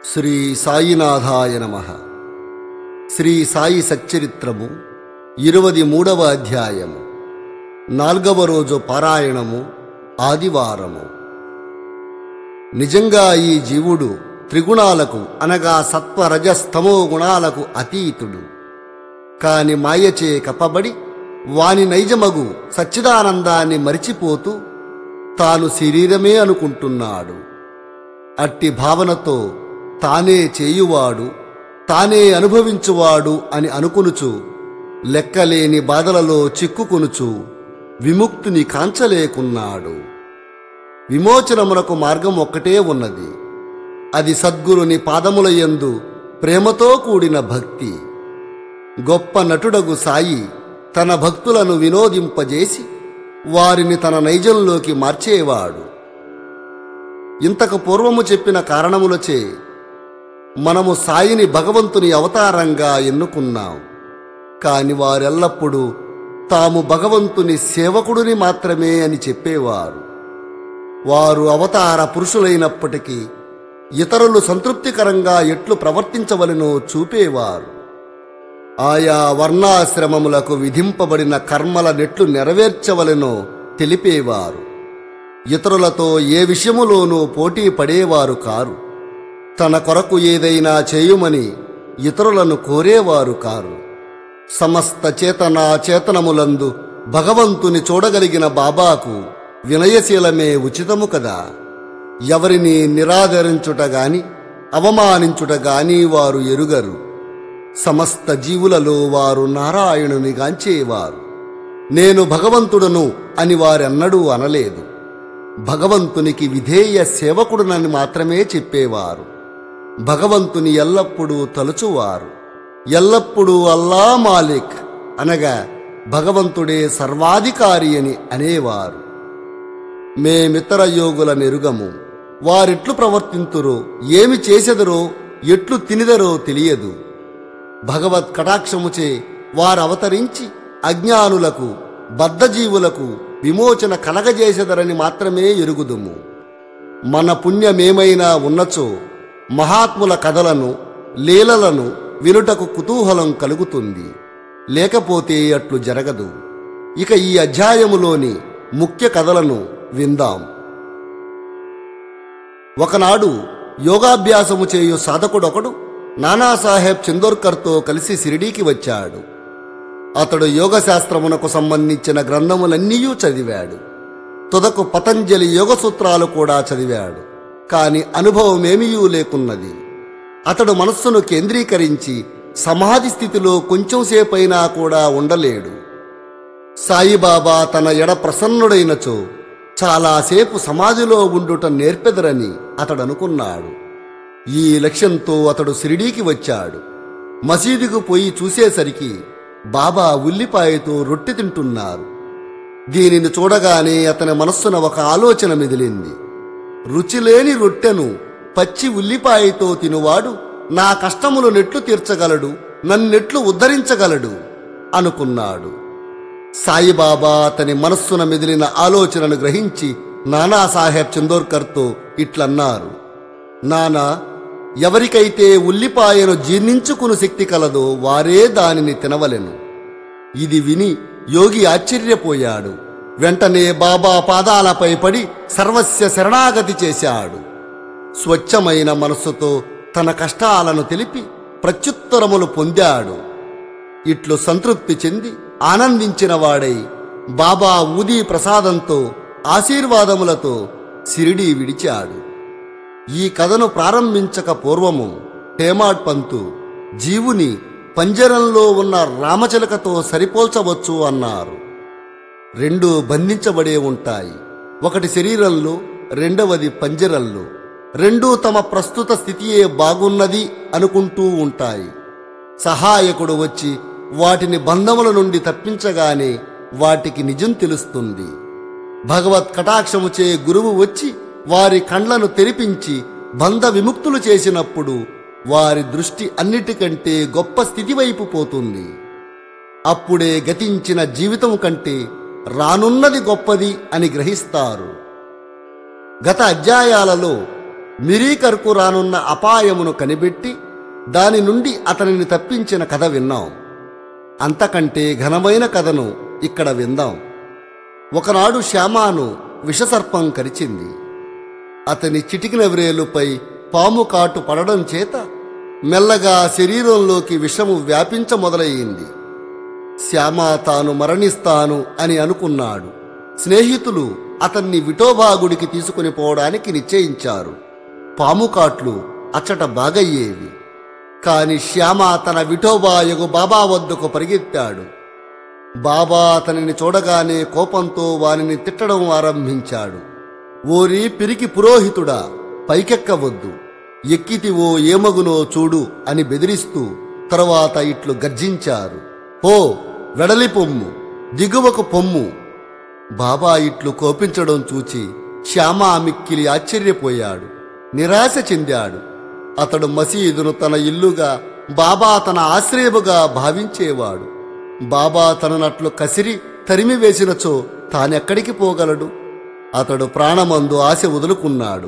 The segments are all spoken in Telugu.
శ్రీ సాయినాథాయ నమ శ్రీ సాయి సచ్చరిత్రము ఇరవది మూడవ అధ్యాయము నాల్గవ రోజు పారాయణము ఆదివారము నిజంగా ఈ జీవుడు త్రిగుణాలకు అనగా సత్వ రజస్తమో గుణాలకు అతీతుడు కాని మాయచే కప్పబడి వాని నైజమగు సచ్చిదానందాన్ని మరిచిపోతూ తాను శరీరమే అనుకుంటున్నాడు అట్టి భావనతో తానే చేయువాడు తానే అనుభవించువాడు అని అనుకునుచు లెక్కలేని బాధలలో చిక్కుకొనుచు విముక్తిని కాంచలేకున్నాడు విమోచనమునకు మార్గం ఒక్కటే ఉన్నది అది సద్గురుని పాదముల యందు ప్రేమతో కూడిన భక్తి గొప్ప నటుడగు సాయి తన భక్తులను వినోదింపజేసి వారిని తన నైజంలోకి మార్చేవాడు ఇంతకు పూర్వము చెప్పిన కారణములచే మనము సాయిని భగవంతుని అవతారంగా ఎన్నుకున్నాం కాని వారెల్లప్పుడూ తాము భగవంతుని సేవకుడిని మాత్రమే అని చెప్పేవారు వారు అవతార పురుషులైనప్పటికీ ఇతరులు సంతృప్తికరంగా ఎట్లు ప్రవర్తించవలెనో చూపేవారు ఆయా వర్ణాశ్రమములకు విధింపబడిన కర్మల నెట్లు నెరవేర్చవలెనో తెలిపేవారు ఇతరులతో ఏ విషయములోనూ పోటీ పడేవారు కారు తన కొరకు ఏదైనా చేయుమని ఇతరులను కోరేవారు కారు సమస్త చేతనా చేతనములందు భగవంతుని చూడగలిగిన బాబాకు వినయశీలమే ఉచితము కదా ఎవరిని నిరాదరించుట గాని అవమానించుట గాని వారు ఎరుగరు సమస్త జీవులలో వారు నారాయణుని గాంచేవారు నేను భగవంతుడను అని వారెన్నడూ అనలేదు భగవంతునికి విధేయ సేవకుడునని మాత్రమే చెప్పేవారు భగవంతుని ఎల్లప్పుడూ తలుచువారు ఎల్లప్పుడూ అల్లా మాలిక్ అనగా భగవంతుడే సర్వాధికారి అని అనేవారు మేమితర యోగుల నెరుగము వారెట్లు ప్రవర్తింతురో ఏమి చేసెదరో ఎట్లు తినిదరో తెలియదు భగవత్ కటాక్షముచే వారవతరించి అజ్ఞానులకు బద్ధజీవులకు విమోచన కలగజేసెదరని మాత్రమే ఎరుగుదుము మన పుణ్యమేమైనా ఉన్నచో మహాత్ముల కథలను లీలలను వినుటకు కుతూహలం కలుగుతుంది లేకపోతే అట్లు జరగదు ఇక ఈ అధ్యాయములోని ముఖ్య కథలను విందాం ఒకనాడు యోగాభ్యాసము చేయు సాధకుడొకడు నానాసాహెబ్ చందోర్కర్తో కలిసి సిరిడీకి వచ్చాడు అతడు యోగశాస్త్రమునకు సంబంధించిన గ్రంథములన్నీ చదివాడు తుదకు పతంజలి యోగ సూత్రాలు కూడా చదివాడు కాని అనుభవమేమీయూ లేకున్నది అతడు మనస్సును కేంద్రీకరించి సమాధి స్థితిలో కొంచెం సేపైనా కూడా ఉండలేడు సాయిబాబా తన ఎడ ప్రసన్నుడైనచో చాలాసేపు సమాధిలో ఉండుట నేర్పెదరని అతడు అనుకున్నాడు ఈ లక్ష్యంతో అతడు షిరిడీకి వచ్చాడు మసీదుకు పోయి చూసేసరికి బాబా ఉల్లిపాయతో రొట్టె తింటున్నారు దీనిని చూడగానే అతని మనస్సున ఒక ఆలోచన మిదిలింది రుచిలేని రొట్టెను పచ్చి ఉల్లిపాయతో తినువాడు నా కష్టములు నెట్లు తీర్చగలడు నన్నెట్లు ఉద్ధరించగలడు అనుకున్నాడు సాయిబాబా అతని మనస్సున మెదిలిన ఆలోచనను గ్రహించి నానాసాహెబ్ చందోర్కర్తో ఇట్లన్నారు నానా ఎవరికైతే ఉల్లిపాయను జీర్ణించుకుని శక్తి కలదో వారే దానిని తినవలెను ఇది విని యోగి ఆశ్చర్యపోయాడు వెంటనే బాబా పాదాలపై పడి సర్వస్య శరణాగతి చేశాడు స్వచ్ఛమైన మనస్సుతో తన కష్టాలను తెలిపి ప్రత్యుత్తరములు పొందాడు ఇట్లు సంతృప్తి చెంది ఆనందించిన వాడై బాబా ఊదీ ప్రసాదంతో ఆశీర్వాదములతో సిరిడి విడిచాడు ఈ కథను ప్రారంభించక పూర్వము హేమాడ్ పంతు జీవుని పంజరంలో ఉన్న రామచిలకతో సరిపోల్చవచ్చు అన్నారు రెండు బంధించబడే ఉంటాయి ఒకటి శరీరంలో రెండవది పంజరంలో రెండూ తమ ప్రస్తుత స్థితియే బాగున్నది అనుకుంటూ ఉంటాయి సహాయకుడు వచ్చి వాటిని బంధముల నుండి తప్పించగానే వాటికి నిజం తెలుస్తుంది భగవత్ కటాక్షముచే గురువు వచ్చి వారి కండ్లను తెరిపించి బంధ విముక్తులు చేసినప్పుడు వారి దృష్టి అన్నిటికంటే గొప్ప స్థితి వైపు పోతుంది అప్పుడే గతించిన జీవితం కంటే రానున్నది గొప్పది అని గ్రహిస్తారు గత అధ్యాయాలలో మిరీకర్కు రానున్న అపాయమును కనిపెట్టి దాని నుండి అతనిని తప్పించిన కథ విన్నాం అంతకంటే ఘనమైన కథను ఇక్కడ విందాం ఒకనాడు శ్యామాను విషసర్పం కరిచింది అతని చిటికిన వ్రేలుపై పాము కాటు పడడం చేత మెల్లగా శరీరంలోకి విషము వ్యాపించ మొదలయ్యింది శ్యామ తాను మరణిస్తాను అని అనుకున్నాడు స్నేహితులు అతన్ని విఠోబాగుడికి తీసుకుని పోవడానికి నిశ్చయించారు పాము కాట్లు అచ్చట బాగయ్యేవి కాని శ్యామ తన విఠోబాయగు బాబా వద్దకు పరిగెత్తాడు బాబా అతనిని చూడగానే కోపంతో వానిని తిట్టడం ఆరంభించాడు ఓరి పిరికి పురోహితుడా పైకెక్కవద్దు ఎక్కితివో ఏమగునో చూడు అని బెదిరిస్తూ తరువాత ఇట్లు గర్జించారు ఓ వెడలి పొమ్ము దిగువకు పొమ్ము బాబా ఇట్లు కోపించడం చూచి శ్యామ మిక్కిలి ఆశ్చర్యపోయాడు నిరాశ చెందాడు అతడు మసీదును తన ఇల్లుగా బాబా తన ఆశ్రయముగా భావించేవాడు బాబా తననట్లు కసిరి తరిమి వేసినచో తానెక్కడికి పోగలడు అతడు ప్రాణమందు ఆశ వదులుకున్నాడు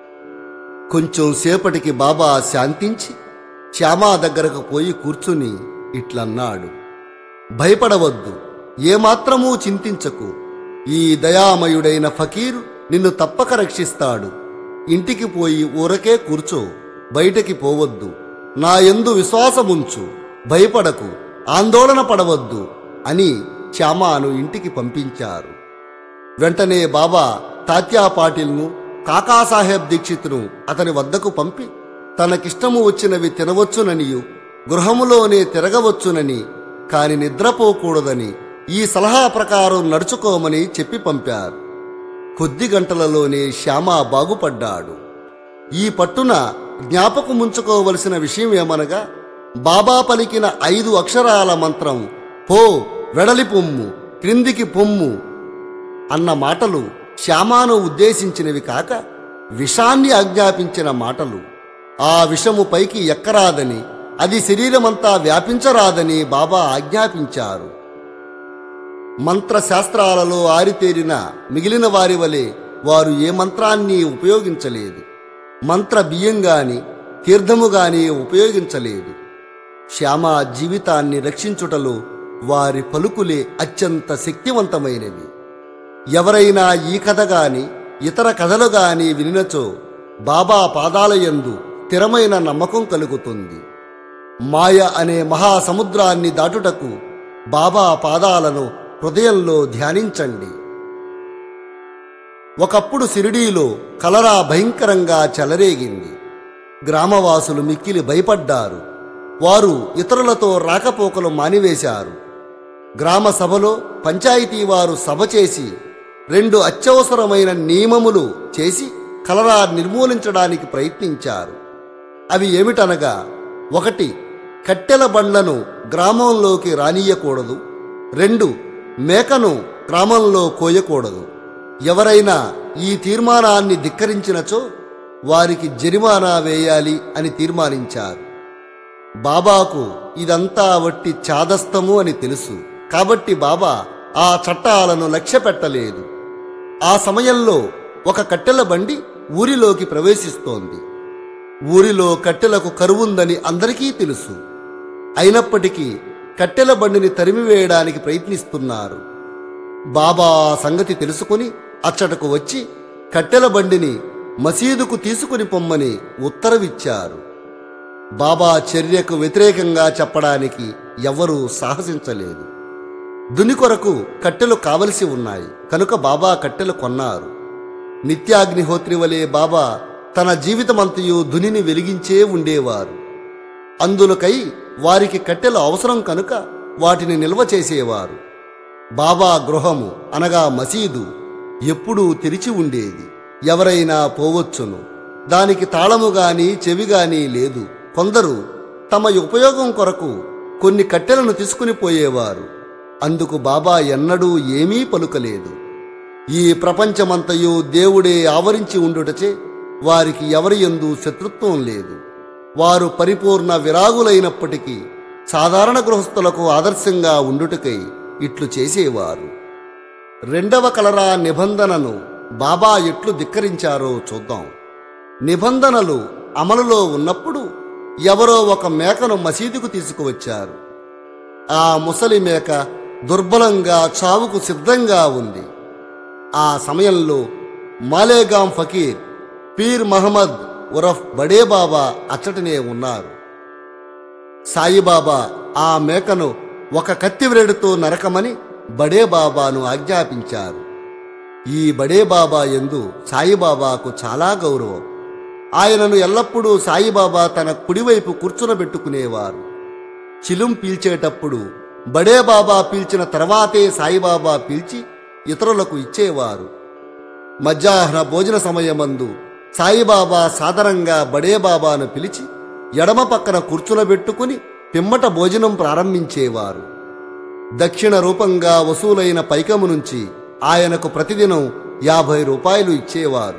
కొంచెం సేపటికి బాబా శాంతించి శ్యామా దగ్గరకు పోయి కూర్చుని ఇట్లన్నాడు భయపడవద్దు ఏమాత్రమూ చింతించకు ఈ దయామయుడైన ఫకీరు నిన్ను తప్పక రక్షిస్తాడు ఇంటికి పోయి ఊరకే కూర్చో బయటకి పోవద్దు నా యందు విశ్వాసముంచు భయపడకు ఆందోళన పడవద్దు అని శ్యామాను ఇంటికి పంపించారు వెంటనే బాబా తాత్యా పాటిల్ను కాకాసాహెబ్ దీక్షిత్ను అతని వద్దకు పంపి తనకిష్టము వచ్చినవి తినవచ్చుననియు గృహములోనే తిరగవచ్చునని కాని నిద్రపోకూడదని ఈ సలహా ప్రకారం నడుచుకోమని చెప్పి పంపారు కొద్ది గంటలలోనే శ్యామ బాగుపడ్డాడు ఈ పట్టున జ్ఞాపకముంచుకోవలసిన విషయం ఏమనగా బాబా పలికిన ఐదు అక్షరాల మంత్రం పో వెడలి పొమ్ము క్రిందికి పొమ్ము అన్న మాటలు శ్యామాను ఉద్దేశించినవి కాక విషాన్ని ఆజ్ఞాపించిన మాటలు ఆ విషము పైకి ఎక్కరాదని అది శరీరమంతా వ్యాపించరాదని బాబా ఆజ్ఞాపించారు మంత్రశాస్త్రాలలో ఆరితేరిన మిగిలిన వారి వలె వారు ఏ మంత్రాన్ని ఉపయోగించలేదు మంత్ర బియ్యం గాని తీర్థము గాని ఉపయోగించలేదు శ్యామ జీవితాన్ని రక్షించుటలో వారి పలుకులే అత్యంత శక్తివంతమైనవి ఎవరైనా ఈ కథ గాని ఇతర కథలు గాని వినినచో బాబా పాదాలయందు స్థిరమైన నమ్మకం కలుగుతుంది మాయ అనే మహాసముద్రాన్ని దాటుటకు బాబా పాదాలను హృదయంలో ధ్యానించండి ఒకప్పుడు సిరిడీలో కలరా భయంకరంగా చెలరేగింది గ్రామవాసులు మిక్కిలి భయపడ్డారు వారు ఇతరులతో రాకపోకలు మానివేశారు గ్రామ సభలో పంచాయతీ వారు సభ చేసి రెండు అత్యవసరమైన నియమములు చేసి కలరా నిర్మూలించడానికి ప్రయత్నించారు అవి ఏమిటనగా ఒకటి కట్టెల బండ్లను గ్రామంలోకి రానియకూడదు రెండు మేకను గ్రామంలో కోయకూడదు ఎవరైనా ఈ తీర్మానాన్ని ధిక్కరించినచో వారికి జరిమానా వేయాలి అని తీర్మానించారు బాబాకు ఇదంతా వట్టి చాదస్తము అని తెలుసు కాబట్టి బాబా ఆ చట్టాలను లక్ష్య పెట్టలేదు ఆ సమయంలో ఒక కట్టెల బండి ఊరిలోకి ప్రవేశిస్తోంది ఊరిలో కట్టెలకు కరువుందని అందరికీ తెలుసు అయినప్పటికీ కట్టెల బండిని తరిమివేయడానికి ప్రయత్నిస్తున్నారు బాబా ఆ సంగతి తెలుసుకుని అచ్చటకు వచ్చి కట్టెల బండిని మసీదుకు తీసుకుని పొమ్మని ఉత్తరవిచ్చారు బాబా చర్యకు వ్యతిరేకంగా చెప్పడానికి ఎవ్వరూ సాహసించలేదు దుని కొరకు కట్టెలు కావలసి ఉన్నాయి కనుక బాబా కట్టెలు కొన్నారు నిత్యాగ్నిహోత్రి వలె బాబా తన జీవితమంతయు దునిని వెలిగించే ఉండేవారు అందులకై వారికి కట్టెలు అవసరం కనుక వాటిని నిల్వ చేసేవారు బాబా గృహము అనగా మసీదు ఎప్పుడూ తెరిచి ఉండేది ఎవరైనా పోవచ్చును దానికి తాళము గాని చెవి గాని లేదు కొందరు తమ ఉపయోగం కొరకు కొన్ని కట్టెలను తీసుకుని పోయేవారు అందుకు బాబా ఎన్నడూ ఏమీ పలుకలేదు ఈ ప్రపంచమంతయు దేవుడే ఆవరించి ఉండుటచే వారికి ఎవరి యందు శత్రుత్వం లేదు వారు పరిపూర్ణ విరాగులైనప్పటికీ సాధారణ గృహస్థులకు ఆదర్శంగా ఉండుటకై ఇట్లు చేసేవారు రెండవ కలరా నిబంధనను బాబా ఎట్లు ధిక్కరించారో చూద్దాం నిబంధనలు అమలులో ఉన్నప్పుడు ఎవరో ఒక మేకను మసీదుకు తీసుకువచ్చారు ఆ ముసలి మేక దుర్బలంగా చావుకు సిద్ధంగా ఉంది ఆ సమయంలో మాలేగాం ఫకీర్ పీర్ మహమ్మద్ ఉరఫ్ బడే బాబా అచ్చటనే ఉన్నారు సాయిబాబా ఆ మేకను ఒక కత్తివ్రేడుతో నరకమని బడే బాబాను ఆజ్ఞాపించారు ఈ బడే బాబా ఎందు సాయిబాబాకు చాలా గౌరవం ఆయనను ఎల్లప్పుడూ సాయిబాబా తన కుడివైపు కూర్చునబెట్టుకునేవారు చిలుం పీల్చేటప్పుడు బడే బాబా పీల్చిన తర్వాతే సాయిబాబా పీల్చి ఇతరులకు ఇచ్చేవారు మధ్యాహ్న భోజన సమయమందు సాయిబాబా సాదరంగా బడే బాబాను పిలిచి ఎడమ పక్కన కూర్చునబెట్టుకుని పిమ్మట భోజనం ప్రారంభించేవారు దక్షిణ రూపంగా వసూలైన పైకము నుంచి ఆయనకు ప్రతిదినం యాభై రూపాయలు ఇచ్చేవారు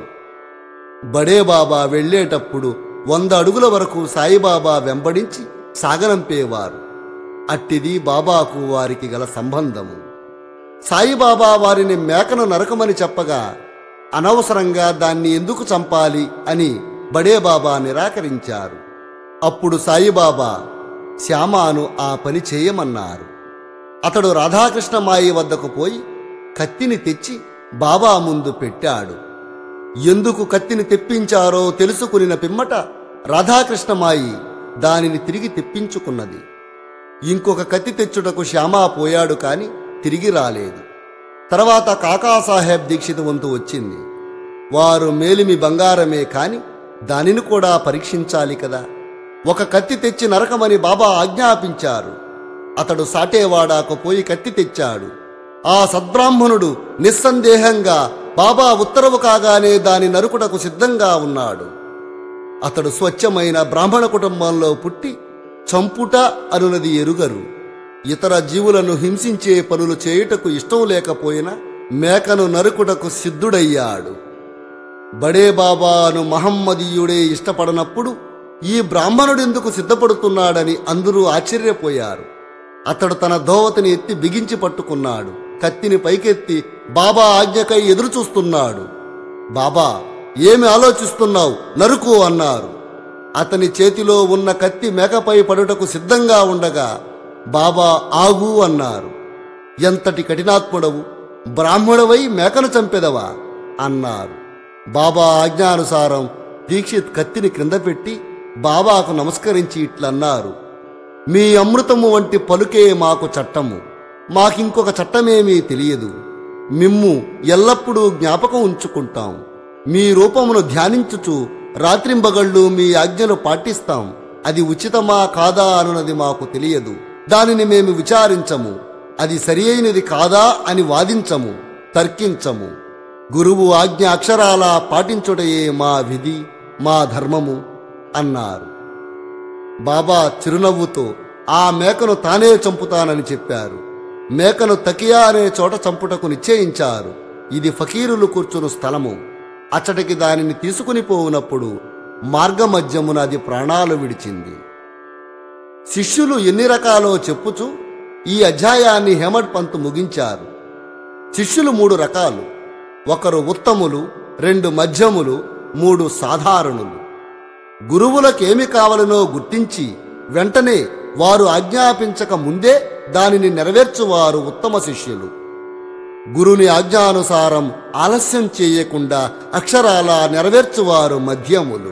బడే బాబా వెళ్ళేటప్పుడు వంద అడుగుల వరకు సాయిబాబా వెంబడించి సాగనంపేవారు అట్టిది బాబాకు వారికి గల సంబంధము సాయిబాబా వారిని మేకను నరకమని చెప్పగా అనవసరంగా దాన్ని ఎందుకు చంపాలి అని బడే బాబా నిరాకరించారు అప్పుడు సాయిబాబా శ్యామాను ఆ పని చేయమన్నారు అతడు రాధాకృష్ణమాయి వద్దకు పోయి కత్తిని తెచ్చి బాబా ముందు పెట్టాడు ఎందుకు కత్తిని తెప్పించారో తెలుసుకునిన పిమ్మట రాధాకృష్ణమాయి దానిని తిరిగి తెప్పించుకున్నది ఇంకొక కత్తి తెచ్చుటకు శ్యామా పోయాడు కాని తిరిగి రాలేదు తర్వాత కాకాసాహెబ్ దీక్షిత వంతు వచ్చింది వారు మేలిమి బంగారమే కాని దానిని కూడా పరీక్షించాలి కదా ఒక కత్తి తెచ్చి నరకమని బాబా ఆజ్ఞాపించారు అతడు సాటేవాడాకు పోయి కత్తి తెచ్చాడు ఆ సద్బ్రాహ్మణుడు నిస్సందేహంగా బాబా ఉత్తరవు కాగానే దాని నరుకుటకు సిద్ధంగా ఉన్నాడు అతడు స్వచ్ఛమైన బ్రాహ్మణ కుటుంబంలో పుట్టి చంపుట అనునది ఎరుగరు ఇతర జీవులను హింసించే పనులు చేయుటకు ఇష్టం లేకపోయినా మేకను నరుకుటకు సిద్ధుడయ్యాడు బడే బాబాను మహమ్మదీయుడే ఇష్టపడనప్పుడు ఈ బ్రాహ్మణుడెందుకు సిద్ధపడుతున్నాడని అందరూ ఆశ్చర్యపోయారు అతడు తన ధోవతిని ఎత్తి బిగించి పట్టుకున్నాడు కత్తిని పైకెత్తి బాబా ఆజ్ఞకై ఎదురు చూస్తున్నాడు బాబా ఏమి ఆలోచిస్తున్నావు నరుకు అన్నారు అతని చేతిలో ఉన్న కత్తి మేకపై పడుటకు సిద్ధంగా ఉండగా బాబా ఆగు అన్నారు ఎంతటి కఠినాత్ముడవు బ్రాహ్మణవై మేకను చంపెదవా అన్నారు బాబా ఆజ్ఞానుసారం దీక్షిత్ కత్తిని క్రింద పెట్టి బాబాకు నమస్కరించి ఇట్లన్నారు మీ అమృతము వంటి పలుకే మాకు చట్టము మాకింకొక చట్టమేమీ తెలియదు మిమ్ము ఎల్లప్పుడూ జ్ఞాపకం ఉంచుకుంటాం మీ రూపమును ధ్యానించుచు రాత్రింబగళ్ళు మీ ఆజ్ఞలు పాటిస్తాం అది ఉచితమా కాదా అనున్నది మాకు తెలియదు దానిని మేము విచారించము అది సరి అయినది కాదా అని వాదించము తర్కించము గురువు ఆజ్ఞ అక్షరాలా పాటించుటయే మా విధి మా ధర్మము అన్నారు బాబా చిరునవ్వుతో ఆ మేకను తానే చంపుతానని చెప్పారు మేకను తకియా అనే చోట చంపుటకు నిశ్చయించారు ఇది ఫకీరులు కూర్చుని స్థలము అచ్చటికి దానిని తీసుకుని పోవునప్పుడు మార్గమధ్యమున అది ప్రాణాలు విడిచింది శిష్యులు ఎన్ని రకాలో చెప్పుచు ఈ అధ్యాయాన్ని హేమడ్ పంత్ ముగించారు శిష్యులు మూడు రకాలు ఒకరు ఉత్తములు రెండు మధ్యములు మూడు సాధారణులు గురువులకేమి కావలనో గుర్తించి వెంటనే వారు ఆజ్ఞాపించక ముందే దానిని నెరవేర్చువారు ఉత్తమ శిష్యులు గురుని ఆజ్ఞానుసారం ఆలస్యం చేయకుండా అక్షరాల నెరవేర్చువారు మధ్యములు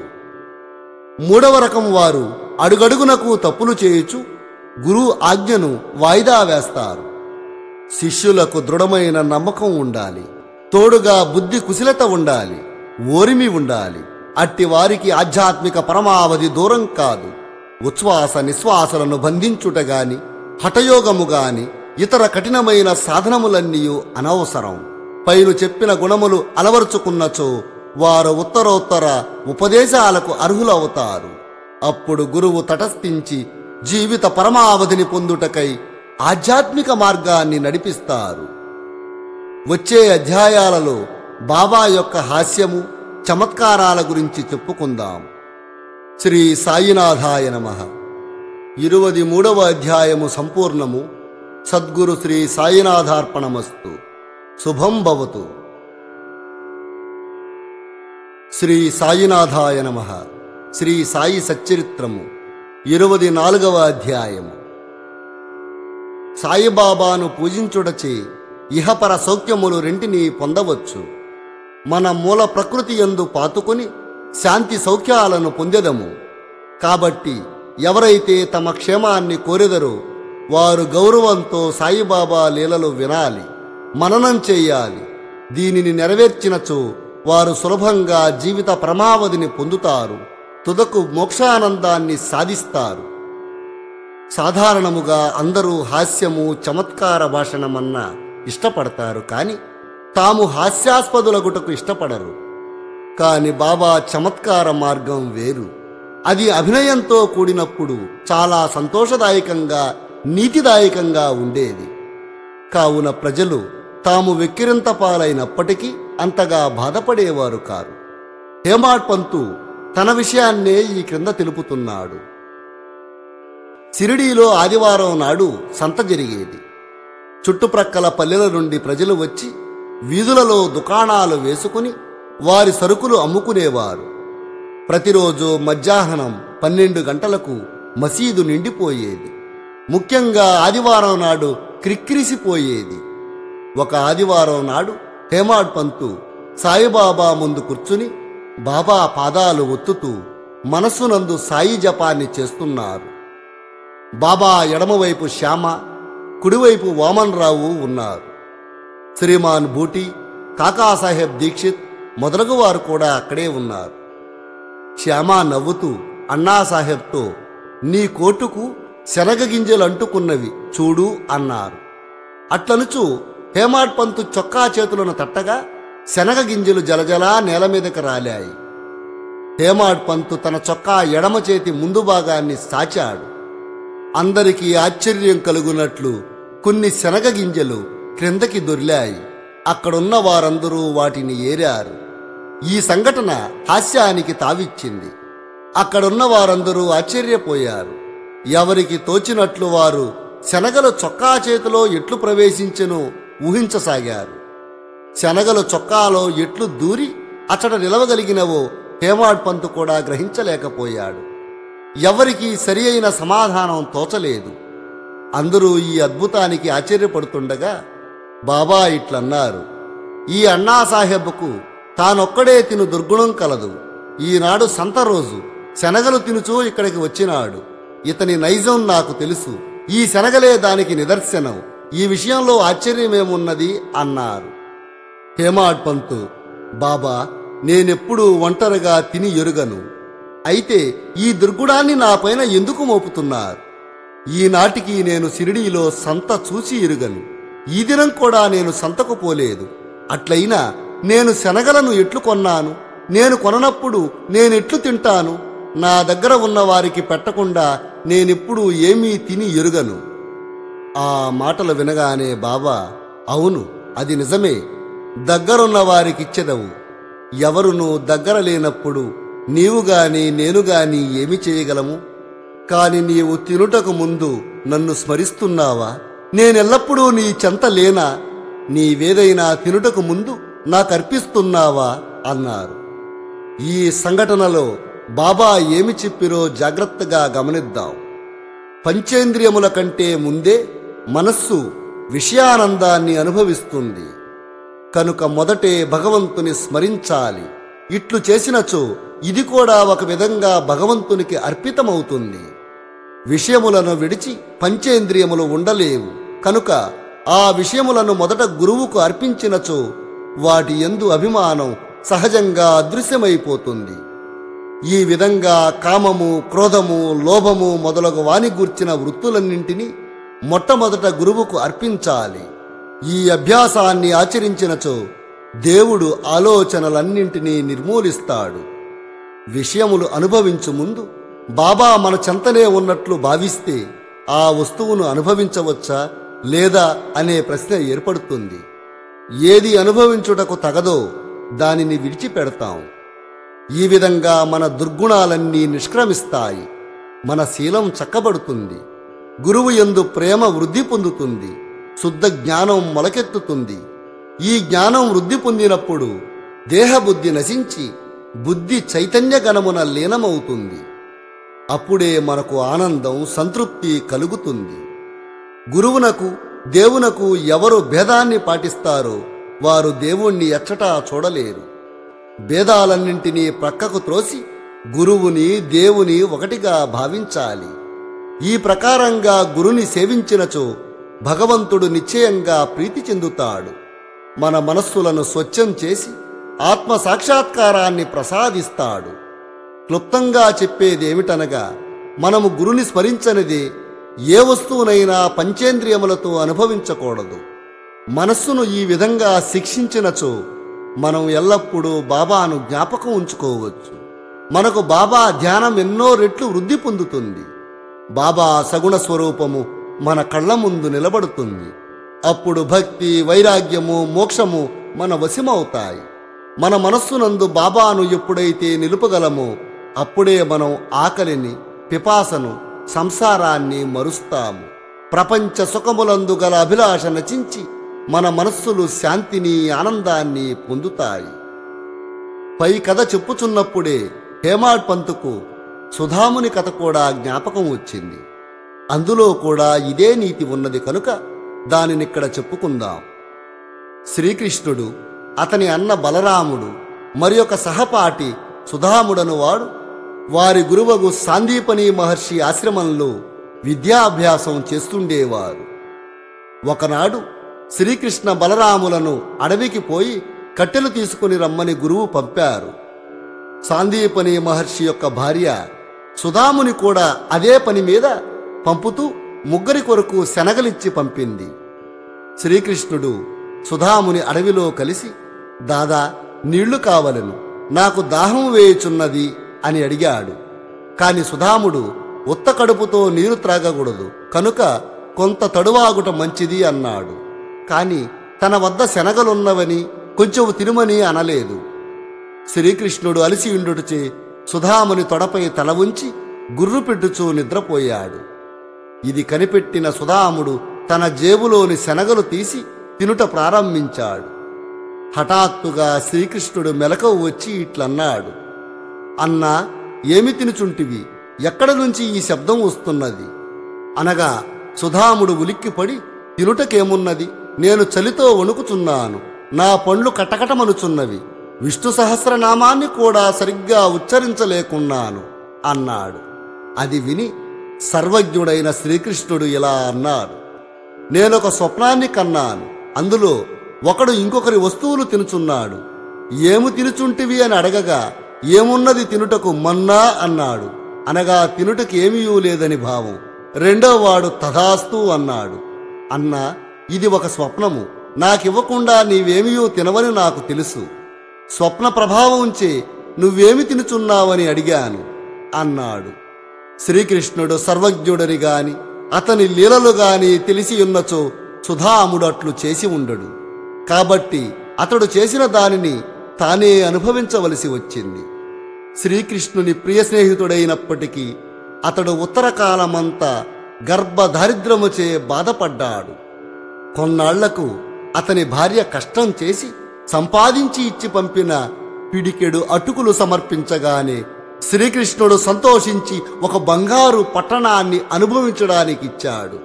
మూడవ రకం వారు అడుగడుగునకు తప్పులు చేయుచు గురు ఆజ్ఞను వాయిదా వేస్తారు శిష్యులకు దృఢమైన నమ్మకం ఉండాలి తోడుగా బుద్ధి కుశలత ఉండాలి ఓరిమి ఉండాలి అట్టి వారికి ఆధ్యాత్మిక పరమావధి దూరం కాదు ఉచ్ఛ్వాస నిశ్వాసలను బంధించుట గాని హఠయోగము గాని ఇతర కఠినమైన సాధనములన్నీ అనవసరం పైను చెప్పిన గుణములు అలవరుచుకున్నచో వారు ఉత్తరోత్తర ఉపదేశాలకు అర్హులవుతారు అప్పుడు గురువు తటస్థించి జీవిత పరమావధిని పొందుటకై ఆధ్యాత్మిక మార్గాన్ని నడిపిస్తారు వచ్చే అధ్యాయాలలో బాబా యొక్క హాస్యము చమత్కారాల గురించి చెప్పుకుందాం శ్రీ సాయినాథాయ నమ ఇరువది మూడవ అధ్యాయము సంపూర్ణము సద్గురు శ్రీ సాయినాథార్పణమస్తు శుభం భవతు శ్రీ సాయినాథాయ నమ శ్రీ సాయి సచ్చరిత్రము ఇరవది నాలుగవ అధ్యాయము సాయిబాబాను పూజించుటచే ఇహపర సౌఖ్యములు రెంటిని పొందవచ్చు మన మూల ప్రకృతి యందు పాతుకొని శాంతి సౌఖ్యాలను పొందెదము కాబట్టి ఎవరైతే తమ క్షేమాన్ని కోరెదరో వారు గౌరవంతో సాయిబాబా లీలలు వినాలి మననం చేయాలి దీనిని నెరవేర్చినచో వారు సులభంగా జీవిత పరమావధిని పొందుతారు తుదకు మోక్షానందాన్ని సాధిస్తారు సాధారణముగా అందరూ హాస్యము చమత్కార భాషణమన్న ఇష్టపడతారు కాని తాము హాస్యాస్పదులగుటకు ఇష్టపడరు కాని బాబా చమత్కార మార్గం వేరు అది అభినయంతో కూడినప్పుడు చాలా సంతోషదాయకంగా నీతిదాయకంగా ఉండేది కావున ప్రజలు తాము వెక్కిరింత పాలైనప్పటికీ అంతగా బాధపడేవారు కారు హేమాడ్ పంతు తన విషయాన్నే ఈ క్రింద తెలుపుతున్నాడు సిరిడీలో ఆదివారం నాడు సంత జరిగేది చుట్టుప్రక్కల పల్లెల నుండి ప్రజలు వచ్చి వీధులలో దుకాణాలు వేసుకుని వారి సరుకులు అమ్ముకునేవారు ప్రతిరోజు మధ్యాహ్నం పన్నెండు గంటలకు మసీదు నిండిపోయేది ముఖ్యంగా ఆదివారం నాడు క్రిక్కిరిసిపోయేది ఒక ఆదివారం నాడు హేమాడ్ పంతు సాయిబాబా ముందు కూర్చుని బాబా పాదాలు ఒత్తుతూ మనస్సునందు సాయి జపాన్ని చేస్తున్నారు బాబా ఎడమవైపు శ్యామ కుడివైపు వామన్ రావు ఉన్నారు శ్రీమాన్ బూటి కాకాసాహెబ్ దీక్షిత్ మొదలగు వారు కూడా అక్కడే ఉన్నారు శ్యామ నవ్వుతూ అన్నాసాహెబ్తో నీ కోటుకు శనగ గింజలు అంటుకున్నవి చూడు అన్నారు అట్లనుచు హేమాడ్ పంతు చొక్కా చేతులను తట్టగా శనగ గింజలు జలజలా నేల మీదకి రాలాయి హేమాడ్ పంతు తన చొక్కా ఎడమ చేతి ముందు భాగాన్ని సాచాడు అందరికీ ఆశ్చర్యం కలుగునట్లు కొన్ని శనగ గింజలు క్రిందకి దొర్లాయి అక్కడున్న వారందరూ వాటిని ఏరారు ఈ సంఘటన హాస్యానికి తావిచ్చింది అక్కడున్న వారందరూ ఆశ్చర్యపోయారు ఎవరికి తోచినట్లు వారు శనగలు చొక్కా చేతిలో ఎట్లు ప్రవేశించెనో ఊహించసాగారు శనగలు చొక్కాలో ఎట్లు దూరి అచ్చట నిలవగలిగినవో హేమాడ్ పంతు కూడా గ్రహించలేకపోయాడు ఎవరికీ సరి అయిన సమాధానం తోచలేదు అందరూ ఈ అద్భుతానికి ఆశ్చర్యపడుతుండగా బాబా ఇట్లన్నారు ఈ అన్నాసాహెబ్కు తానొక్కడే తిను దుర్గుణం కలదు ఈనాడు సంత రోజు శనగలు తినుచూ ఇక్కడికి వచ్చినాడు ఇతని నైజం నాకు తెలుసు ఈ శనగలే దానికి నిదర్శనం ఈ విషయంలో ఆశ్చర్యమేమున్నది అన్నారు హేమాడ్ పంతు బాబా నేనెప్పుడూ ఒంటరిగా తిని ఎరుగను అయితే ఈ దుర్గుణాన్ని నాపైన ఎందుకు మోపుతున్నారు ఈనాటికి నేను షిరిడీలో సంత చూసి ఎరుగను ఈ దినం కూడా నేను సంతకు పోలేదు అట్లయినా నేను శనగలను ఎట్లు కొన్నాను నేను కొననప్పుడు నేనెట్లు తింటాను నా దగ్గర ఉన్న వారికి పెట్టకుండా నేనెప్పుడు ఏమీ తిని ఎరుగను ఆ మాటలు వినగానే బాబా అవును అది నిజమే దగ్గరున్న వారికిచ్చెదవు ఎవరును దగ్గర లేనప్పుడు నీవు గాని నేను గాని ఏమి చేయగలము కాని నీవు తినుటకు ముందు నన్ను స్మరిస్తున్నావా నేనెల్లప్పుడూ నీ చెంత లేనా నీవేదైనా తినుటకు ముందు నాకర్పిస్తున్నావా అన్నారు ఈ సంఘటనలో బాబా ఏమి చెప్పిరో జాగ్రత్తగా గమనిద్దాం పంచేంద్రియముల కంటే ముందే మనస్సు విషయానందాన్ని అనుభవిస్తుంది కనుక మొదటే భగవంతుని స్మరించాలి ఇట్లు చేసినచో ఇది కూడా ఒక విధంగా భగవంతునికి అర్పితమవుతుంది విషయములను విడిచి పంచేంద్రియములు ఉండలేవు కనుక ఆ విషయములను మొదట గురువుకు అర్పించినచో వాటి ఎందు అభిమానం సహజంగా అదృశ్యమైపోతుంది ఈ విధంగా కామము క్రోధము లోభము మొదలగు వాని గూర్చిన వృత్తులన్నింటినీ మొట్టమొదట గురువుకు అర్పించాలి ఈ అభ్యాసాన్ని ఆచరించినచో దేవుడు ఆలోచనలన్నింటినీ నిర్మూలిస్తాడు విషయములు అనుభవించు ముందు బాబా మన చెంతనే ఉన్నట్లు భావిస్తే ఆ వస్తువును అనుభవించవచ్చా లేదా అనే ప్రశ్న ఏర్పడుతుంది ఏది అనుభవించుటకు తగదో దానిని విడిచిపెడతాం ఈ విధంగా మన దుర్గుణాలన్నీ నిష్క్రమిస్తాయి మన శీలం చక్కబడుతుంది గురువు యందు ప్రేమ వృద్ధి పొందుతుంది శుద్ధ జ్ఞానం మొలకెత్తుతుంది ఈ జ్ఞానం వృద్ధి పొందినప్పుడు దేహబుద్ధి నశించి బుద్ధి చైతన్య గణమున లీనమవుతుంది అప్పుడే మనకు ఆనందం సంతృప్తి కలుగుతుంది గురువునకు దేవునకు ఎవరు భేదాన్ని పాటిస్తారో వారు దేవుణ్ణి ఎచ్చటా చూడలేరు భేదాలన్నింటినీ ప్రక్కకు త్రోసి గురువుని దేవుని ఒకటిగా భావించాలి ఈ ప్రకారంగా గురుని సేవించినచో భగవంతుడు నిశ్చయంగా ప్రీతి చెందుతాడు మన మనస్సులను స్వచ్ఛం చేసి ఆత్మ సాక్షాత్కారాన్ని ప్రసాదిస్తాడు క్లుప్తంగా చెప్పేదేమిటనగా మనము గురుని స్మరించనిదే ఏ వస్తువునైనా పంచేంద్రియములతో అనుభవించకూడదు మనస్సును ఈ విధంగా శిక్షించినచో మనం ఎల్లప్పుడూ బాబాను జ్ఞాపకం ఉంచుకోవచ్చు మనకు బాబా ధ్యానం ఎన్నో రెట్లు వృద్ధి పొందుతుంది బాబా సగుణ స్వరూపము మన కళ్ళ ముందు నిలబడుతుంది అప్పుడు భక్తి వైరాగ్యము మోక్షము మన వశమవుతాయి మన మనస్సునందు బాబాను ఎప్పుడైతే నిలుపగలమో అప్పుడే మనం ఆకలిని పిపాసను సంసారాన్ని మరుస్తాము ప్రపంచ సుఖములందు గల అభిలాష నచించి మన మనస్సులు శాంతిని ఆనందాన్ని పొందుతాయి పై కథ చెప్పుచున్నప్పుడే హేమాడ్ పంతుకు సుధాముని కథ కూడా జ్ఞాపకం వచ్చింది అందులో కూడా ఇదే నీతి ఉన్నది కనుక దానినిక్కడ చెప్పుకుందాం శ్రీకృష్ణుడు అతని అన్న బలరాముడు మరి ఒక సహపాఠి సుధాముడను వాడు వారి గురువగు సాందీపని మహర్షి ఆశ్రమంలో విద్యాభ్యాసం చేస్తుండేవారు ఒకనాడు శ్రీకృష్ణ బలరాములను అడవికి పోయి కట్టెలు తీసుకుని రమ్మని గురువు పంపారు సాందీపని మహర్షి యొక్క భార్య సుధాముని కూడా అదే పని మీద పంపుతూ ముగ్గురి కొరకు శనగలిచ్చి పంపింది శ్రీకృష్ణుడు సుధాముని అడవిలో కలిసి దాదా నీళ్లు కావలను నాకు దాహం వేయుచున్నది అని అడిగాడు కాని సుధాముడు ఉత్త కడుపుతో నీరు త్రాగకూడదు కనుక కొంత తడువాగుట మంచిది అన్నాడు కాని తన వద్ద శనగలున్నవని కొంచెం తినుమని అనలేదు శ్రీకృష్ణుడు అలసి ఉండుటచే సుధాముని తొడపై తల ఉంచి గుర్రు పెట్టుచూ నిద్రపోయాడు ఇది కనిపెట్టిన సుధాముడు తన జేబులోని శనగలు తీసి తినుట ప్రారంభించాడు హఠాత్తుగా శ్రీకృష్ణుడు మెలకువ వచ్చి ఇట్లన్నాడు అన్నా ఏమి తినుచుంటివి ఎక్కడ నుంచి ఈ శబ్దం వస్తున్నది అనగా సుధాముడు ఉలిక్కిపడి తినుటకేమున్నది నేను చలితో వణుకుచున్నాను నా పండ్లు కటకటమనుచున్నవి విష్ణు సహస్రనామాన్ని కూడా సరిగ్గా ఉచ్చరించలేకున్నాను అన్నాడు అది విని సర్వజ్ఞుడైన శ్రీకృష్ణుడు ఇలా అన్నాడు నేనొక స్వప్నాన్ని కన్నాను అందులో ఒకడు ఇంకొకరి వస్తువులు తినుచున్నాడు ఏము తినుచుంటివి అని అడగగా ఏమున్నది తినుటకు మన్నా అన్నాడు అనగా తినుటకు ఏమీ లేదని భావం రెండో వాడు తథాస్తు అన్నాడు అన్నా ఇది ఒక స్వప్నము నాకివ్వకుండా నీవేమీ తినవని నాకు తెలుసు స్వప్న ప్రభావంచే నువ్వేమి తినుచున్నావని అడిగాను అన్నాడు శ్రీకృష్ణుడు సర్వజ్ఞుడని గాని అతని లీలలు గాని తెలిసి ఉన్నచో సుధాముడు అట్లు చేసి ఉండడు కాబట్టి అతడు చేసిన దానిని తానే అనుభవించవలసి వచ్చింది శ్రీకృష్ణుని ప్రియ స్నేహితుడైనప్పటికీ అతడు ఉత్తర కాలమంతా గర్భదారిద్రముచే బాధపడ్డాడు కొన్నాళ్లకు అతని భార్య కష్టం చేసి సంపాదించి ఇచ్చి పంపిన పిడికెడు అటుకులు సమర్పించగానే శ్రీకృష్ణుడు సంతోషించి ఒక బంగారు పట్టణాన్ని అనుభవించడానికి ఇచ్చాడు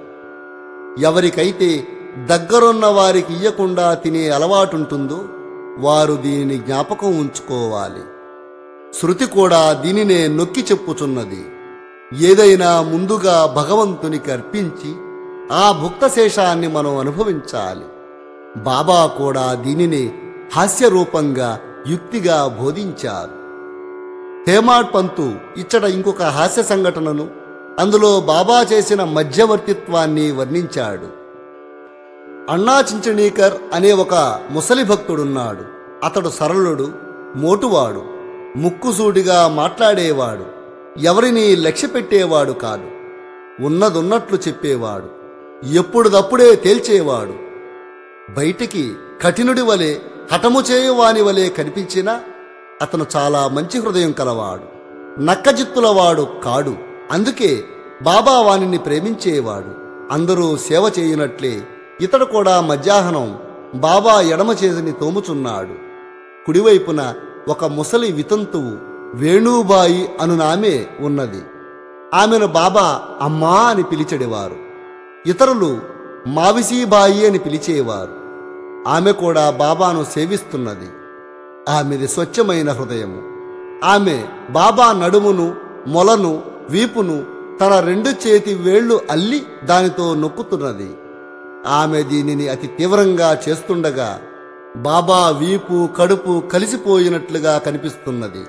ఎవరికైతే దగ్గరున్న వారికి ఇయ్యకుండా తినే అలవాటుంటుందో వారు దీనిని జ్ఞాపకం ఉంచుకోవాలి శృతి కూడా దీనినే నొక్కి చెప్పుచున్నది ఏదైనా ముందుగా భగవంతునికి అర్పించి ఆ భుక్తశేషాన్ని మనం అనుభవించాలి బాబా కూడా దీనిని హాస్యరూపంగా యుక్తిగా బోధించారు హేమాడ్ పంతు ఇచ్చట ఇంకొక హాస్య సంఘటనను అందులో బాబా చేసిన మధ్యవర్తిత్వాన్ని వర్ణించాడు అన్నా చించణీకర్ అనే ఒక ముసలి భక్తుడున్నాడు అతడు సరళుడు మోటువాడు ముక్కుసూటిగా మాట్లాడేవాడు ఎవరిని లక్ష్య పెట్టేవాడు కాదు ఉన్నదున్నట్లు చెప్పేవాడు ఎప్పుడుదప్పుడే తేల్చేవాడు బయటికి కఠినుడి వలె హఠము చేయువాని వలె కనిపించినా అతను చాలా మంచి హృదయం కలవాడు నక్కజిత్తులవాడు కాడు అందుకే బాబా వానిని ప్రేమించేవాడు అందరూ సేవ చేయునట్లే ఇతడు కూడా మధ్యాహ్నం బాబా ఎడమ చేతిని తోముచున్నాడు కుడివైపున ఒక ముసలి వితంతువు వేణుబాయి అనునామె ఉన్నది ఆమెను బాబా అమ్మా అని పిలిచెడివారు ఇతరులు మావిసీబాయి అని పిలిచేవారు ఆమె కూడా బాబాను సేవిస్తున్నది ఆమెది స్వచ్ఛమైన హృదయము ఆమె బాబా నడుమును మొలను వీపును తన రెండు చేతి వేళ్లు అల్లి దానితో నొక్కుతున్నది ఆమె దీనిని అతి తీవ్రంగా చేస్తుండగా బాబా వీపు కడుపు కలిసిపోయినట్లుగా కనిపిస్తున్నది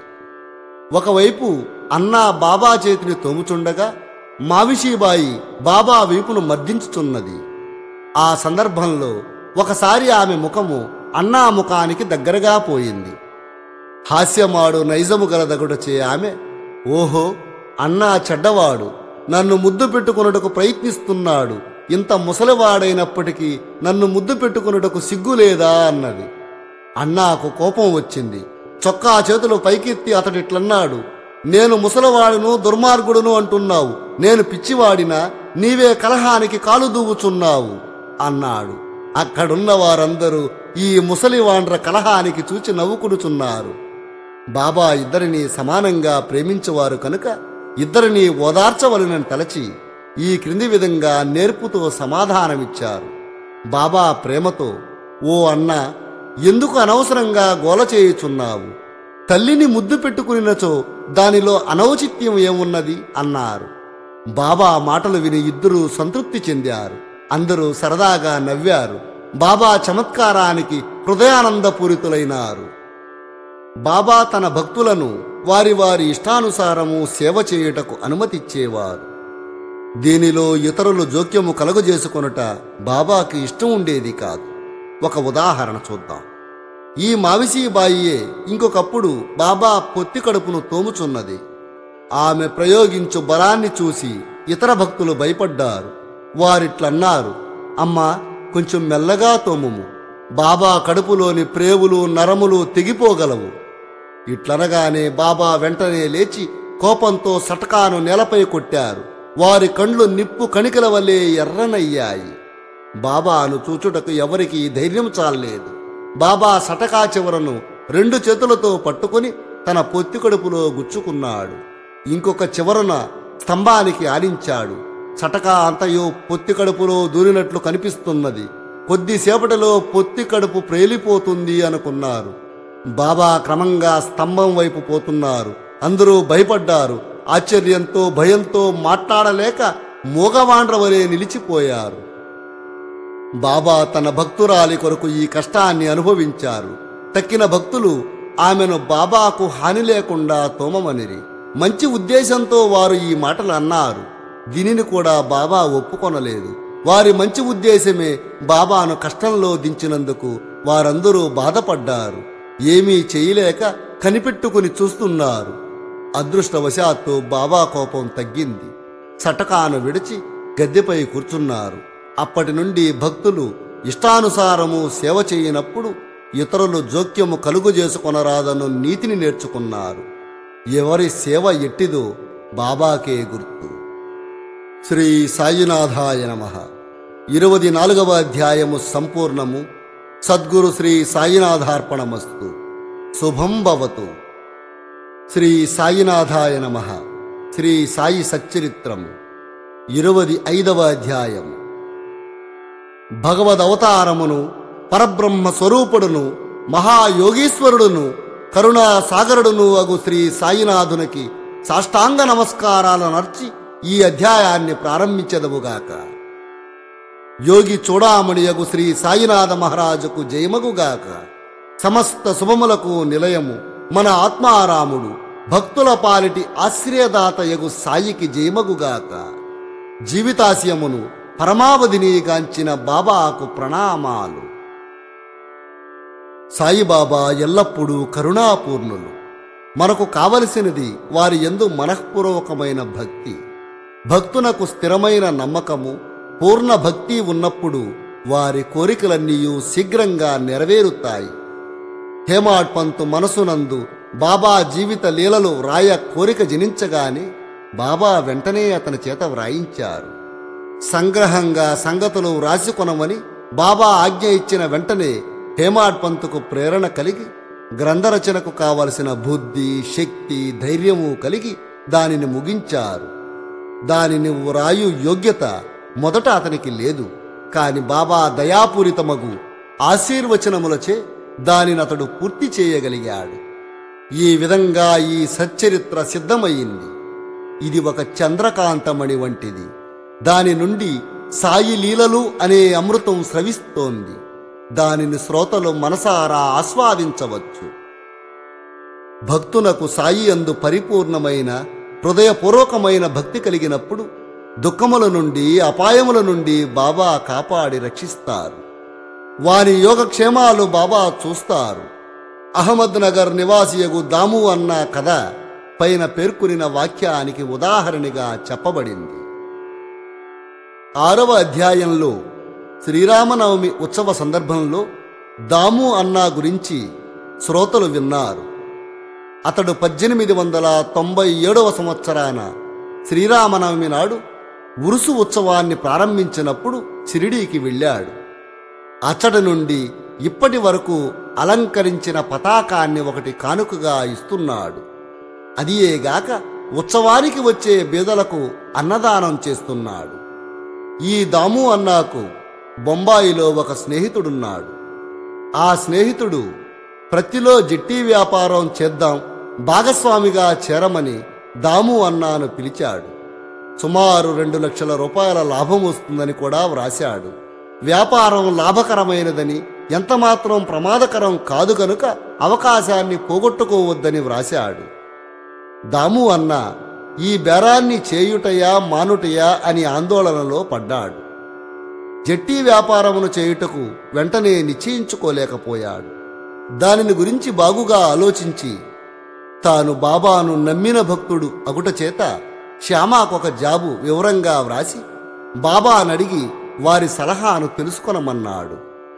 ఒకవైపు అన్నా బాబా చేతిని తోముచుండగా మావిషీబాయి బాబా వీపును మర్దించుచున్నది ఆ సందర్భంలో ఒకసారి ఆమె ముఖము అన్నా ముఖానికి దగ్గరగా పోయింది హాస్యమాడు నైజము గలదగుడచే ఆమె ఓహో అన్నా చెడ్డవాడు నన్ను ముద్దు పెట్టుకొనుటకు ప్రయత్నిస్తున్నాడు ఇంత ముసలివాడైనప్పటికీ నన్ను ముద్దు పెట్టుకొనుటకు సిగ్గులేదా అన్నది అన్నాకు కోపం వచ్చింది చొక్కా చేతులు పైకెత్తి అతడిట్లన్నాడు నేను ముసలివాడును దుర్మార్గుడును అంటున్నావు నేను పిచ్చివాడినా నీవే కలహానికి కాలు దూవుచున్నావు అన్నాడు అక్కడున్న వారందరూ ఈ ముసలివాండ్ర కలహానికి చూచి నవ్వుకుడుచున్నారు బాబా ఇద్దరిని సమానంగా ప్రేమించేవారు కనుక ఇద్దరిని ఓదార్చవలనని తలచి ఈ క్రింది విధంగా నేర్పుతో సమాధానమిచ్చారు బాబా ప్రేమతో ఓ అన్న ఎందుకు అనవసరంగా గోల చేయుచున్నావు తల్లిని ముద్దు పెట్టుకునినచో దానిలో అనౌచిత్యం ఏమున్నది అన్నారు బాబా మాటలు విని ఇద్దరూ సంతృప్తి చెందారు అందరూ సరదాగా నవ్వారు బాబా చమత్కారానికి హృదయానందపూరితులైనారు బాబా తన భక్తులను వారి వారి ఇష్టానుసారము సేవ చేయుటకు అనుమతిచ్చేవారు దీనిలో ఇతరులు జోక్యము కలుగజేసుకొనుట బాబాకి ఇష్టం ఉండేది కాదు ఒక ఉదాహరణ చూద్దాం ఈ మావిసీబాయియే ఇంకొకప్పుడు బాబా పొత్తి కడుపును తోముచున్నది ఆమె ప్రయోగించు బలాన్ని చూసి ఇతర భక్తులు భయపడ్డారు వారిట్లన్నారు అమ్మా కొంచెం మెల్లగా తోముము బాబా కడుపులోని ప్రేవులు నరములు తెగిపోగలవు ఇట్లనగానే బాబా వెంటనే లేచి కోపంతో సటకాను నేలపై కొట్టారు వారి కండ్లు నిప్పు కణికల వలె ఎర్రనయ్యాయి బాబాను చూచుటకు ఎవరికి ధైర్యం చాలలేదు బాబా సటకా చివరను రెండు చేతులతో పట్టుకొని తన పొత్తి కడుపులో గుచ్చుకున్నాడు ఇంకొక చివరన స్తంభానికి ఆనించాడు సటకా అంతయు పొత్తి కడుపులో దూరినట్లు కనిపిస్తున్నది కొద్దిసేపటిలో పొత్తి కడుపు ప్రేలిపోతుంది అనుకున్నారు బాబా క్రమంగా స్తంభం వైపు పోతున్నారు అందరూ భయపడ్డారు ఆశ్చర్యంతో భయంతో మాట్లాడలేక మూగవాండ్ర వలె నిలిచిపోయారు బాబా తన భక్తురాలి కొరకు ఈ కష్టాన్ని అనుభవించారు తక్కిన భక్తులు ఆమెను బాబాకు హాని లేకుండా తోమమనిరి మంచి ఉద్దేశంతో వారు ఈ మాటలు అన్నారు దీనిని కూడా బాబా ఒప్పుకొనలేదు వారి మంచి ఉద్దేశమే బాబాను కష్టంలో దించినందుకు వారందరూ బాధపడ్డారు ఏమీ చేయలేక కనిపెట్టుకుని చూస్తున్నారు అదృష్టవశాత్తు బాబా కోపం తగ్గింది సటకాను విడిచి గద్దెపై కూర్చున్నారు అప్పటి నుండి భక్తులు ఇష్టానుసారము సేవ చేయనప్పుడు ఇతరులు జోక్యము కలుగు చేసుకొనరాదను నీతిని నేర్చుకున్నారు ఎవరి సేవ ఎట్టిదో బాబాకే గుర్తు శ్రీ సాయినాథాయ నమ ఇరవది నాలుగవ అధ్యాయము సంపూర్ణము సద్గురు శ్రీ సాయినాథార్పణమస్తు శుభం భవతు శ్రీ సాయినాథాయ నమ శ్రీ సాయి సచ్చరిత్రం ఇరవది ఐదవ అధ్యాయం భగవద్ అవతారమును పరబ్రహ్మ స్వరూపుడును మహాయోగీశ్వరుడును కరుణా సాగరుడును అగు శ్రీ సాయినాథునికి సాష్టాంగ నమస్కారాలు నర్చి ఈ అధ్యాయాన్ని ప్రారంభించదవుగాక యోగి చూడామణి అగు శ్రీ సాయినాథ మహారాజుకు జయమగుగాక సమస్త శుభములకు నిలయము మన ఆత్మారాముడు భక్తుల పాలిటి ఆశ్రయదాతయగు సాయికి జయమగుగాక జీవితాశయమును పరమావధిని గాంచిన బాబాకు ప్రణామాలు సాయిబాబా ఎల్లప్పుడూ కరుణాపూర్ణులు మనకు కావలసినది వారి ఎందు మనఃపూర్వకమైన భక్తి భక్తునకు స్థిరమైన నమ్మకము పూర్ణ భక్తి ఉన్నప్పుడు వారి కోరికలన్నీ శీఘ్రంగా నెరవేరుతాయి హేమాడ్ పంతు మనసునందు బాబా జీవిత లీలలు వ్రాయ కోరిక జనించగానే బాబా వెంటనే అతని చేత వ్రాయించారు సంగ్రహంగా సంగతులు వ్రాసికొనమని బాబా ఆజ్ఞ ఇచ్చిన వెంటనే హేమాడ్ పంతుకు ప్రేరణ కలిగి గ్రంథరచనకు కావలసిన బుద్ధి శక్తి ధైర్యము కలిగి దానిని ముగించారు దానిని వ్రాయు యోగ్యత మొదట అతనికి లేదు కాని బాబా దయాపూరితమగు ఆశీర్వచనములచే దానిని అతడు పూర్తి చేయగలిగాడు ఈ విధంగా ఈ సచ్చరిత్ర సిద్ధమయ్యింది ఇది ఒక చంద్రకాంతమణి వంటిది దాని నుండి సాయి లీలలు అనే అమృతం స్రవిస్తోంది దానిని శ్రోతలు మనసారా ఆస్వాదించవచ్చు భక్తునకు సాయి అందు పరిపూర్ణమైన హృదయపూర్వకమైన భక్తి కలిగినప్పుడు దుఃఖముల నుండి అపాయముల నుండి బాబా కాపాడి రక్షిస్తారు వారి యోగక్షేమాలు బాబా చూస్తారు అహ్మద్ నగర్ నివాసియగు దాము అన్న కథ పైన పేర్కొనిన వాక్యానికి ఉదాహరణగా చెప్పబడింది ఆరవ అధ్యాయంలో శ్రీరామనవమి ఉత్సవ సందర్భంలో దాము అన్నా గురించి శ్రోతలు విన్నారు అతడు పద్దెనిమిది వందల తొంభై ఏడవ సంవత్సరాన శ్రీరామనవమి నాడు ఉరుసు ఉత్సవాన్ని ప్రారంభించినప్పుడు షిరిడీకి వెళ్ళాడు అచ్చటి నుండి ఇప్పటి వరకు అలంకరించిన పతాకాన్ని ఒకటి కానుకగా ఇస్తున్నాడు అదియేగాక ఉత్సవానికి వచ్చే బీదలకు అన్నదానం చేస్తున్నాడు ఈ దాము అన్నాకు బొంబాయిలో ఒక స్నేహితుడున్నాడు ఆ స్నేహితుడు ప్రతిలో జిట్టి వ్యాపారం చేద్దాం భాగస్వామిగా చేరమని దాము అన్నాను పిలిచాడు సుమారు రెండు లక్షల రూపాయల లాభం వస్తుందని కూడా వ్రాశాడు వ్యాపారం లాభకరమైనదని ఎంతమాత్రం ప్రమాదకరం కాదు కనుక అవకాశాన్ని పోగొట్టుకోవద్దని వ్రాశాడు దాము అన్న ఈ బేరాన్ని చేయుటయా మానుటయా అని ఆందోళనలో పడ్డాడు జట్టి వ్యాపారమును చేయుటకు వెంటనే నిశ్చయించుకోలేకపోయాడు దానిని గురించి బాగుగా ఆలోచించి తాను బాబాను నమ్మిన భక్తుడు అగుట చేత శ్యామాకొక జాబు వివరంగా వ్రాసి బాబానడిగి వారి సలహాను తెలుసుకొనమన్నాడు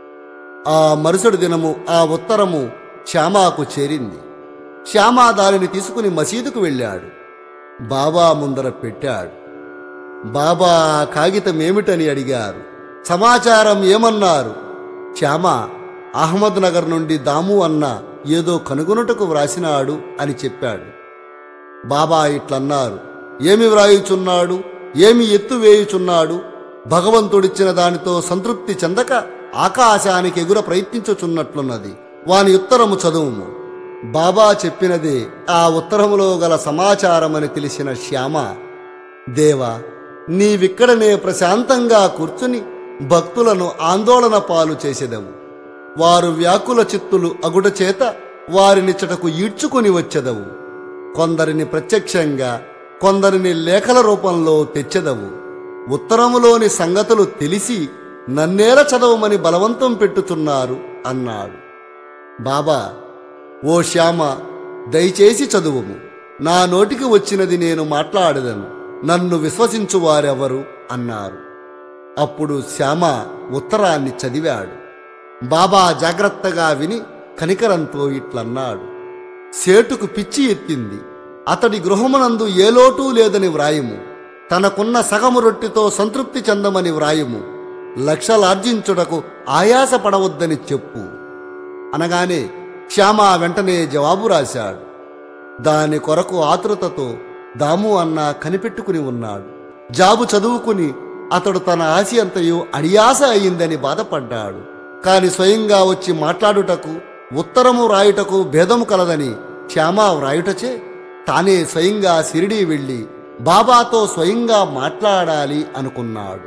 ఆ మరుసటి దినము ఆ ఉత్తరము శ్యామాకు చేరింది శ్యామా దానిని తీసుకుని మసీదుకు వెళ్ళాడు బాబా ముందర పెట్టాడు బాబా ఆ కాగితం ఏమిటని అడిగారు సమాచారం ఏమన్నారు శ్యామ అహ్మద్ నగర్ నుండి దాము అన్న ఏదో కనుగొనుటకు వ్రాసినాడు అని చెప్పాడు బాబా ఇట్లన్నారు ఏమి వ్రాయుచున్నాడు ఏమి ఎత్తు వేయుచున్నాడు భగవంతుడిచ్చిన దానితో సంతృప్తి చెందక ఆకాశానికి ఎగుర ప్రయత్నించుచున్నట్లున్నది వాని ఉత్తరము చదువుము బాబా చెప్పినదే ఆ ఉత్తరములో గల సమాచారమని తెలిసిన శ్యామ దేవా నీవిక్కడనే ప్రశాంతంగా కూర్చుని భక్తులను ఆందోళన పాలు చేసెదవు వారు వ్యాకుల చిత్తులు అగుట చేత వారినిచ్చటకు ఈడ్చుకుని వచ్చెదవు కొందరిని ప్రత్యక్షంగా కొందరిని లేఖల రూపంలో తెచ్చెదవు ఉత్తరములోని సంగతులు తెలిసి నన్నేల చదవమని బలవంతం పెట్టుచున్నారు అన్నాడు బాబా ఓ శ్యామ దయచేసి చదువుము నా నోటికి వచ్చినది నేను మాట్లాడదను నన్ను విశ్వసించువారెవరు అన్నారు అప్పుడు శ్యామ ఉత్తరాన్ని చదివాడు బాబా జాగ్రత్తగా విని కనికరంతో ఇట్లన్నాడు సేటుకు పిచ్చి ఎత్తింది అతడి గృహమునందు ఏ లోటు లేదని వ్రాయము తనకున్న సగము రొట్టెతో సంతృప్తి చెందమని వ్రాయము లక్షలార్జించుటకు ఆయాసపడవద్దని చెప్పు అనగానే శ్యామ వెంటనే జవాబు రాశాడు దాని కొరకు ఆతృతతో దాము అన్న కనిపెట్టుకుని ఉన్నాడు జాబు చదువుకుని అతడు తన ఆశ అంతయు అడియాస అయిందని బాధపడ్డాడు కాని స్వయంగా వచ్చి మాట్లాడుటకు ఉత్తరము రాయుటకు భేదము కలదని శ్యామ వ్రాయుటచే తానే స్వయంగా సిరిడి వెళ్ళి బాబాతో స్వయంగా మాట్లాడాలి అనుకున్నాడు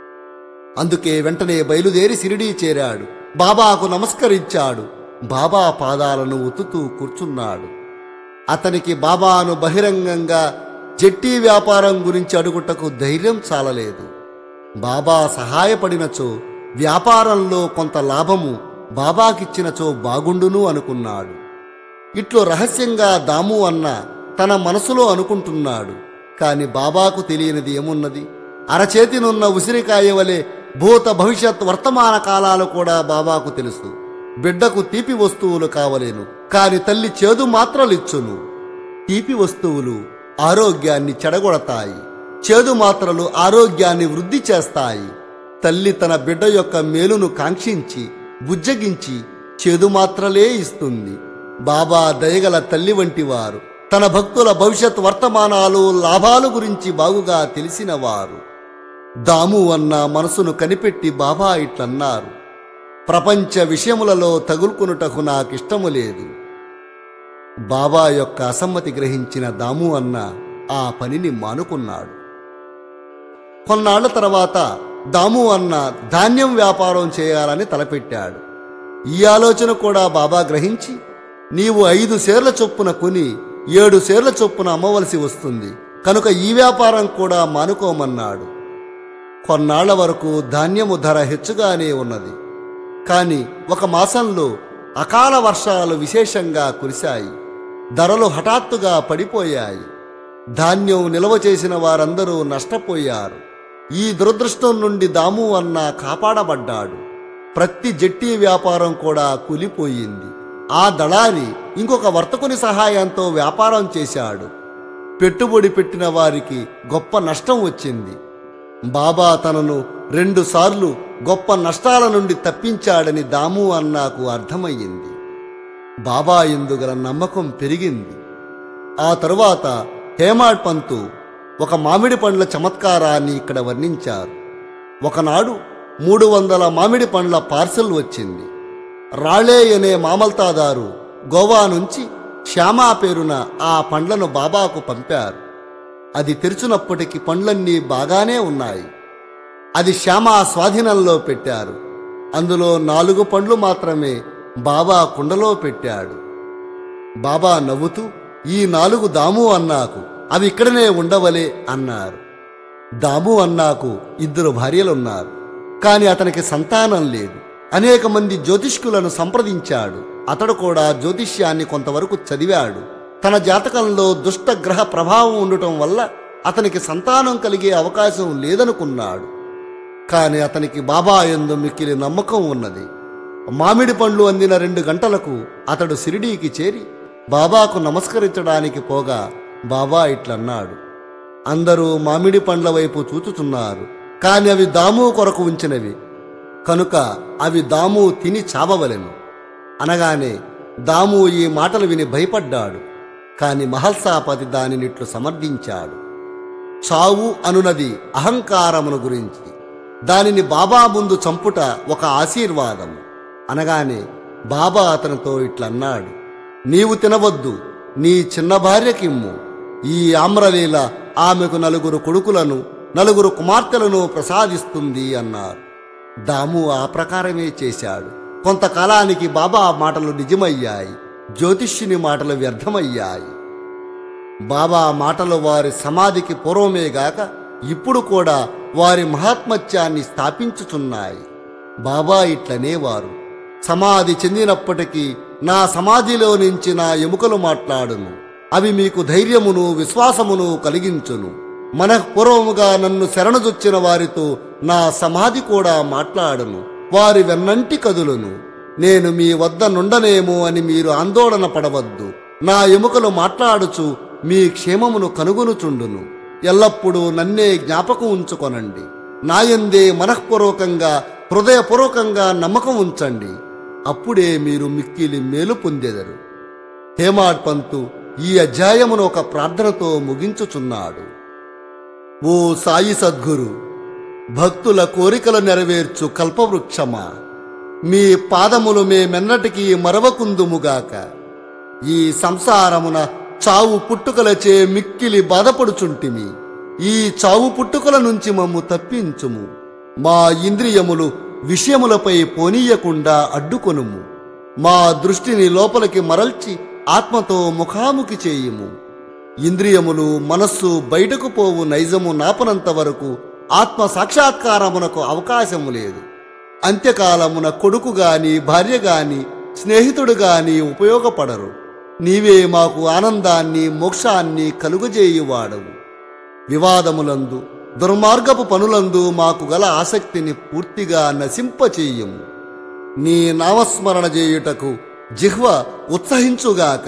అందుకే వెంటనే బయలుదేరి సిరిడీ చేరాడు బాబాకు నమస్కరించాడు బాబా పాదాలను ఉతుతూ కూర్చున్నాడు అతనికి బాబాను బహిరంగంగా జట్టి వ్యాపారం గురించి అడుగుటకు ధైర్యం చాలలేదు బాబా సహాయపడినచో వ్యాపారంలో కొంత లాభము బాబాకిచ్చినచో బాగుండును అనుకున్నాడు ఇట్లు రహస్యంగా దాము అన్న తన మనసులో అనుకుంటున్నాడు కాని బాబాకు తెలియనిది ఏమున్నది అరచేతినున్న ఉసిరికాయ వలె భూత భవిష్యత్ వర్తమాన కాలాలు కూడా బాబాకు తెలుసు బిడ్డకు తీపి వస్తువులు కావలేను కాని తల్లి చేదు మాత్రలిచ్చును తీపి వస్తువులు ఆరోగ్యాన్ని చెడగొడతాయి చేదు మాత్రలు ఆరోగ్యాన్ని వృద్ధి చేస్తాయి తల్లి తన బిడ్డ యొక్క మేలును కాంక్షించి బుజ్జగించి చేదు మాత్రలే ఇస్తుంది బాబా దయగల తల్లి వంటి వారు తన భక్తుల భవిష్యత్ వర్తమానాలు లాభాలు గురించి బాగుగా తెలిసినవారు దాము అన్న మనసును కనిపెట్టి బాబా ఇట్లన్నారు ప్రపంచ విషయములలో తగులుకునుటకు నాకిష్టము లేదు బాబా యొక్క అసమ్మతి గ్రహించిన దాము అన్న ఆ పనిని మానుకున్నాడు కొన్నాళ్ల తర్వాత దాము అన్న ధాన్యం వ్యాపారం చేయాలని తలపెట్టాడు ఈ ఆలోచన కూడా బాబా గ్రహించి నీవు ఐదు సేర్ల చొప్పున కొని ఏడు సేర్ల చొప్పున అమ్మవలసి వస్తుంది కనుక ఈ వ్యాపారం కూడా మానుకోమన్నాడు కొన్నాళ్ల వరకు ధాన్యము ధర హెచ్చుగానే ఉన్నది కాని ఒక మాసంలో అకాల వర్షాలు విశేషంగా కురిశాయి ధరలు హఠాత్తుగా పడిపోయాయి ధాన్యం నిల్వ చేసిన వారందరూ నష్టపోయారు ఈ దురదృష్టం నుండి దాము అన్న కాపాడబడ్డాడు ప్రతి జట్టి వ్యాపారం కూడా కూలిపోయింది ఆ దళారి ఇంకొక వర్తకుని సహాయంతో వ్యాపారం చేశాడు పెట్టుబడి పెట్టిన వారికి గొప్ప నష్టం వచ్చింది బాబా తనను రెండుసార్లు గొప్ప నష్టాల నుండి తప్పించాడని దాము అన్నాకు అర్థమయ్యింది బాబా ఎందుగల నమ్మకం పెరిగింది ఆ తరువాత హేమాడ్ పంతు ఒక మామిడి పండ్ల చమత్కారాన్ని ఇక్కడ వర్ణించారు ఒకనాడు మూడు వందల మామిడి పండ్ల పార్సెల్ వచ్చింది రాళే అనే మామల్తాదారు గోవా నుంచి శ్యామా పేరున ఆ పండ్లను బాబాకు పంపారు అది తెరిచినప్పటికీ పండ్లన్నీ బాగానే ఉన్నాయి అది శ్యామా స్వాధీనంలో పెట్టారు అందులో నాలుగు పండ్లు మాత్రమే బాబా కుండలో పెట్టాడు బాబా నవ్వుతూ ఈ నాలుగు దాము అన్నాకు అవి ఇక్కడనే ఉండవలే అన్నారు దాము అన్నాకు ఇద్దరు భార్యలున్నారు కాని అతనికి సంతానం లేదు అనేక మంది జ్యోతిష్కులను సంప్రదించాడు అతడు కూడా జ్యోతిష్యాన్ని కొంతవరకు చదివాడు తన జాతకంలో దుష్ట గ్రహ ప్రభావం ఉండటం వల్ల అతనికి సంతానం కలిగే అవకాశం లేదనుకున్నాడు కాని అతనికి బాబా ఎందు మిక్కిలి నమ్మకం ఉన్నది మామిడి పండ్లు అందిన రెండు గంటలకు అతడు సిరిడీకి చేరి బాబాకు నమస్కరించడానికి పోగా బాబా ఇట్లన్నాడు అందరూ మామిడి పండ్ల వైపు చూచుచున్నారు కాని అవి దాము కొరకు ఉంచినవి కనుక అవి దాము తిని చావవలెను అనగానే దాము ఈ మాటలు విని భయపడ్డాడు కాని మహల్సాపతి దానినిట్లు సమర్థించాడు చావు అనునది అహంకారమును గురించి దానిని బాబా ముందు చంపుట ఒక ఆశీర్వాదం అనగానే బాబా అతనితో ఇట్లన్నాడు నీవు తినవద్దు నీ చిన్న భార్యకిమ్ము ఈ ఆమ్రలీల ఆమెకు నలుగురు కొడుకులను నలుగురు కుమార్తెలను ప్రసాదిస్తుంది అన్నారు దాము ఆ ప్రకారమే చేశాడు కొంతకాలానికి బాబా మాటలు నిజమయ్యాయి జ్యోతిష్యుని మాటలు వ్యర్థమయ్యాయి బాబా మాటలు వారి సమాధికి పూర్వమే గాక ఇప్పుడు కూడా వారి మహాత్మత్యాన్ని స్థాపించుచున్నాయి బాబా ఇట్లనేవారు సమాధి చెందినప్పటికీ నా సమాధిలో నుంచి నా ఎముకలు మాట్లాడును అవి మీకు ధైర్యమును విశ్వాసమును కలిగించును మనఃపూర్వముగా నన్ను శరణుజొచ్చిన వారితో నా సమాధి కూడా మాట్లాడును వారి వెన్నంటి కదులును నేను మీ వద్ద నుండనేమో అని మీరు ఆందోళన పడవద్దు నా ఎముకలు మాట్లాడుచు మీ క్షేమమును కనుగొనుచుండును ఎల్లప్పుడూ నన్నే జ్ఞాపకం ఉంచుకొనండి నాయందే మనఃపూర్వకంగా హృదయపూర్వకంగా నమ్మకం ఉంచండి అప్పుడే మీరు మిక్కిలి మేలు పొందెదరు హేమాడ్ పంతు ఈ అధ్యాయమును ఒక ప్రార్థనతో ముగించుచున్నాడు ఓ సాయి సద్గురు భక్తుల కోరికలు నెరవేర్చు కల్పవృక్షమా మీ పాదములు మేమెన్నటికీ మరవకుందుముగాక ఈ సంసారమున చావు పుట్టుకలచే మిక్కిలి బాధపడుచుంటిమి ఈ చావు పుట్టుకల నుంచి మమ్ము తప్పించుము మా ఇంద్రియములు విషయములపై పోనీయకుండా అడ్డుకొనుము మా దృష్టిని లోపలికి మరల్చి ఆత్మతో ముఖాముఖి చేయుము ఇంద్రియములు మనస్సు బయటకు పోవు నైజము నాపనంత వరకు ఆత్మ సాక్షాత్కారమునకు అవకాశము లేదు అంత్యకాలమున కొడుకు గాని భార్య గాని స్నేహితుడు గాని ఉపయోగపడరు నీవే మాకు ఆనందాన్ని మోక్షాన్ని కలుగజేయువాడవు వివాదములందు దుర్మార్గపు పనులందు మాకు గల ఆసక్తిని పూర్తిగా నశింపచేయము నీ నామస్మరణ చేయుటకు జిహ్వ ఉత్సహించుగాక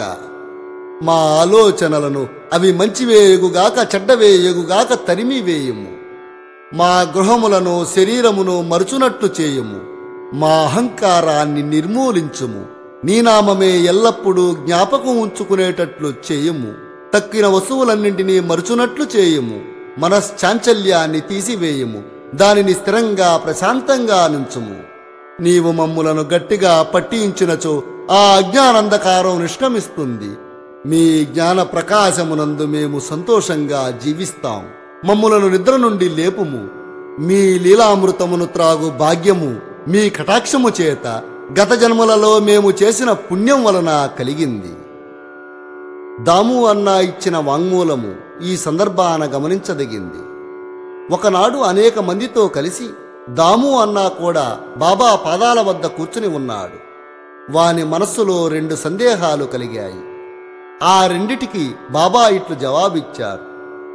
మా ఆలోచనలను అవి మంచివేయుగాక చెడ్డవేయుగాక తరిమివేయము మా గృహములను శరీరమును మరుచునట్లు చేయము మా అహంకారాన్ని నిర్మూలించుము నీ నామమే ఎల్లప్పుడూ జ్ఞాపకం ఉంచుకునేటట్లు చేయము తక్కిన వస్తువులన్నింటినీ మరుచునట్లు చేయము మనశ్చాంచల్యాన్ని తీసివేయము దానిని స్థిరంగా ప్రశాంతంగా నుంచుము నీవు మమ్ములను గట్టిగా పట్టించినచో ఆ అజ్ఞానంధకారం నిష్క్రమిస్తుంది మీ జ్ఞాన ప్రకాశమునందు మేము సంతోషంగా జీవిస్తాం మమ్ములను నిద్ర నుండి లేపుము మీ లీలామృతమును త్రాగు భాగ్యము మీ కటాక్షము చేత గత జన్మలలో మేము చేసిన పుణ్యం వలన కలిగింది దాము అన్న ఇచ్చిన వాంగ్మూలము ఈ సందర్భాన గమనించదగింది ఒకనాడు అనేక మందితో కలిసి దాము అన్నా కూడా బాబా పాదాల వద్ద కూర్చుని ఉన్నాడు వాని మనస్సులో రెండు సందేహాలు కలిగాయి ఆ రెండిటికి బాబా ఇట్లు జవాబిచ్చారు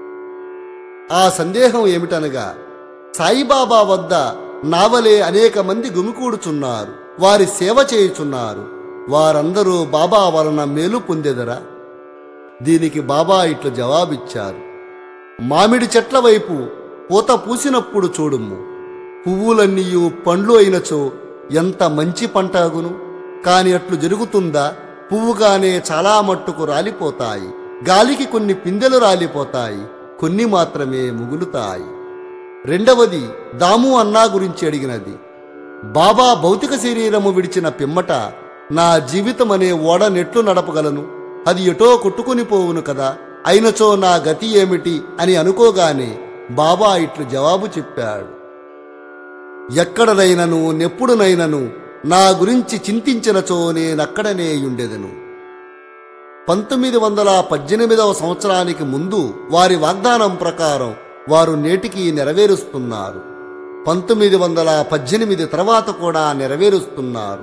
ఆ సందేహం ఏమిటనగా సాయిబాబా వద్ద నావలే అనేక మంది గుమికూడుచున్నారు వారి సేవ చేయుచున్నారు వారందరూ బాబా వలన మేలు పొందెదరా దీనికి బాబా ఇట్లు జవాబిచ్చారు మామిడి చెట్ల వైపు పూత పూసినప్పుడు చూడుము పువ్వులన్నీయు పండ్లు అయినచో ఎంత మంచి పంట అగును కాని అట్లు జరుగుతుందా పువ్వుగానే చాలా మట్టుకు రాలిపోతాయి గాలికి కొన్ని పిందెలు రాలిపోతాయి కొన్ని మాత్రమే ముగులుతాయి రెండవది దాము అన్నా గురించి అడిగినది బాబా భౌతిక శరీరము విడిచిన పిమ్మట నా జీవితం అనే ఓడ నెట్లు నడపగలను అది ఎటో కొట్టుకుని పోవును కదా అయినచో నా గతి ఏమిటి అని అనుకోగానే బాబా ఇట్లు జవాబు చెప్పాడు ఎక్కడనైనను నెప్పుడునైనను నా గురించి చింతించినచో నేనక్కడనే ఉండెదను పంతొమ్మిది వందల పద్దెనిమిదవ సంవత్సరానికి ముందు వారి వాగ్దానం ప్రకారం వారు నేటికి నెరవేరుస్తున్నారు పంతొమ్మిది వందల పద్దెనిమిది తర్వాత కూడా నెరవేరుస్తున్నారు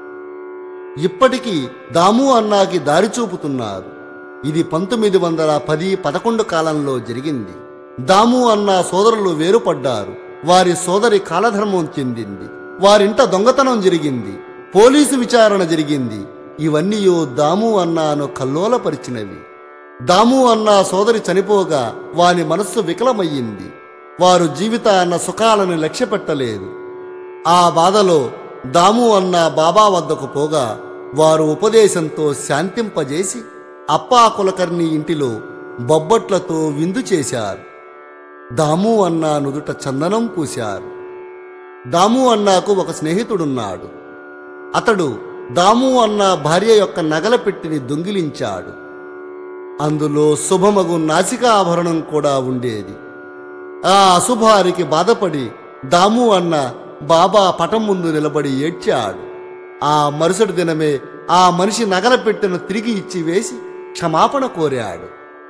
ఇప్పటికీ దాము అన్నాకి దారి చూపుతున్నారు ఇది పంతొమ్మిది వందల పది పదకొండు కాలంలో జరిగింది దాము అన్న సోదరులు వేరుపడ్డారు వారి సోదరి కాలధర్మం చెందింది వారింట దొంగతనం జరిగింది పోలీసు విచారణ జరిగింది ఇవన్నీ దాము అన్నాను కల్లోలపరిచినవి దాము అన్న సోదరి చనిపోగా వాని మనస్సు వికలమయ్యింది వారు జీవితాన్న సుఖాలను లక్ష్యపెట్టలేదు ఆ బాధలో దాము అన్న బాబా వద్దకు పోగా వారు ఉపదేశంతో శాంతింపజేసి అప్పా కులకర్ణి ఇంటిలో బొబ్బట్లతో విందు చేశారు దాము అన్న నుదుట చందనం పూశారు దాము అన్నాకు ఒక స్నేహితుడున్నాడు అతడు దాము అన్న భార్య యొక్క నగల పెట్టిని దొంగిలించాడు అందులో శుభమగు నాసికాభరణం కూడా ఉండేది ఆ అశుభానికి బాధపడి దాము అన్న బాబా పటం ముందు నిలబడి ఏడ్చాడు ఆ మరుసటి దినమే ఆ మనిషి నగల పెట్టెను తిరిగి ఇచ్చి వేసి క్షమాపణ కోరాడు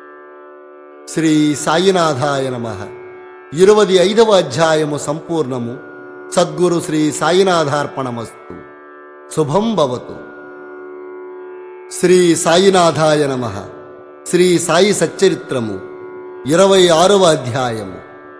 శ్రీ సాయినాథాయ నమ ఇరవై ఐదవ అధ్యాయము సంపూర్ణము సద్గురు శ్రీ సాయినాథార్పణమస్తు శుభం భవతు శ్రీ సాయినాథాయ నమ శ్రీ సాయి సచ్చరిత్రము ఇరవై ఆరవ అధ్యాయము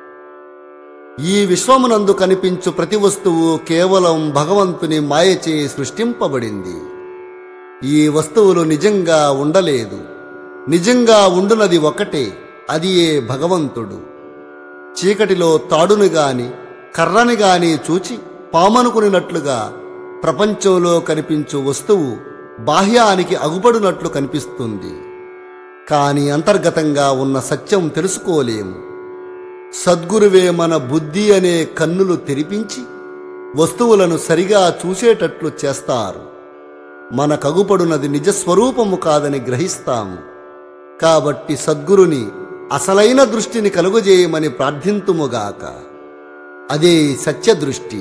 ఈ విశ్వమునందు కనిపించు ప్రతి వస్తువు కేవలం భగవంతుని మాయచే సృష్టింపబడింది ఈ వస్తువులు నిజంగా ఉండలేదు నిజంగా ఉండునది ఒకటే అది ఏ భగవంతుడు చీకటిలో తాడుని గాని కర్రని గాని చూచి పామనుకునినట్లుగా ప్రపంచంలో కనిపించు వస్తువు బాహ్యానికి అగుపడినట్లు కనిపిస్తుంది కాని అంతర్గతంగా ఉన్న సత్యం తెలుసుకోలేము సద్గురువే మన బుద్ధి అనే కన్నులు తెరిపించి వస్తువులను సరిగా చూసేటట్లు చేస్తారు మన కగుపడునది నిజస్వరూపము కాదని గ్రహిస్తాము కాబట్టి సద్గురుని అసలైన దృష్టిని కలుగజేయమని ప్రార్థింతుముగాక అదే సత్యదృష్టి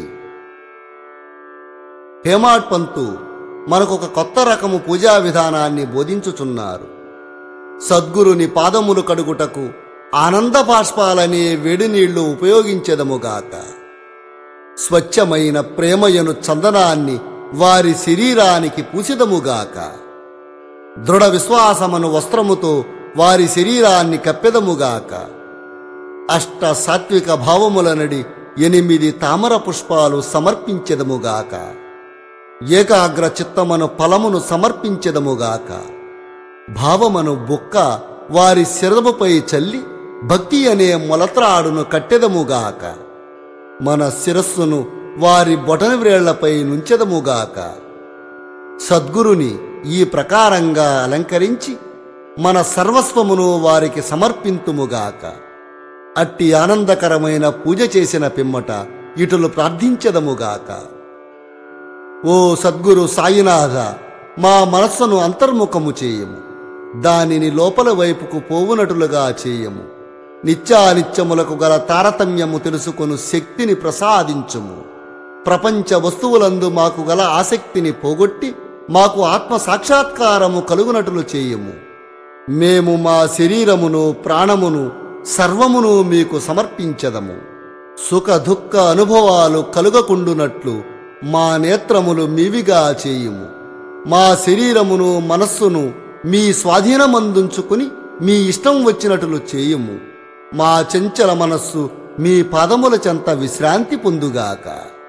హేమాడ్ పంతు మనకొక కొత్త రకము పూజా విధానాన్ని బోధించుచున్నారు సద్గురుని పాదములు కడుగుటకు ఆనంద బాష్పాలనే వేడి నీళ్లు ఉపయోగించెదముగాక స్వచ్ఛమైన ప్రేమయను చందనాన్ని వారి శరీరానికి పూసిదముగాక దృఢ విశ్వాసమను వస్త్రముతో వారి శరీరాన్ని కప్పెదముగాక అష్ట సాత్విక భావములనడి ఎనిమిది తామర పుష్పాలు సమర్పించెదముగాక ఏకాగ్ర చిత్తమను ఫలమును సమర్పించెదముగాక భావమను బొక్క వారి శిరముపై చల్లి భక్తి అనే మొలత్రాడును కట్టెదముగాక మన శిరస్సును వారి బొటన వ్రేళ్లపై నుంచెదముగాక సద్గురుని ఈ ప్రకారంగా అలంకరించి మన సర్వస్వమును వారికి సమర్పింతుముగాక అట్టి ఆనందకరమైన పూజ చేసిన పిమ్మట ఇటులు ప్రార్థించదముగాక ఓ సద్గురు సాయినాథ మా మనస్సును అంతర్ముఖము చేయము దానిని లోపల వైపుకు పోవునటులుగా చేయము నిత్యానిత్యములకు గల తారతమ్యము తెలుసుకొను శక్తిని ప్రసాదించుము ప్రపంచ వస్తువులందు మాకు గల ఆసక్తిని పోగొట్టి మాకు ఆత్మ సాక్షాత్కారము కలుగునట్లు చేయము మేము మా శరీరమును ప్రాణమును సర్వమును మీకు సమర్పించదము సుఖ దుఃఖ అనుభవాలు కలుగకుండునట్లు మా నేత్రములు మీవిగా చేయుము మా శరీరమును మనస్సును మీ స్వాధీనమందుంచుకుని మీ ఇష్టం వచ్చినట్లు చేయుము మా చెంచల మనస్సు మీ పాదముల చెంత విశ్రాంతి పొందుగాక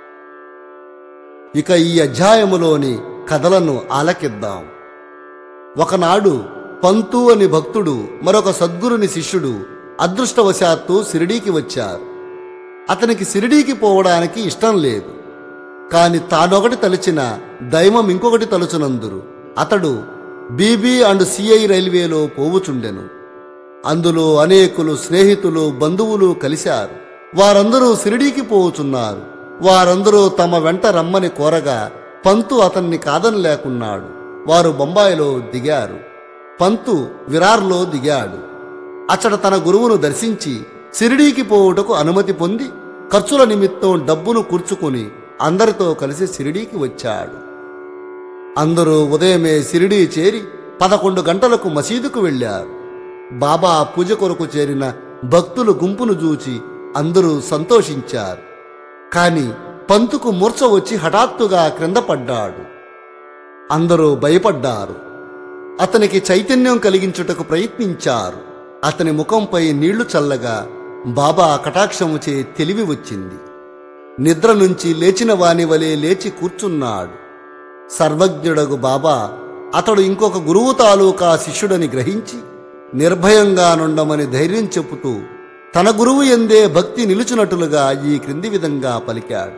ఇక ఈ అధ్యాయములోని కథలను ఆలకిద్దాం ఒకనాడు పంతు అని భక్తుడు మరొక సద్గురుని శిష్యుడు అదృష్టవశాత్తు సిరిడీకి వచ్చారు అతనికి సిరిడీకి పోవడానికి ఇష్టం లేదు కాని తానొకటి తలచిన దైవం ఇంకొకటి తలుచునందురు అతడు బీబీ అండ్ సిఐ రైల్వేలో పోవుచుండెను అందులో అనేకులు స్నేహితులు బంధువులు కలిశారు వారందరూ సిరిడీకి పోవుచున్నారు వారందరూ తమ వెంట రమ్మని కోరగా పంతు అతన్ని కాదనలేకున్నాడు వారు బొంబాయిలో దిగారు పంతు విరార్లో దిగాడు అచ్చట తన గురువును దర్శించి సిరిడీకి పోవుటకు అనుమతి పొంది ఖర్చుల నిమిత్తం డబ్బును కూర్చుకొని అందరితో కలిసి సిరిడీకి వచ్చాడు అందరూ ఉదయమే సిరిడీ చేరి పదకొండు గంటలకు మసీదుకు వెళ్ళారు బాబా పూజ కొరకు చేరిన భక్తులు గుంపును చూచి అందరూ సంతోషించారు కాని పంతుకు మూర్ఛ వచ్చి హఠాత్తుగా క్రింద పడ్డాడు అందరూ భయపడ్డారు అతనికి చైతన్యం కలిగించుటకు ప్రయత్నించారు అతని ముఖంపై నీళ్లు చల్లగా బాబా కటాక్షముచే తెలివి వచ్చింది నిద్ర నుంచి లేచిన వాని వలె లేచి కూర్చున్నాడు సర్వజ్ఞుడగు బాబా అతడు ఇంకొక గురువు తాలూకా శిష్యుడని గ్రహించి నిర్భయంగా నుండమని ధైర్యం చెప్పుతూ తన గురువు ఎందే భక్తి నిలుచునట్టులుగా ఈ క్రింది విధంగా పలికాడు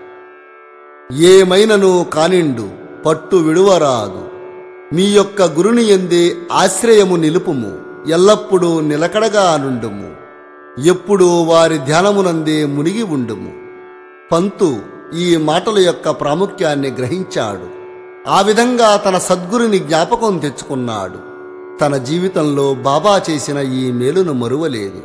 ఏమైనను కానిండు పట్టు విడువరాదు మీ యొక్క గురుని ఎందే ఆశ్రయము నిలుపుము ఎల్లప్పుడూ నిలకడగా నుండుము ఎప్పుడూ వారి ధ్యానమునందే మునిగి ఉండుము పంతు ఈ మాటల యొక్క ప్రాముఖ్యాన్ని గ్రహించాడు ఆ విధంగా తన సద్గురుని జ్ఞాపకం తెచ్చుకున్నాడు తన జీవితంలో బాబా చేసిన ఈ మేలును మరువలేదు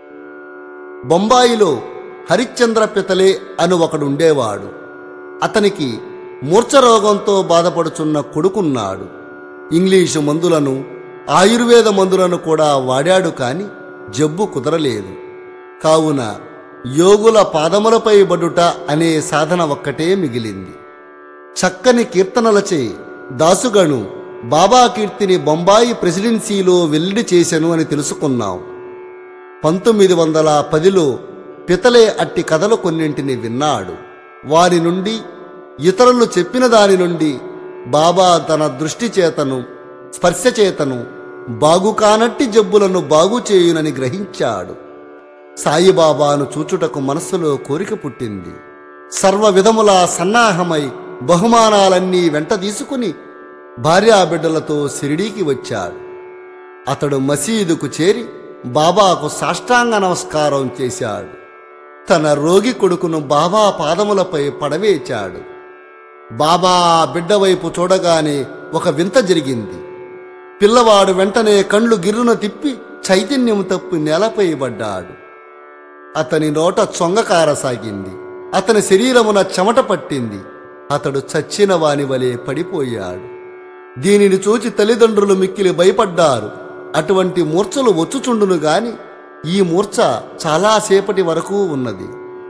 బొంబాయిలో హరిశ్చంద్ర పితలే అని ఒకడుండేవాడు అతనికి మూర్ఛ రోగంతో బాధపడుచున్న కొడుకున్నాడు ఇంగ్లీషు మందులను ఆయుర్వేద మందులను కూడా వాడాడు కాని జబ్బు కుదరలేదు కావున యోగుల పాదములపై బడుట అనే సాధన ఒక్కటే మిగిలింది చక్కని కీర్తనలచే దాసుగను బాబా కీర్తిని బొంబాయి ప్రెసిడెన్సీలో వెల్లడి చేశను అని తెలుసుకున్నాం పంతొమ్మిది వందల పదిలో పితలే అట్టి కథలు కొన్నింటిని విన్నాడు వారి నుండి ఇతరులు చెప్పిన దాని నుండి బాబా తన దృష్టి చేతను స్పర్శ చేతను బాగు కానట్టి జబ్బులను బాగు చేయునని గ్రహించాడు సాయిబాబాను చూచుటకు మనస్సులో కోరిక పుట్టింది సర్వ విధములా సన్నాహమై బహుమానాలన్నీ వెంట తీసుకుని భార్యాబిడ్డలతో సిరిడీకి వచ్చాడు అతడు మసీదుకు చేరి బాబాకు సాష్టాంగ నమస్కారం చేశాడు తన రోగి కొడుకును బాబా పాదములపై పడవేచాడు బాబా ఆ బిడ్డ వైపు చూడగానే ఒక వింత జరిగింది పిల్లవాడు వెంటనే కండ్లు గిర్రున తిప్పి చైతన్యం తప్పి నేలపై పడ్డాడు అతని నోట చొంగకారసాగింది అతని శరీరమున చెమట పట్టింది అతడు చచ్చిన వాని వలె పడిపోయాడు దీనిని చూచి తల్లిదండ్రులు మిక్కిలి భయపడ్డారు అటువంటి మూర్ఛలు వచ్చుచుండును గాని ఈ మూర్ఛ చాలాసేపటి వరకు ఉన్నది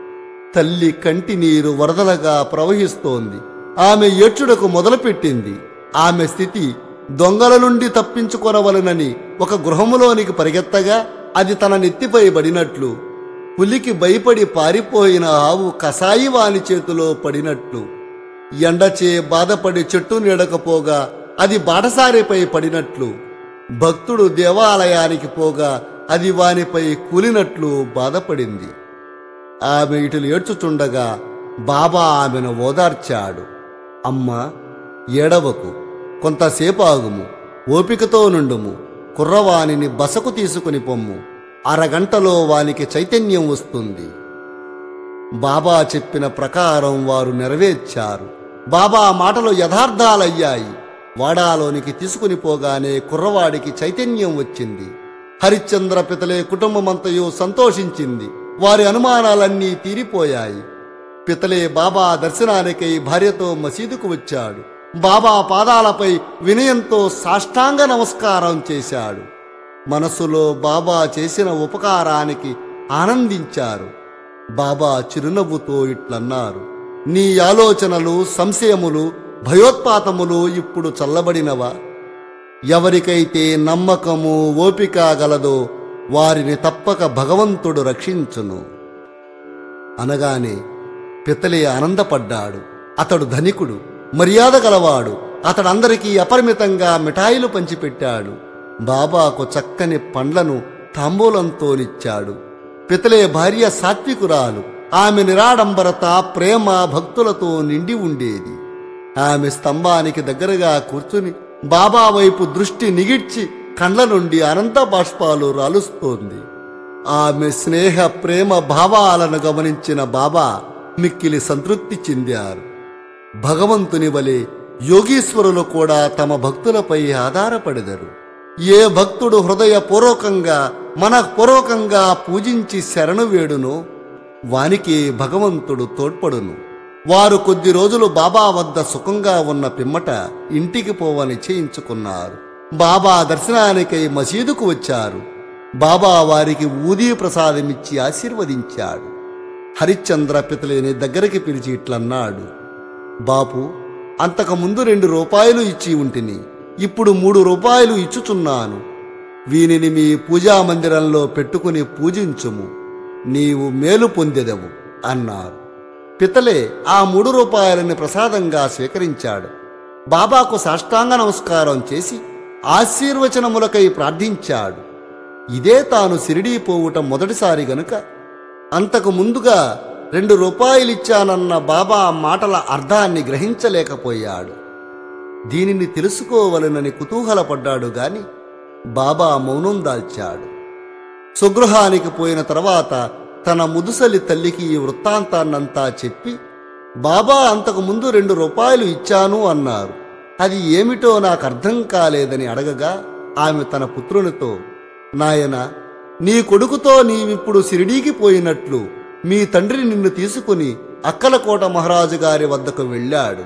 తల్లి కంటి నీరు వరదలగా ప్రవహిస్తోంది ఆమె ఏడ్చుడకు మొదలుపెట్టింది ఆమె స్థితి దొంగల నుండి తప్పించుకొనవలనని ఒక గృహములోనికి పరిగెత్తగా అది తన నెత్తిపై పడినట్లు పులికి భయపడి పారిపోయిన ఆవు కసాయి వాని చేతిలో పడినట్లు ఎండచే బాధపడి చెట్టు నీడకపోగా అది బాటసారిపై పడినట్లు భక్తుడు దేవాలయానికి పోగా అది వానిపై కూలినట్లు బాధపడింది ఆమె ఇటులు ఏడ్చుచుండగా బాబా ఆమెను ఓదార్చాడు అమ్మ ఏడవకు కొంతసేపు ఆగుము ఓపికతో నుండుము కుర్రవానిని బసకు తీసుకుని పొమ్ము అరగంటలో వానికి చైతన్యం వస్తుంది బాబా చెప్పిన ప్రకారం వారు నెరవేర్చారు బాబా మాటలు యథార్థాలయ్యాయి వాడాలోనికి తీసుకుని పోగానే కుర్రవాడికి చైతన్యం వచ్చింది హరిశ్చంద్ర పితలే కుటుంబమంతయు సంతోషించింది వారి అనుమానాలన్నీ తీరిపోయాయి పితలే బాబా దర్శనానికై భార్యతో మసీదుకు వచ్చాడు బాబా పాదాలపై వినయంతో సాష్టాంగ నమస్కారం చేశాడు మనసులో బాబా చేసిన ఉపకారానికి ఆనందించారు బాబా చిరునవ్వుతో ఇట్లన్నారు నీ ఆలోచనలు సంశయములు భయోత్పాతములు ఇప్పుడు చల్లబడినవా ఎవరికైతే నమ్మకము ఓపిక గలదో వారిని తప్పక భగవంతుడు రక్షించును అనగానే పితలే ఆనందపడ్డాడు అతడు ధనికుడు మర్యాద గలవాడు అతడందరికీ అపరిమితంగా మిఠాయిలు పంచిపెట్టాడు బాబాకు చక్కని పండ్లను తాంబూలంతోనిచ్చాడు పితలే భార్య సాత్వికురాలు ఆమె నిరాడంబరత ప్రేమ భక్తులతో నిండి ఉండేది ఆమె స్తంభానికి దగ్గరగా కూర్చుని బాబా వైపు దృష్టి నిగిడ్చి కండ్ల నుండి అనంత బాష్పాలు రాలుస్తోంది ఆమె స్నేహ ప్రేమ భావాలను గమనించిన బాబా మిక్కిలి సంతృప్తి చెందారు భగవంతుని వలె యోగీశ్వరులు కూడా తమ భక్తులపై ఆధారపడెదరు ఏ భక్తుడు హృదయపూర్వకంగా మనఃపూర్వకంగా పూజించి శరణు వేడునో వానికి భగవంతుడు తోడ్పడును వారు కొద్ది రోజులు బాబా వద్ద సుఖంగా ఉన్న పిమ్మట ఇంటికి పోవ నిశ్చయించుకున్నారు బాబా దర్శనానికై మసీదుకు వచ్చారు బాబా వారికి ఊదీ ప్రసాదమిచ్చి ఆశీర్వదించాడు హరిశ్చంద్ర పితలేని దగ్గరికి పిలిచి ఇట్లన్నాడు బాపు అంతకుముందు రెండు రూపాయలు ఇచ్చి ఉంటిని ఇప్పుడు మూడు రూపాయలు ఇచ్చుచున్నాను వీనిని మీ పూజా మందిరంలో పెట్టుకుని పూజించుము నీవు మేలు పొందెదవు అన్నారు పితలే ఆ మూడు రూపాయలని ప్రసాదంగా స్వీకరించాడు బాబాకు సాష్టాంగ నమస్కారం చేసి ఆశీర్వచనములకై ప్రార్థించాడు ఇదే తాను సిరిడీ పోవుట మొదటిసారి గనుక అంతకు ముందుగా రెండు రూపాయలిచ్చానన్న బాబా మాటల అర్థాన్ని గ్రహించలేకపోయాడు దీనిని తెలుసుకోవలనని కుతూహలపడ్డాడు గాని బాబా మౌనం దాల్చాడు స్వగృహానికి పోయిన తర్వాత తన ముదుసలి తల్లికి ఈ వృత్తాంతాన్నంతా చెప్పి బాబా అంతకు ముందు రెండు రూపాయలు ఇచ్చాను అన్నారు అది ఏమిటో నాకు అర్థం కాలేదని అడగగా ఆమె తన పుత్రునితో నాయన నీ కొడుకుతో నీవిప్పుడు సిరిడీకి పోయినట్లు మీ తండ్రి నిన్ను తీసుకుని అక్కలకోట మహారాజు గారి వద్దకు వెళ్ళాడు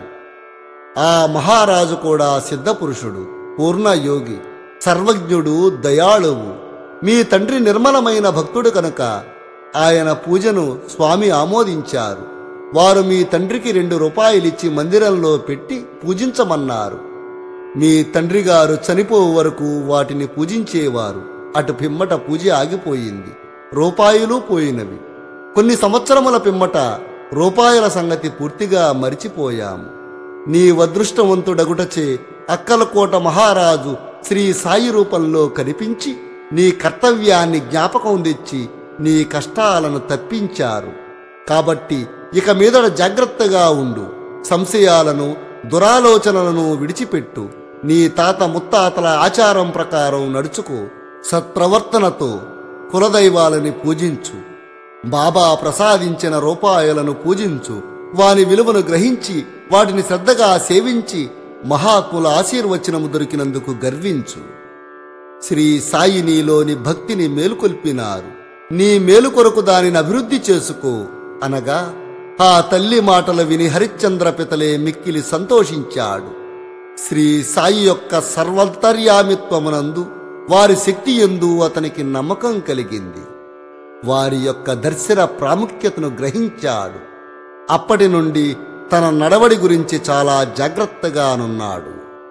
ఆ మహారాజు కూడా సిద్ధపురుషుడు పూర్ణయోగి సర్వజ్ఞుడు దయాళువు మీ తండ్రి నిర్మలమైన భక్తుడు కనుక ఆయన పూజను స్వామి ఆమోదించారు వారు మీ తండ్రికి రెండు రూపాయలిచ్చి మందిరంలో పెట్టి పూజించమన్నారు మీ తండ్రి గారు చనిపోవు వరకు వాటిని పూజించేవారు అటు పిమ్మట పూజ ఆగిపోయింది రూపాయలు పోయినవి కొన్ని సంవత్సరముల పిమ్మట రూపాయల సంగతి పూర్తిగా మరిచిపోయాము నీ అదృష్టవంతుడగుటచే అక్కలకోట మహారాజు శ్రీ సాయి రూపంలో కనిపించి నీ కర్తవ్యాన్ని జ్ఞాపకం తెచ్చి నీ కష్టాలను తప్పించారు కాబట్టి ఇక మీదట జాగ్రత్తగా ఉండు సంశయాలను దురాలోచనలను విడిచిపెట్టు నీ తాత ముత్తాతల ఆచారం ప్రకారం నడుచుకో సత్ప్రవర్తనతో కులదైవాలని పూజించు బాబా ప్రసాదించిన రూపాయలను పూజించు వాని విలువను గ్రహించి వాటిని శ్రద్ధగా సేవించి మహాత్ముల ఆశీర్వచనము దొరికినందుకు గర్వించు శ్రీ సాయి నీలోని భక్తిని మేలుకొల్పినారు నీ మేలు కొరకు దానిని అభివృద్ధి చేసుకో అనగా ఆ తల్లి మాటలు విని హరిశ్చంద్ర పితలే మిక్కిలి సంతోషించాడు శ్రీ సాయి యొక్క సర్వంతర్యామిత్వమునందు వారి శక్తి ఎందు అతనికి నమ్మకం కలిగింది వారి యొక్క దర్శన ప్రాముఖ్యతను గ్రహించాడు అప్పటి నుండి తన నడవడి గురించి చాలా జాగ్రత్తగానున్నాడు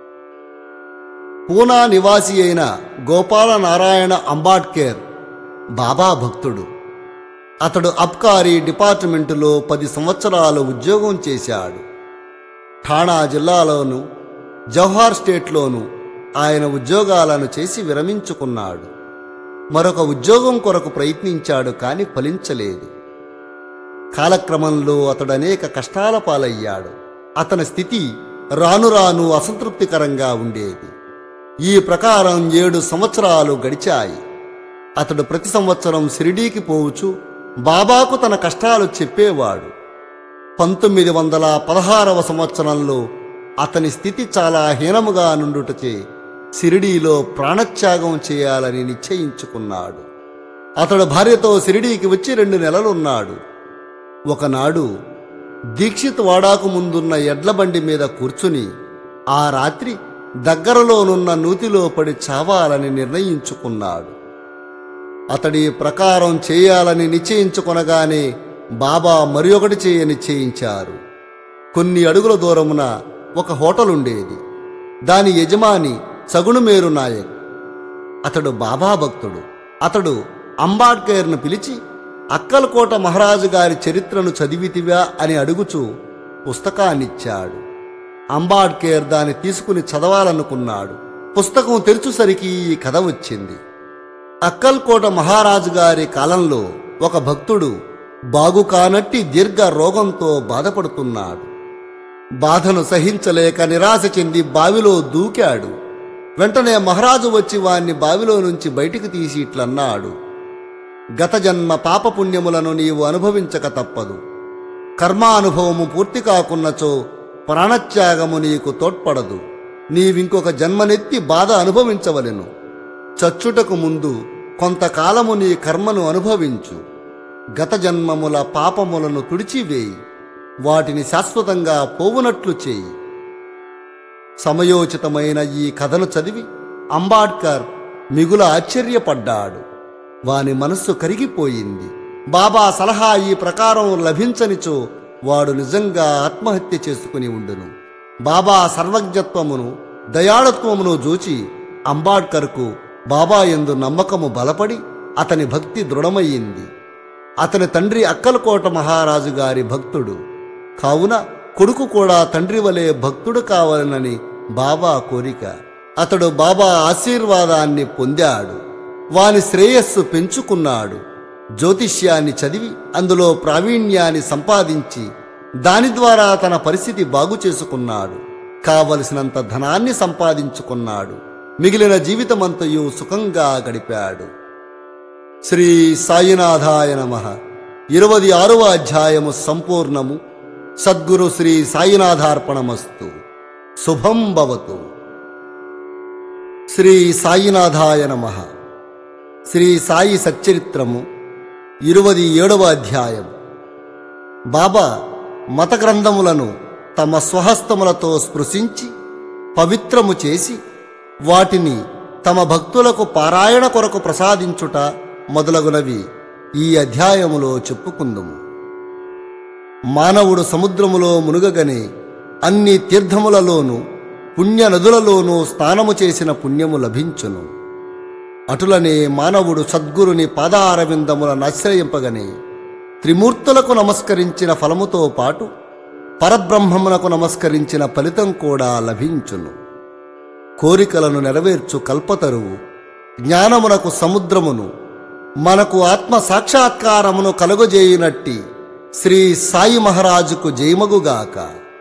పూనా నివాసి అయిన గోపాల నారాయణ అంబాడ్కేర్ బాబా భక్తుడు అతడు అబ్కారీ డిపార్ట్మెంటులో పది సంవత్సరాలు ఉద్యోగం చేశాడు ఠాణా జిల్లాలోను జవహర్ స్టేట్లోను ఆయన ఉద్యోగాలను చేసి విరమించుకున్నాడు మరొక ఉద్యోగం కొరకు ప్రయత్నించాడు కాని ఫలించలేదు కాలక్రమంలో అతడు అనేక కష్టాల పాలయ్యాడు అతని స్థితి రాను రాను అసంతృప్తికరంగా ఉండేది ఈ ప్రకారం ఏడు సంవత్సరాలు గడిచాయి అతడు ప్రతి సంవత్సరం షిరిడీకి పోవచ్చు బాబాకు తన కష్టాలు చెప్పేవాడు పంతొమ్మిది వందల పదహారవ సంవత్సరంలో అతని స్థితి చాలా హీనముగా నుండుటచే షిరిడీలో ప్రాణత్యాగం చేయాలని నిశ్చయించుకున్నాడు అతడు భార్యతో షిరిడీకి వచ్చి రెండు నెలలున్నాడు ఒకనాడు దీక్షిత్ వాడాకు ముందున్న ఎడ్ల బండి మీద కూర్చుని ఆ రాత్రి దగ్గరలోనున్న నూతిలో పడి చావాలని నిర్ణయించుకున్నాడు అతడి ప్రకారం చేయాలని నిశ్చయించుకొనగానే బాబా మరి ఒకటి చేయ నిశ్చయించారు కొన్ని అడుగుల దూరమున ఒక హోటల్ ఉండేది దాని యజమాని సగుణుమేరు నాయక్ అతడు బాబా భక్తుడు అతడు అంబాడ్కేర్ను పిలిచి అక్కలకోట మహారాజు గారి చరిత్రను చదివితివా అని అడుగుచూ పుస్తకాన్నిచ్చాడు అంబాడ్కేర్ దాన్ని తీసుకుని చదవాలనుకున్నాడు పుస్తకం తెరుచుసరికి ఈ కథ వచ్చింది అక్కల్కోట మహారాజు గారి కాలంలో ఒక భక్తుడు బాగు కానట్టి దీర్ఘ రోగంతో బాధపడుతున్నాడు బాధను సహించలేక నిరాశ చెంది బావిలో దూకాడు వెంటనే మహారాజు వచ్చి వాణ్ణి బావిలో నుంచి బయటికి తీసి ఇట్లన్నాడు గత జన్మ పాపపుణ్యములను నీవు అనుభవించక తప్పదు కర్మానుభవము పూర్తి కాకున్నచో ప్రాణత్యాగము నీకు తోడ్పడదు నీవింకొక జన్మనెత్తి బాధ అనుభవించవలెను చచ్చుటకు ముందు కొంతకాలము నీ కర్మను అనుభవించు గత జన్మముల పాపములను తుడిచివేయి వాటిని శాశ్వతంగా పోవునట్లు చేయి సమయోచితమైన ఈ కథను చదివి అంబాడ్కర్ మిగుల ఆశ్చర్యపడ్డాడు వాని మనస్సు కరిగిపోయింది బాబా సలహా ఈ ప్రకారం లభించనిచో వాడు నిజంగా ఆత్మహత్య చేసుకుని ఉండును బాబా సర్వజ్ఞత్వమును దయాళత్వమును చూచి అంబాడ్కర్కు బాబా ఎందు నమ్మకము బలపడి అతని భక్తి దృఢమయ్యింది అతని తండ్రి అక్కలకోట మహారాజు గారి భక్తుడు కావున కొడుకు కూడా తండ్రి వలె భక్తుడు కావాలనని బాబా కోరిక అతడు బాబా ఆశీర్వాదాన్ని పొందాడు వాని శ్రేయస్సు పెంచుకున్నాడు జ్యోతిష్యాన్ని చదివి అందులో ప్రావీణ్యాన్ని సంపాదించి దాని ద్వారా తన పరిస్థితి బాగు చేసుకున్నాడు కావలసినంత ధనాన్ని సంపాదించుకున్నాడు మిగిలిన జీవితమంతయు సుఖంగా గడిపాడు శ్రీ సాయినాథాయ నమ ఇరవై ఆరవ అధ్యాయము సంపూర్ణము సద్గురు శ్రీ సాయినాథార్పణమస్తు శుభం భవతు శ్రీ సాయినాథాయ నమ శ్రీ సాయి సచ్చరిత్రము ఇరవై ఏడవ అధ్యాయం బాబా మత గ్రంథములను తమ స్వహస్తములతో స్పృశించి పవిత్రము చేసి వాటిని తమ భక్తులకు పారాయణ కొరకు ప్రసాదించుట మొదలగునవి ఈ అధ్యాయములో చెప్పుకుందుము మానవుడు సముద్రములో మునుగగనే అన్ని తీర్థములలోనూ పుణ్య నదులలోనూ స్నానము చేసిన పుణ్యము లభించును అటులనే మానవుడు సద్గురుని పాదారవిందములను ఆశ్రయింపగనే త్రిమూర్తులకు నమస్కరించిన ఫలముతో పాటు పరబ్రహ్మమునకు నమస్కరించిన ఫలితం కూడా లభించును కోరికలను నెరవేర్చు కల్పతరువు జ్ఞానమునకు సముద్రమును మనకు ఆత్మ సాక్షాత్కారమును కలుగజేయునట్టి శ్రీ సాయి మహారాజుకు జయమగుగాక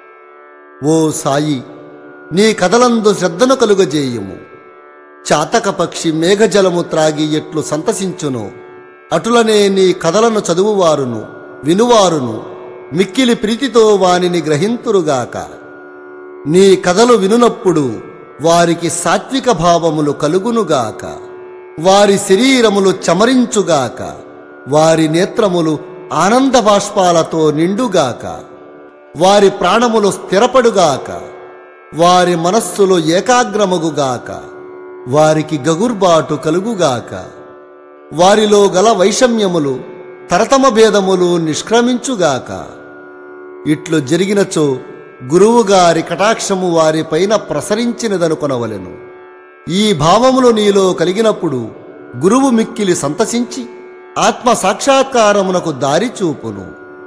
ఓ సాయి నీ కథలందు శ్రద్ధను కలుగజేయుము చాతక పక్షి మేఘజలము త్రాగి ఎట్లు సంతసించును అటులనే నీ కథలను చదువువారును వినువారును మిక్కిలి ప్రీతితో వానిని గ్రహింతురుగాక నీ కథలు వినునప్పుడు వారికి సాత్విక భావములు కలుగునుగాక వారి శరీరములు చమరించుగాక వారి నేత్రములు ఆనంద బాష్పాలతో నిండుగాక వారి ప్రాణములు స్థిరపడుగాక వారి మనస్సులు ఏకాగ్రమగుగాక వారికి గగుర్బాటు కలుగుగాక వారిలో గల వైషమ్యములు తరతమ భేదములు నిష్క్రమించుగాక ఇట్లు జరిగినచో గురువుగారి కటాక్షము వారిపైన ప్రసరించినదనుకొనవలెను ఈ భావములు నీలో కలిగినప్పుడు గురువు మిక్కిలి సంతసించి ఆత్మ సాక్షాత్కారమునకు దారి చూపును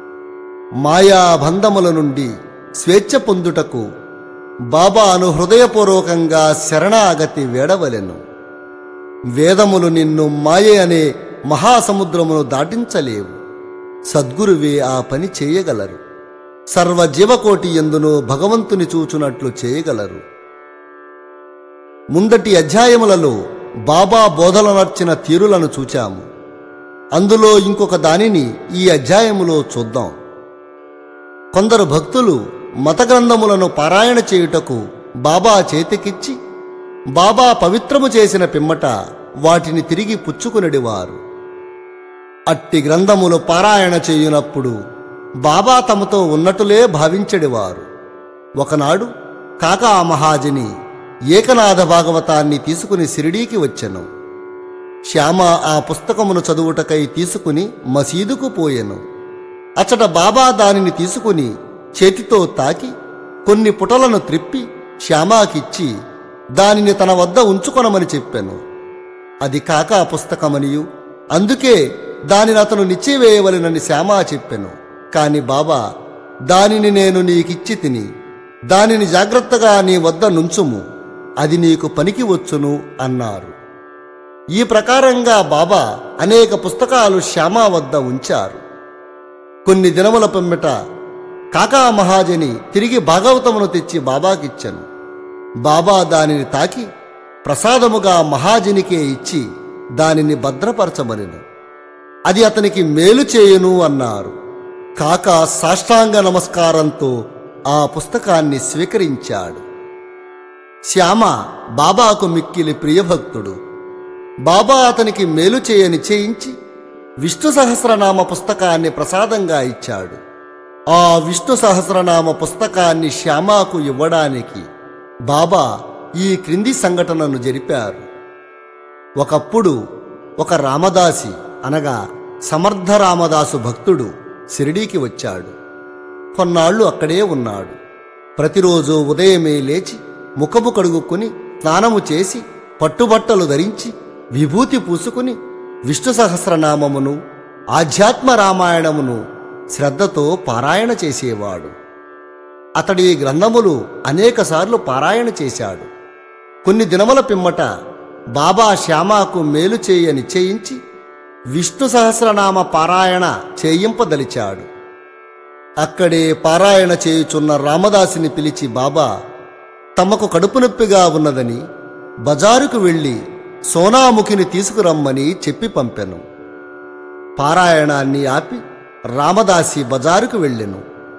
మాయాబంధముల నుండి స్వేచ్ఛ పొందుటకు బాబాను హృదయపూర్వకంగా శరణాగతి వేడవలెను వేదములు నిన్ను మాయ అనే మహాసముద్రమును దాటించలేవు సద్గురువే ఆ పని చేయగలరు సర్వ జీవకోటి ఎందును భగవంతుని చూచునట్లు చేయగలరు ముందటి అధ్యాయములలో బాబా బోధల నర్చిన తీరులను చూచాము అందులో ఇంకొక దానిని ఈ అధ్యాయములో చూద్దాం కొందరు భక్తులు మత గ్రంథములను పారాయణ చేయుటకు బాబా చేతికిచ్చి బాబా పవిత్రము చేసిన పిమ్మట వాటిని తిరిగి పుచ్చుకునడివారు అట్టి గ్రంథములు పారాయణ చేయునప్పుడు బాబా తమతో ఉన్నట్టులే భావించడివారు ఒకనాడు కాకా మహాజని ఏకనాథ భాగవతాన్ని తీసుకుని సిరిడీకి వచ్చెను శ్యామ ఆ పుస్తకమును చదువుటకై తీసుకుని మసీదుకు పోయెను అచట బాబా దానిని తీసుకుని చేతితో తాకి కొన్ని పుటలను త్రిప్పి శ్యామాకిచ్చి దానిని తన వద్ద ఉంచుకొనమని చెప్పాను అది కాకా పుస్తకమనియు అందుకే దానిని అతను నిచ్చివేయవలెనని శ్యామా చెప్పెను కాని బాబా దానిని నేను నీకిచ్చి తిని దానిని జాగ్రత్తగా నీ వద్ద నుంచుము అది నీకు పనికి వచ్చును అన్నారు ఈ ప్రకారంగా బాబా అనేక పుస్తకాలు శ్యామా వద్ద ఉంచారు కొన్ని దినముల పిమ్మట కాకా మహాజని తిరిగి భాగవతమును తెచ్చి బాబాకిచ్చెను బాబా దానిని తాకి ప్రసాదముగా మహాజనికే ఇచ్చి దానిని భద్రపరచమనెను అది అతనికి మేలు చేయును అన్నారు కాక సాష్టాంగ నమస్కారంతో ఆ పుస్తకాన్ని స్వీకరించాడు శ్యామ బాబాకు మిక్కిలి ప్రియభక్తుడు బాబా అతనికి మేలు చేయని చేయించి విష్ణు సహస్రనామ పుస్తకాన్ని ప్రసాదంగా ఇచ్చాడు ఆ విష్ణు సహస్రనామ పుస్తకాన్ని శ్యామాకు ఇవ్వడానికి బాబా ఈ క్రింది సంఘటనను జరిపారు ఒకప్పుడు ఒక రామదాసి అనగా సమర్థ రామదాసు భక్తుడు షిరిడీకి వచ్చాడు కొన్నాళ్లు అక్కడే ఉన్నాడు ప్రతిరోజు ఉదయమే లేచి ముఖము కడుగుకుని స్నానము చేసి పట్టుబట్టలు ధరించి విభూతి పూసుకుని విష్ణు సహస్రనామమును ఆధ్యాత్మ రామాయణమును శ్రద్ధతో పారాయణ చేసేవాడు అతడి ఈ గ్రంథములు అనేకసార్లు పారాయణ చేశాడు కొన్ని దినముల పిమ్మట బాబా శ్యామాకు మేలు చేయ నిశ్చయించి విష్ణు సహస్రనామ పారాయణ చేయింపదలిచాడు అక్కడే పారాయణ చేయుచున్న రామదాసిని పిలిచి బాబా తమకు కడుపు నొప్పిగా ఉన్నదని బజారుకు వెళ్ళి సోనాముఖిని తీసుకురమ్మని చెప్పి పంపెను పారాయణాన్ని ఆపి రామదాసి బజారుకు వెళ్ళెను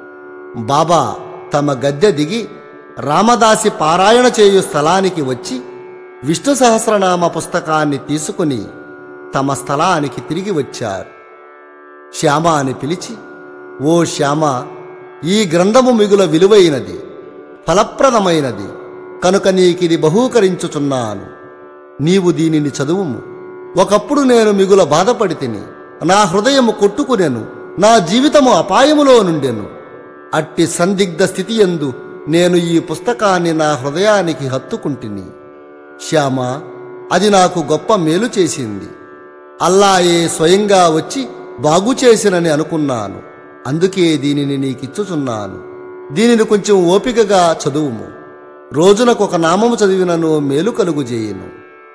బాబా తమ గద్దె దిగి రామదాసి పారాయణ చేయు స్థలానికి వచ్చి విష్ణు సహస్రనామ పుస్తకాన్ని తీసుకుని తమ స్థలానికి తిరిగి వచ్చారు శ్యామ అని పిలిచి ఓ శ్యామ ఈ గ్రంథము మిగుల విలువైనది ఫలప్రదమైనది కనుక నీకిది బహూకరించుచున్నాను నీవు దీనిని చదువుము ఒకప్పుడు నేను మిగుల బాధపడి తిని నా హృదయము కొట్టుకునెను నా జీవితము అపాయములో నుండెను అట్టి సందిగ్ధ స్థితి ఎందు నేను ఈ పుస్తకాన్ని నా హృదయానికి హత్తుకుంటుని శ్యామ అది నాకు గొప్ప మేలు చేసింది అల్లాయే స్వయంగా వచ్చి బాగు చేసినని అనుకున్నాను అందుకే దీనిని నీకిచ్చుచున్నాను దీనిని కొంచెం ఓపికగా చదువుము రోజునకొక నామము చదివినను మేలు కలుగు చేయును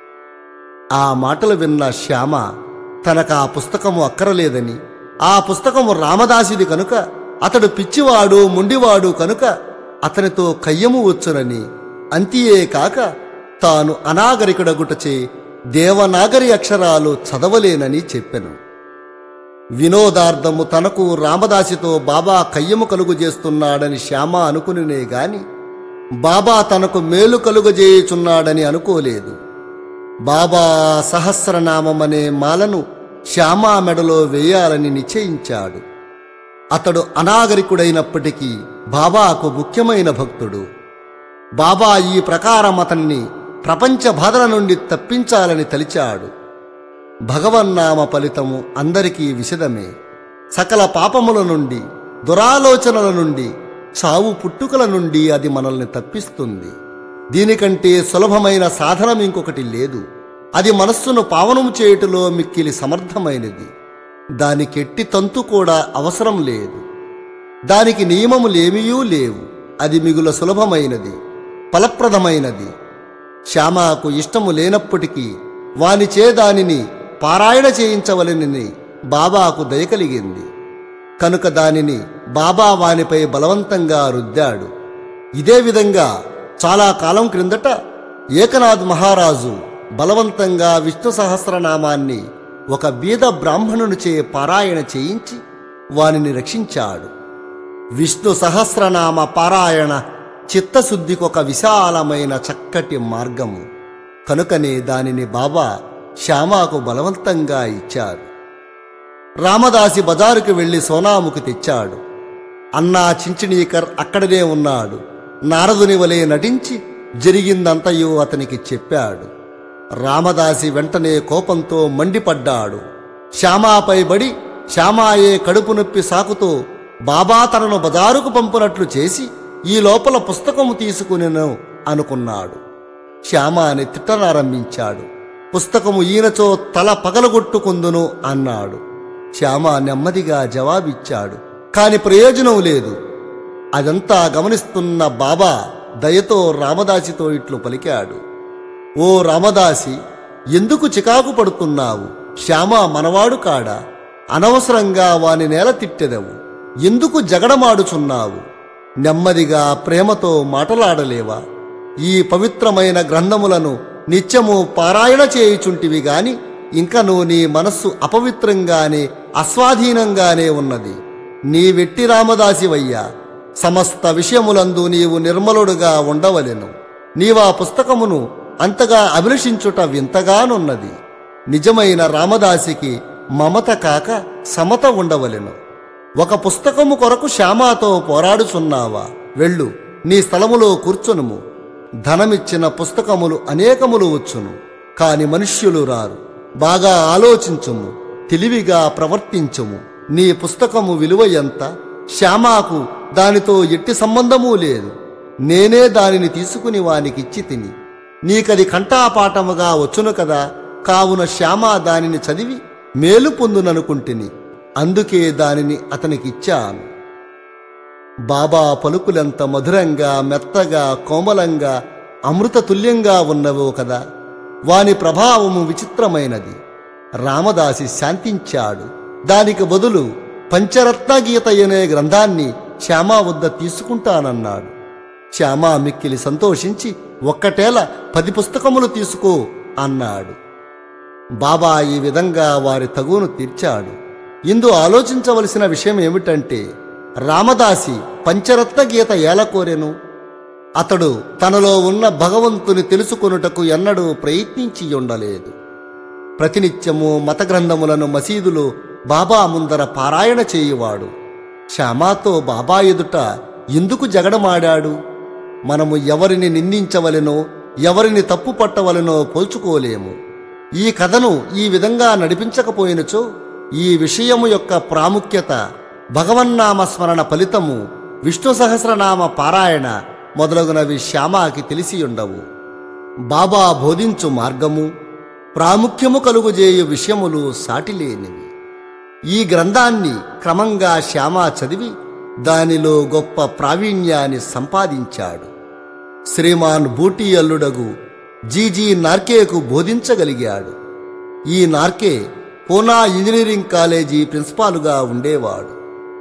ఆ మాటలు విన్న శ్యామ తనకు ఆ పుస్తకము అక్కరలేదని ఆ పుస్తకము రామదాసిది కనుక అతడు పిచ్చివాడు మొండివాడు కనుక అతనితో కయ్యము వచ్చునని అంతియే కాక తాను అనాగరికుడగుటచే దేవనాగరి అక్షరాలు చదవలేనని చెప్పెను వినోదార్థము తనకు రామదాసితో బాబా కయ్యము కలుగు చేస్తున్నాడని శ్యామ అనుకునినే గాని బాబా తనకు మేలు కలుగజేయుచున్నాడని అనుకోలేదు బాబా సహస్రనామమనే మాలను శ్యామా మెడలో వేయాలని నిశ్చయించాడు అతడు అనాగరికుడైనప్పటికీ బాబాకు ముఖ్యమైన భక్తుడు బాబా ఈ ప్రకారం అతన్ని ప్రపంచ బాధల నుండి తప్పించాలని తలిచాడు భగవన్నామ ఫలితము అందరికీ విషదమే సకల పాపముల నుండి దురాలోచనల నుండి చావు పుట్టుకల నుండి అది మనల్ని తప్పిస్తుంది దీనికంటే సులభమైన సాధనం ఇంకొకటి లేదు అది మనస్సును పావనం చేయుటలో మిక్కిలి సమర్థమైనది దానికెట్టి తంతు కూడా అవసరం లేదు దానికి నియమములేమీయూ లేవు అది మిగుల సులభమైనది ఫలప్రదమైనది శ్యామకు ఇష్టము లేనప్పటికీ వానిచే దానిని పారాయణ చేయించవలెనని బాబాకు దయ కలిగింది కనుక దానిని బాబా వానిపై బలవంతంగా రుద్దాడు ఇదే విధంగా చాలా కాలం క్రిందట ఏకనాథ్ మహారాజు బలవంతంగా విష్ణు సహస్రనామాన్ని ఒక బీద బ్రాహ్మణునిచే పారాయణ చేయించి వానిని రక్షించాడు విష్ణు సహస్రనామ పారాయణ చిత్తశుద్ధికొక విశాలమైన చక్కటి మార్గము కనుకనే దానిని బాబా శ్యామాకు బలవంతంగా ఇచ్చారు రామదాసి బజారుకు వెళ్లి సోనాముకు తెచ్చాడు అన్నా చించిణీకర్ అక్కడనే ఉన్నాడు నారదుని వలె నటించి జరిగిందంతయు అతనికి చెప్పాడు రామదాసి వెంటనే కోపంతో మండిపడ్డాడు శ్యామాపై బడి శ్యామాయే కడుపు నొప్పి సాకుతో బాబా తనను బజారుకు పంపునట్లు చేసి ఈ లోపల పుస్తకము తీసుకునెను అనుకున్నాడు శ్యామాని తిట్టనారంభించాడు పుస్తకము ఈయనచో తల పగలగొట్టుకుందును అన్నాడు శ్యామ నెమ్మదిగా జవాబిచ్చాడు కాని ప్రయోజనం లేదు అదంతా గమనిస్తున్న బాబా దయతో రామదాసితో ఇట్లు పలికాడు ఓ రామదాసి ఎందుకు చికాకు పడుతున్నావు శ్యామ మనవాడు కాడా అనవసరంగా వాని నేల తిట్టెదవు ఎందుకు జగడమాడుచున్నావు నెమ్మదిగా ప్రేమతో మాటలాడలేవా ఈ పవిత్రమైన గ్రంథములను నిత్యము పారాయణ చేయుచుంటివి గాని ఇంకను నీ మనస్సు అపవిత్రంగానే అస్వాధీనంగానే ఉన్నది నీ వెట్టి రామదాసివయ్యా సమస్త విషయములందు నీవు నిర్మలుడుగా ఉండవలెను నీవా పుస్తకమును అంతగా అభిలషించుట వింతగానున్నది నిజమైన రామదాసికి మమత కాక సమత ఉండవలెను ఒక పుస్తకము కొరకు శ్యామాతో పోరాడుచున్నావా వెళ్ళు నీ స్థలములో కూర్చునుము ధనమిచ్చిన పుస్తకములు అనేకములు వచ్చును కాని మనుష్యులు రారు బాగా ఆలోచించుము తెలివిగా ప్రవర్తించుము నీ పుస్తకము విలువ ఎంత శ్యామాకు దానితో ఎట్టి సంబంధమూ లేదు నేనే దానిని తీసుకుని వానికిచ్చి తిని నీకది కంఠాపాఠముగా వచ్చును కదా కావున శ్యామ దానిని చదివి మేలు పొందుననుకుంటుని అందుకే దానిని అతనికిచ్చాను బాబా పలుకులెంత మధురంగా మెత్తగా కోమలంగా అమృతతుల్యంగా ఉన్నవో కదా వాని ప్రభావము విచిత్రమైనది రామదాసి శాంతించాడు దానికి బదులు పంచరత్న గీత అనే గ్రంథాన్ని శ్యామా వద్ద తీసుకుంటానన్నాడు శ్యామా మిక్కిలి సంతోషించి ఒక్కటేల పది పుస్తకములు తీసుకో అన్నాడు బాబా ఈ విధంగా వారి తగును తీర్చాడు ఇందు ఆలోచించవలసిన విషయం ఏమిటంటే రామదాసి పంచరత్న గీత ఏల కోరెను అతడు తనలో ఉన్న భగవంతుని తెలుసుకొనుటకు ఎన్నడూ ప్రయత్నించి ఉండలేదు ప్రతినిత్యము మత గ్రంథములను మసీదులో బాబా ముందర పారాయణ చేయువాడు శ్యామాతో బాబా ఎదుట ఎందుకు జగడమాడాడు మనము ఎవరిని నిందించవలెనో ఎవరిని తప్పు పట్టవలెనో పోల్చుకోలేము ఈ కథను ఈ విధంగా నడిపించకపోయినచో ఈ విషయము యొక్క ప్రాముఖ్యత భగవన్నామ స్మరణ ఫలితము విష్ణు సహస్రనామ పారాయణ మొదలగునవి శ్యామాకి తెలిసి ఉండవు బాబా బోధించు మార్గము ప్రాముఖ్యము కలుగుజేయు విషయములు సాటిలేనివి ఈ గ్రంథాన్ని క్రమంగా శ్యామ చదివి దానిలో గొప్ప ప్రావీణ్యాన్ని సంపాదించాడు శ్రీమాన్ బూటీ అల్లుడగు జీజీ నార్కేకు బోధించగలిగాడు ఈ నార్కే పూనా ఇంజనీరింగ్ కాలేజీ ప్రిన్సిపాలుగా ఉండేవాడు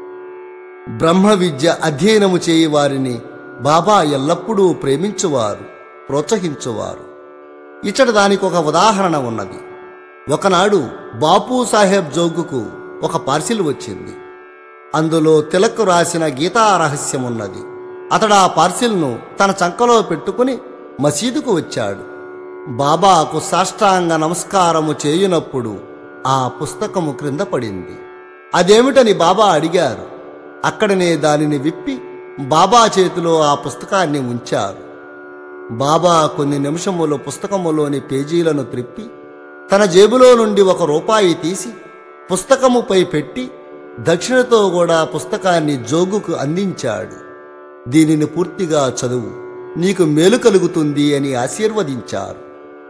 బ్రహ్మ విద్య అధ్యయనము చేయి వారిని బాబా ఎల్లప్పుడూ ప్రేమించువారు ప్రోత్సహించువారు ఇచ్చట దానికి ఒక ఉదాహరణ ఉన్నది ఒకనాడు బాపు సాహెబ్ జోగుకు ఒక పార్సిల్ వచ్చింది అందులో తిలక్ రాసిన గీతా రహస్యం ఉన్నది అతడు ఆ పార్సిల్ను తన చంకలో పెట్టుకుని మసీదుకు వచ్చాడు బాబాకు సాష్టాంగ నమస్కారము చేయునప్పుడు ఆ పుస్తకము క్రింద పడింది అదేమిటని బాబా అడిగారు అక్కడనే దానిని విప్పి బాబా చేతిలో ఆ పుస్తకాన్ని ఉంచారు బాబా కొన్ని నిమిషములు పుస్తకములోని పేజీలను త్రిప్పి తన జేబులో నుండి ఒక రూపాయి తీసి పుస్తకముపై పెట్టి దక్షిణతో కూడా పుస్తకాన్ని జోగుకు అందించాడు దీనిని పూర్తిగా చదువు నీకు మేలు కలుగుతుంది అని ఆశీర్వదించారు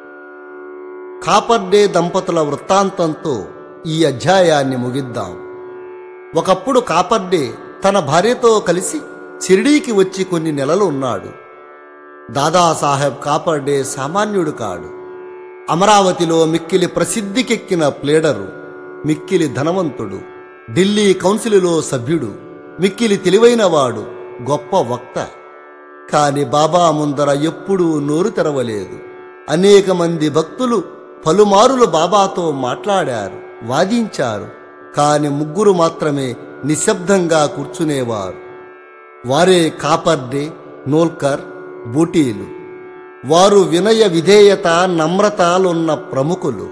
కాపర్డే దంపతుల వృత్తాంతంతో ఈ అధ్యాయాన్ని ముగిద్దాం ఒకప్పుడు కాపర్డే తన భార్యతో కలిసి షిరిడీకి వచ్చి కొన్ని నెలలు ఉన్నాడు దాదాసాహెబ్ కాపర్డే సామాన్యుడు కాడు అమరావతిలో మిక్కిలి ప్రసిద్ధికెక్కిన ప్లేడరు మిక్కిలి ధనవంతుడు ఢిల్లీ కౌన్సిలులో సభ్యుడు మిక్కిలి తెలివైనవాడు గొప్ప వక్త కాని బాబా ముందర ఎప్పుడూ నోరు తెరవలేదు అనేక మంది భక్తులు పలుమారులు బాబాతో మాట్లాడారు వాదించారు కాని ముగ్గురు మాత్రమే నిశ్శబ్దంగా కూర్చునేవారు వారే కాపర్డే నోల్కర్ బూటీలు వారు వినయ విధేయత నమ్రతలున్న ప్రముఖులు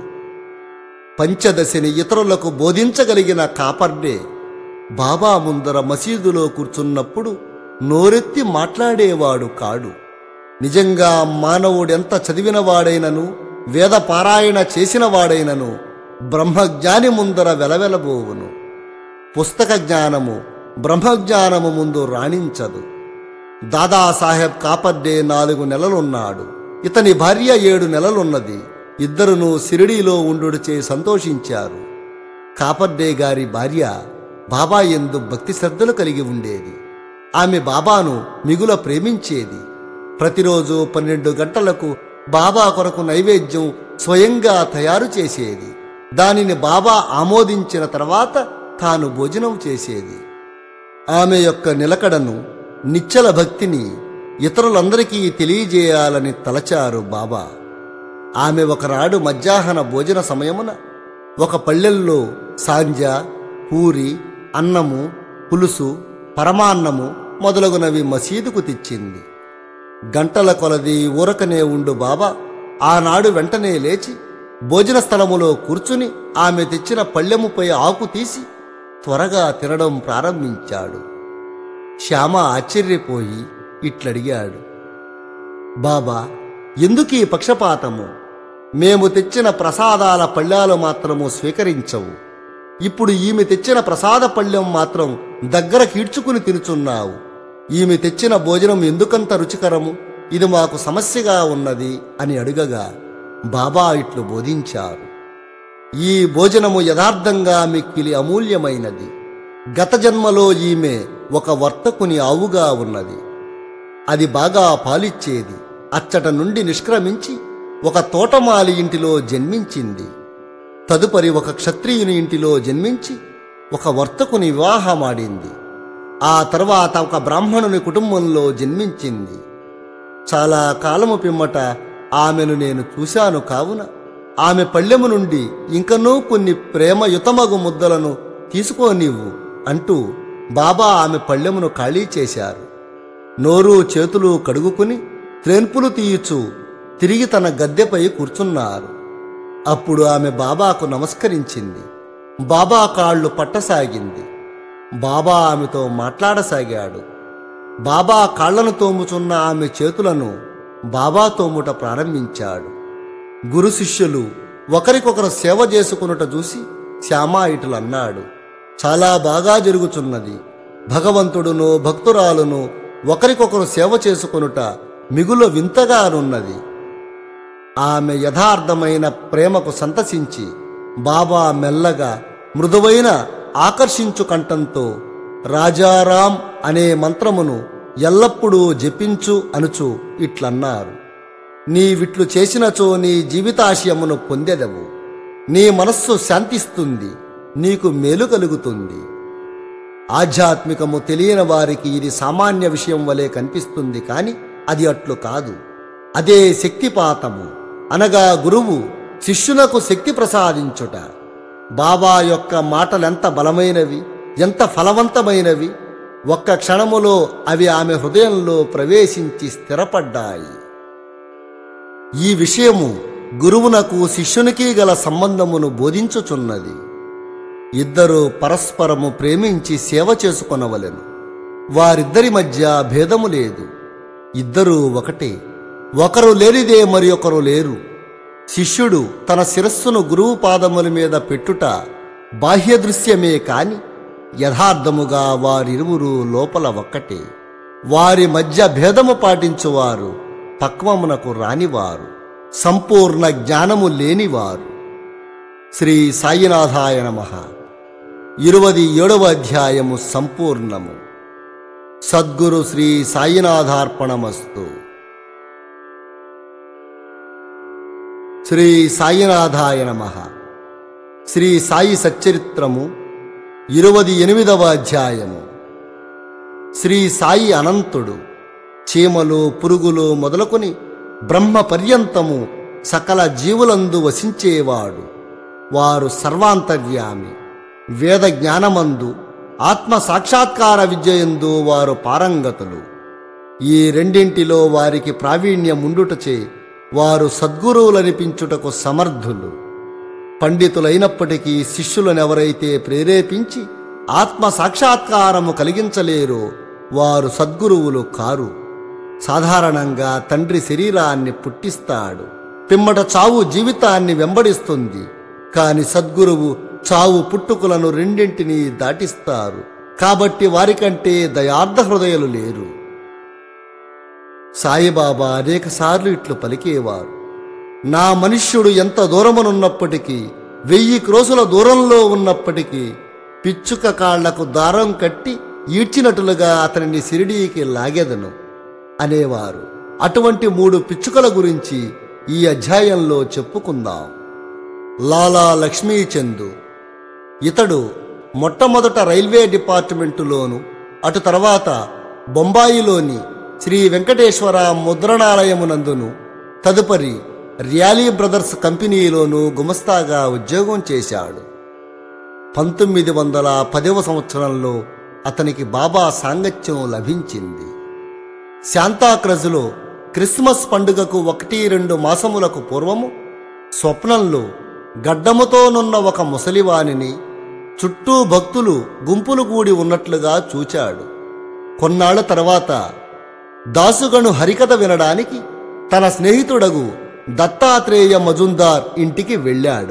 పంచదశని ఇతరులకు బోధించగలిగిన కాపర్డే బాబా ముందర మసీదులో కూర్చున్నప్పుడు నోరెత్తి మాట్లాడేవాడు కాడు నిజంగా మానవుడెంత చదివినవాడైనను వేద పారాయణ చేసినవాడైనను బ్రహ్మజ్ఞాని ముందర వెలవెలబోవును పుస్తక జ్ఞానము బ్రహ్మజ్ఞానము ముందు రాణించదు దాదాసాహెబ్ కాపర్డే నాలుగు నెలలున్నాడు ఇతని భార్య ఏడు నెలలున్నది ఇద్దరును సిరిడీలో ఉండుడిచే సంతోషించారు కాపర్డే గారి భార్య బాబా ఎందు భక్తి శ్రద్ధలు కలిగి ఉండేది ఆమె బాబాను మిగుల ప్రేమించేది ప్రతిరోజు పన్నెండు గంటలకు బాబా కొరకు నైవేద్యం స్వయంగా తయారు చేసేది దానిని బాబా ఆమోదించిన తర్వాత తాను భోజనం చేసేది ఆమె యొక్క నిలకడను నిచ్చల భక్తిని ఇతరులందరికీ తెలియజేయాలని తలచారు బాబా ఆమె ఒకనాడు మధ్యాహ్న భోజన సమయమున ఒక పళ్ళెల్లో సాంజ పూరి అన్నము పులుసు పరమాన్నము మొదలగునవి మసీదుకు తెచ్చింది గంటల కొలది ఊరకనే ఉండు బాబా ఆనాడు వెంటనే లేచి భోజన స్థలములో కూర్చుని ఆమె తెచ్చిన పళ్ళెముపై ఆకు తీసి త్వరగా తినడం ప్రారంభించాడు శ్యామ ఆశ్చర్యపోయి ఇట్లడిగాడు బాబా ఎందుకీ పక్షపాతము మేము తెచ్చిన ప్రసాదాల పళ్ళాలు మాత్రము స్వీకరించవు ఇప్పుడు ఈమె తెచ్చిన ప్రసాద పళ్ళెం మాత్రం దగ్గర కీడ్చుకుని తినుచున్నావు ఈమె తెచ్చిన భోజనం ఎందుకంత రుచికరము ఇది మాకు సమస్యగా ఉన్నది అని అడుగగా బాబా ఇట్లు బోధించారు ఈ భోజనము యథార్థంగా మిక్కిలి అమూల్యమైనది గత జన్మలో ఈమె ఒక వర్తకుని ఆవుగా ఉన్నది అది బాగా పాలిచ్చేది అచ్చట నుండి నిష్క్రమించి ఒక తోటమాలి ఇంటిలో జన్మించింది తదుపరి ఒక క్షత్రియుని ఇంటిలో జన్మించి ఒక వర్తకుని వివాహమాడింది ఆ తర్వాత ఒక బ్రాహ్మణుని కుటుంబంలో జన్మించింది చాలా కాలము పిమ్మట ఆమెను నేను చూశాను కావున ఆమె పళ్ళెము నుండి ఇంకనూ కొన్ని ప్రేమయుతమగు ముద్దలను తీసుకోనివ్వు అంటూ బాబా ఆమె పళ్ళెమును ఖాళీ చేశారు నోరు చేతులు కడుగుకుని త్రెన్పులు తీయుచు తిరిగి తన గద్దెపై కూర్చున్నారు అప్పుడు ఆమె బాబాకు నమస్కరించింది బాబా కాళ్ళు పట్టసాగింది బాబా ఆమెతో మాట్లాడసాగాడు బాబా కాళ్లను తోముచున్న ఆమె చేతులను బాబా తోముట ప్రారంభించాడు గురు శిష్యులు ఒకరికొకరు సేవ చేసుకునుట చూసి శ్యామా ఇటులు అన్నాడు చాలా బాగా జరుగుచున్నది భగవంతుడును భక్తురాలును ఒకరికొకరు సేవ చేసుకొనుట మిగులు వింతగానున్నది ఆమె యథార్థమైన ప్రేమకు సంతసించి బాబా మెల్లగా మృదువైన ఆకర్షించు కంఠంతో రాజారాం అనే మంత్రమును ఎల్లప్పుడూ జపించు అనుచు ఇట్లన్నారు నీవిట్లు చేసినచో నీ జీవితాశయమును పొందెదవు నీ మనస్సు శాంతిస్తుంది నీకు మేలు కలుగుతుంది ఆధ్యాత్మికము తెలియని వారికి ఇది సామాన్య విషయం వలె కనిపిస్తుంది కాని అది అట్లు కాదు అదే శక్తిపాతము అనగా గురువు శిష్యునకు శక్తి ప్రసాదించుట బాబా యొక్క మాటలెంత బలమైనవి ఎంత ఫలవంతమైనవి ఒక్క క్షణములో అవి ఆమె హృదయంలో ప్రవేశించి స్థిరపడ్డాయి ఈ విషయము గురువునకు శిష్యునికి గల సంబంధమును బోధించుచున్నది ఇద్దరు పరస్పరము ప్రేమించి సేవ చేసుకొనవలెను వారిద్దరి మధ్య భేదము లేదు ఇద్దరూ ఒకటే ఒకరు లేనిదే మరి ఒకరు లేరు శిష్యుడు తన శిరస్సును గురువు పాదముల మీద పెట్టుట బాహ్య దృశ్యమే కాని యథార్థముగా వారిరువురు లోపల ఒక్కటే వారి మధ్య భేదము పాటించువారు పక్వమునకు రానివారు సంపూర్ణ జ్ఞానము లేనివారు శ్రీ సాయినాథాయ నమ ఇరువది ఏడవ అధ్యాయము సంపూర్ణము సద్గురు శ్రీ సాయినాథార్పణమస్తు శ్రీ సాయినాథాయ నమ శ్రీ సాయి సచ్చరిత్రము ఇరువది ఎనిమిదవ అధ్యాయము శ్రీ సాయి అనంతుడు చీమలు పురుగులు మొదలుకొని బ్రహ్మ పర్యంతము సకల జీవులందు వసించేవాడు వారు సర్వాంతర్యామి వేద జ్ఞానమందు ఆత్మ సాక్షాత్కార విద్యయందు వారు పారంగతులు ఈ రెండింటిలో వారికి ప్రావీణ్యముండుటచే వారు సద్గురువులనిపించుటకు సమర్థులు పండితులైనప్పటికీ శిష్యులనెవరైతే ప్రేరేపించి ఆత్మ సాక్షాత్కారము కలిగించలేరో వారు సద్గురువులు కారు సాధారణంగా తండ్రి శరీరాన్ని పుట్టిస్తాడు పిమ్మట చావు జీవితాన్ని వెంబడిస్తుంది కాని సద్గురువు చావు పుట్టుకులను రెండింటినీ దాటిస్తారు కాబట్టి వారికంటే దయార్థ హృదయాలు లేరు సాయిబాబా అనేకసార్లు ఇట్లు పలికేవారు నా మనుష్యుడు ఎంత దూరమునున్నప్పటికీ వెయ్యి క్రోసుల దూరంలో ఉన్నప్పటికీ పిచ్చుక కాళ్లకు దారం కట్టి ఈడ్చినట్లుగా అతనిని సిరిడీకి లాగెదను అనేవారు అటువంటి మూడు పిచ్చుకల గురించి ఈ అధ్యాయంలో చెప్పుకుందాం లాలా లక్ష్మీచందు ఇతడు మొట్టమొదట రైల్వే డిపార్ట్మెంటులోను అటు తర్వాత బొంబాయిలోని శ్రీ వెంకటేశ్వర ముద్రణాలయమునందును తదుపరి ర్యాలీ బ్రదర్స్ కంపెనీలోనూ గుమస్తాగా ఉద్యోగం చేశాడు పంతొమ్మిది వందల పదవ సంవత్సరంలో అతనికి బాబా సాంగత్యం లభించింది శాంతాక్రజులో క్రిస్మస్ పండుగకు ఒకటి రెండు మాసములకు పూర్వము స్వప్నంలో గడ్డముతోనున్న ఒక ముసలివానిని చుట్టూ భక్తులు గుంపులు కూడి ఉన్నట్లుగా చూచాడు కొన్నాళ్ల తర్వాత దాసుగను హరికథ వినడానికి తన స్నేహితుడగు దత్తాత్రేయ మజుందార్ ఇంటికి వెళ్ళాడు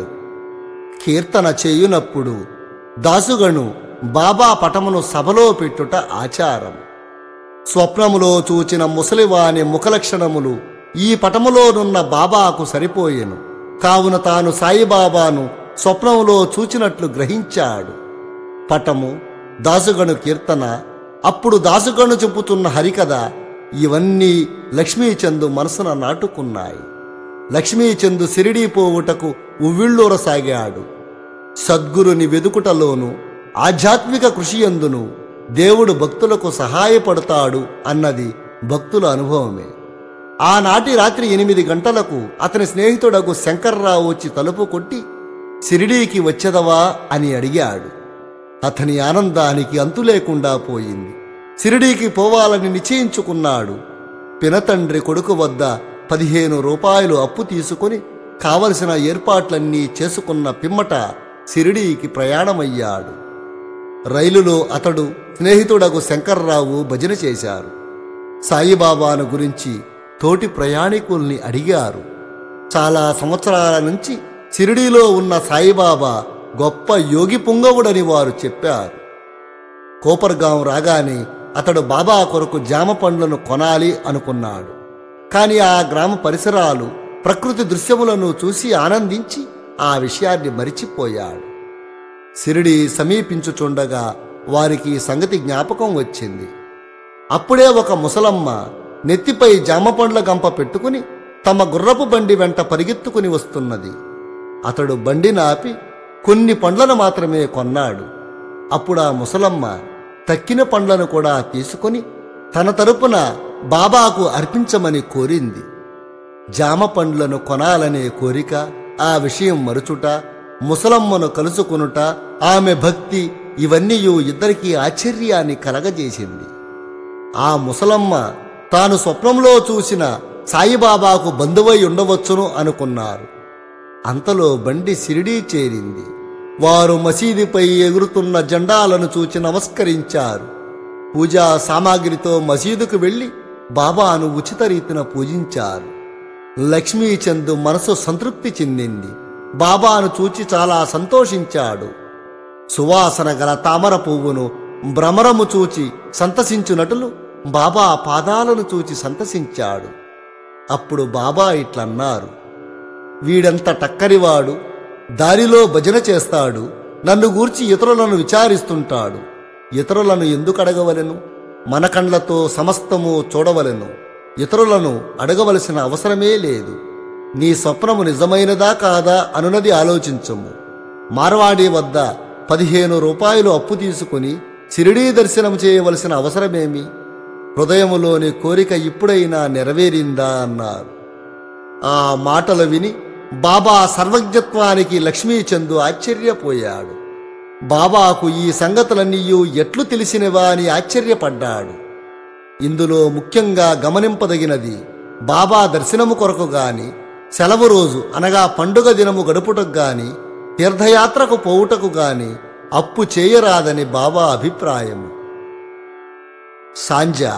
కీర్తన చేయునప్పుడు దాసుగను బాబా పటమును సభలో పెట్టుట ఆచారం స్వప్నములో చూచిన ముసలివాని ముఖలక్షణములు ఈ పటములోనున్న బాబాకు సరిపోయెను కావున తాను సాయిబాబాను స్వప్నములో చూచినట్లు గ్రహించాడు పటము దాసుగను కీర్తన అప్పుడు దాసుగను చెప్పుతున్న హరికథ ఇవన్నీ లక్ష్మీచందు మనసున నాటుకున్నాయి లక్ష్మీచందు సిరిడీ పోవుటకు ఉవ్విళ్ళూరసాగాడు సద్గురుని వెదుకుటలోను ఆధ్యాత్మిక కృషియందును దేవుడు భక్తులకు సహాయపడతాడు అన్నది భక్తుల అనుభవమే ఆనాటి రాత్రి ఎనిమిది గంటలకు అతని స్నేహితుడకు శంకర్రావు వచ్చి తలుపు కొట్టి సిరిడీకి వచ్చెదవా అని అడిగాడు అతని ఆనందానికి అంతు లేకుండా పోయింది సిరిడీకి పోవాలని నిశ్చయించుకున్నాడు పినతండ్రి కొడుకు వద్ద పదిహేను రూపాయలు అప్పు తీసుకొని కావలసిన ఏర్పాట్లన్నీ చేసుకున్న పిమ్మట సిరిడీకి ప్రయాణమయ్యాడు రైలులో అతడు స్నేహితుడకు శంకర్రావు భజన చేశారు సాయిబాబాను గురించి తోటి ప్రయాణికుల్ని అడిగారు చాలా సంవత్సరాల నుంచి షిరిడీలో ఉన్న సాయిబాబా గొప్ప యోగి పుంగవుడని వారు చెప్పారు కోపర్గాం రాగానే అతడు బాబా కొరకు జామ పండ్లను కొనాలి అనుకున్నాడు కాని ఆ గ్రామ పరిసరాలు ప్రకృతి దృశ్యములను చూసి ఆనందించి ఆ విషయాన్ని మరిచిపోయాడు సిరిడి సమీపించుచుండగా వారికి ఈ సంగతి జ్ఞాపకం వచ్చింది అప్పుడే ఒక ముసలమ్మ నెత్తిపై జామపండ్ల గంప పెట్టుకుని తమ గుర్రపు బండి వెంట పరిగెత్తుకుని వస్తున్నది అతడు బండిని ఆపి కొన్ని పండ్లను మాత్రమే కొన్నాడు అప్పుడు ఆ ముసలమ్మ తక్కిన పండ్లను కూడా తీసుకొని తన తరపున బాబాకు అర్పించమని కోరింది జామ పండ్లను కొనాలనే కోరిక ఆ విషయం మరుచుట ముసలమ్మను కలుసుకొనుట ఆమె భక్తి ఇవన్నీ ఇద్దరికీ ఆశ్చర్యాన్ని కలగజేసింది ఆ ముసలమ్మ తాను స్వప్నంలో చూసిన సాయిబాబాకు బంధువై ఉండవచ్చును అనుకున్నారు అంతలో బండి సిరిడీ చేరింది వారు మసీదుపై ఎగురుతున్న జెండాలను చూచి నమస్కరించారు పూజా సామాగ్రితో మసీదుకు వెళ్లి బాబాను ఉచిత రీతిన పూజించారు లక్ష్మీచంద్ మనసు సంతృప్తి చెందింది బాబాను చూచి చాలా సంతోషించాడు సువాసన గల తామర పువ్వును భ్రమరము చూచి సంతసించునట్లు బాబా పాదాలను చూచి సంతసించాడు అప్పుడు బాబా ఇట్లన్నారు వీడంత టక్కరివాడు దారిలో భజన చేస్తాడు నన్ను గూర్చి ఇతరులను విచారిస్తుంటాడు ఇతరులను ఎందుకు అడగవలెను మన కండ్లతో సమస్తము చూడవలెను ఇతరులను అడగవలసిన అవసరమే లేదు నీ స్వప్నము నిజమైనదా కాదా అనునది ఆలోచించము మార్వాడి వద్ద పదిహేను రూపాయలు అప్పు తీసుకుని షిరిడీ దర్శనం చేయవలసిన అవసరమేమి హృదయములోని కోరిక ఇప్పుడైనా నెరవేరిందా అన్నారు ఆ మాటలు విని బాబా సర్వజ్ఞత్వానికి లక్ష్మీచందు ఆశ్చర్యపోయాడు బాబాకు ఈ సంగతులన్నీయూ ఎట్లు తెలిసినవా అని ఆశ్చర్యపడ్డాడు ఇందులో ముఖ్యంగా గమనింపదగినది బాబా దర్శనము కొరకు గాని సెలవు రోజు అనగా పండుగ దినము గడుపుటకు గాని తీర్థయాత్రకు పోవుటకు గాని అప్పు చేయరాదని బాబా అభిప్రాయము సాంజా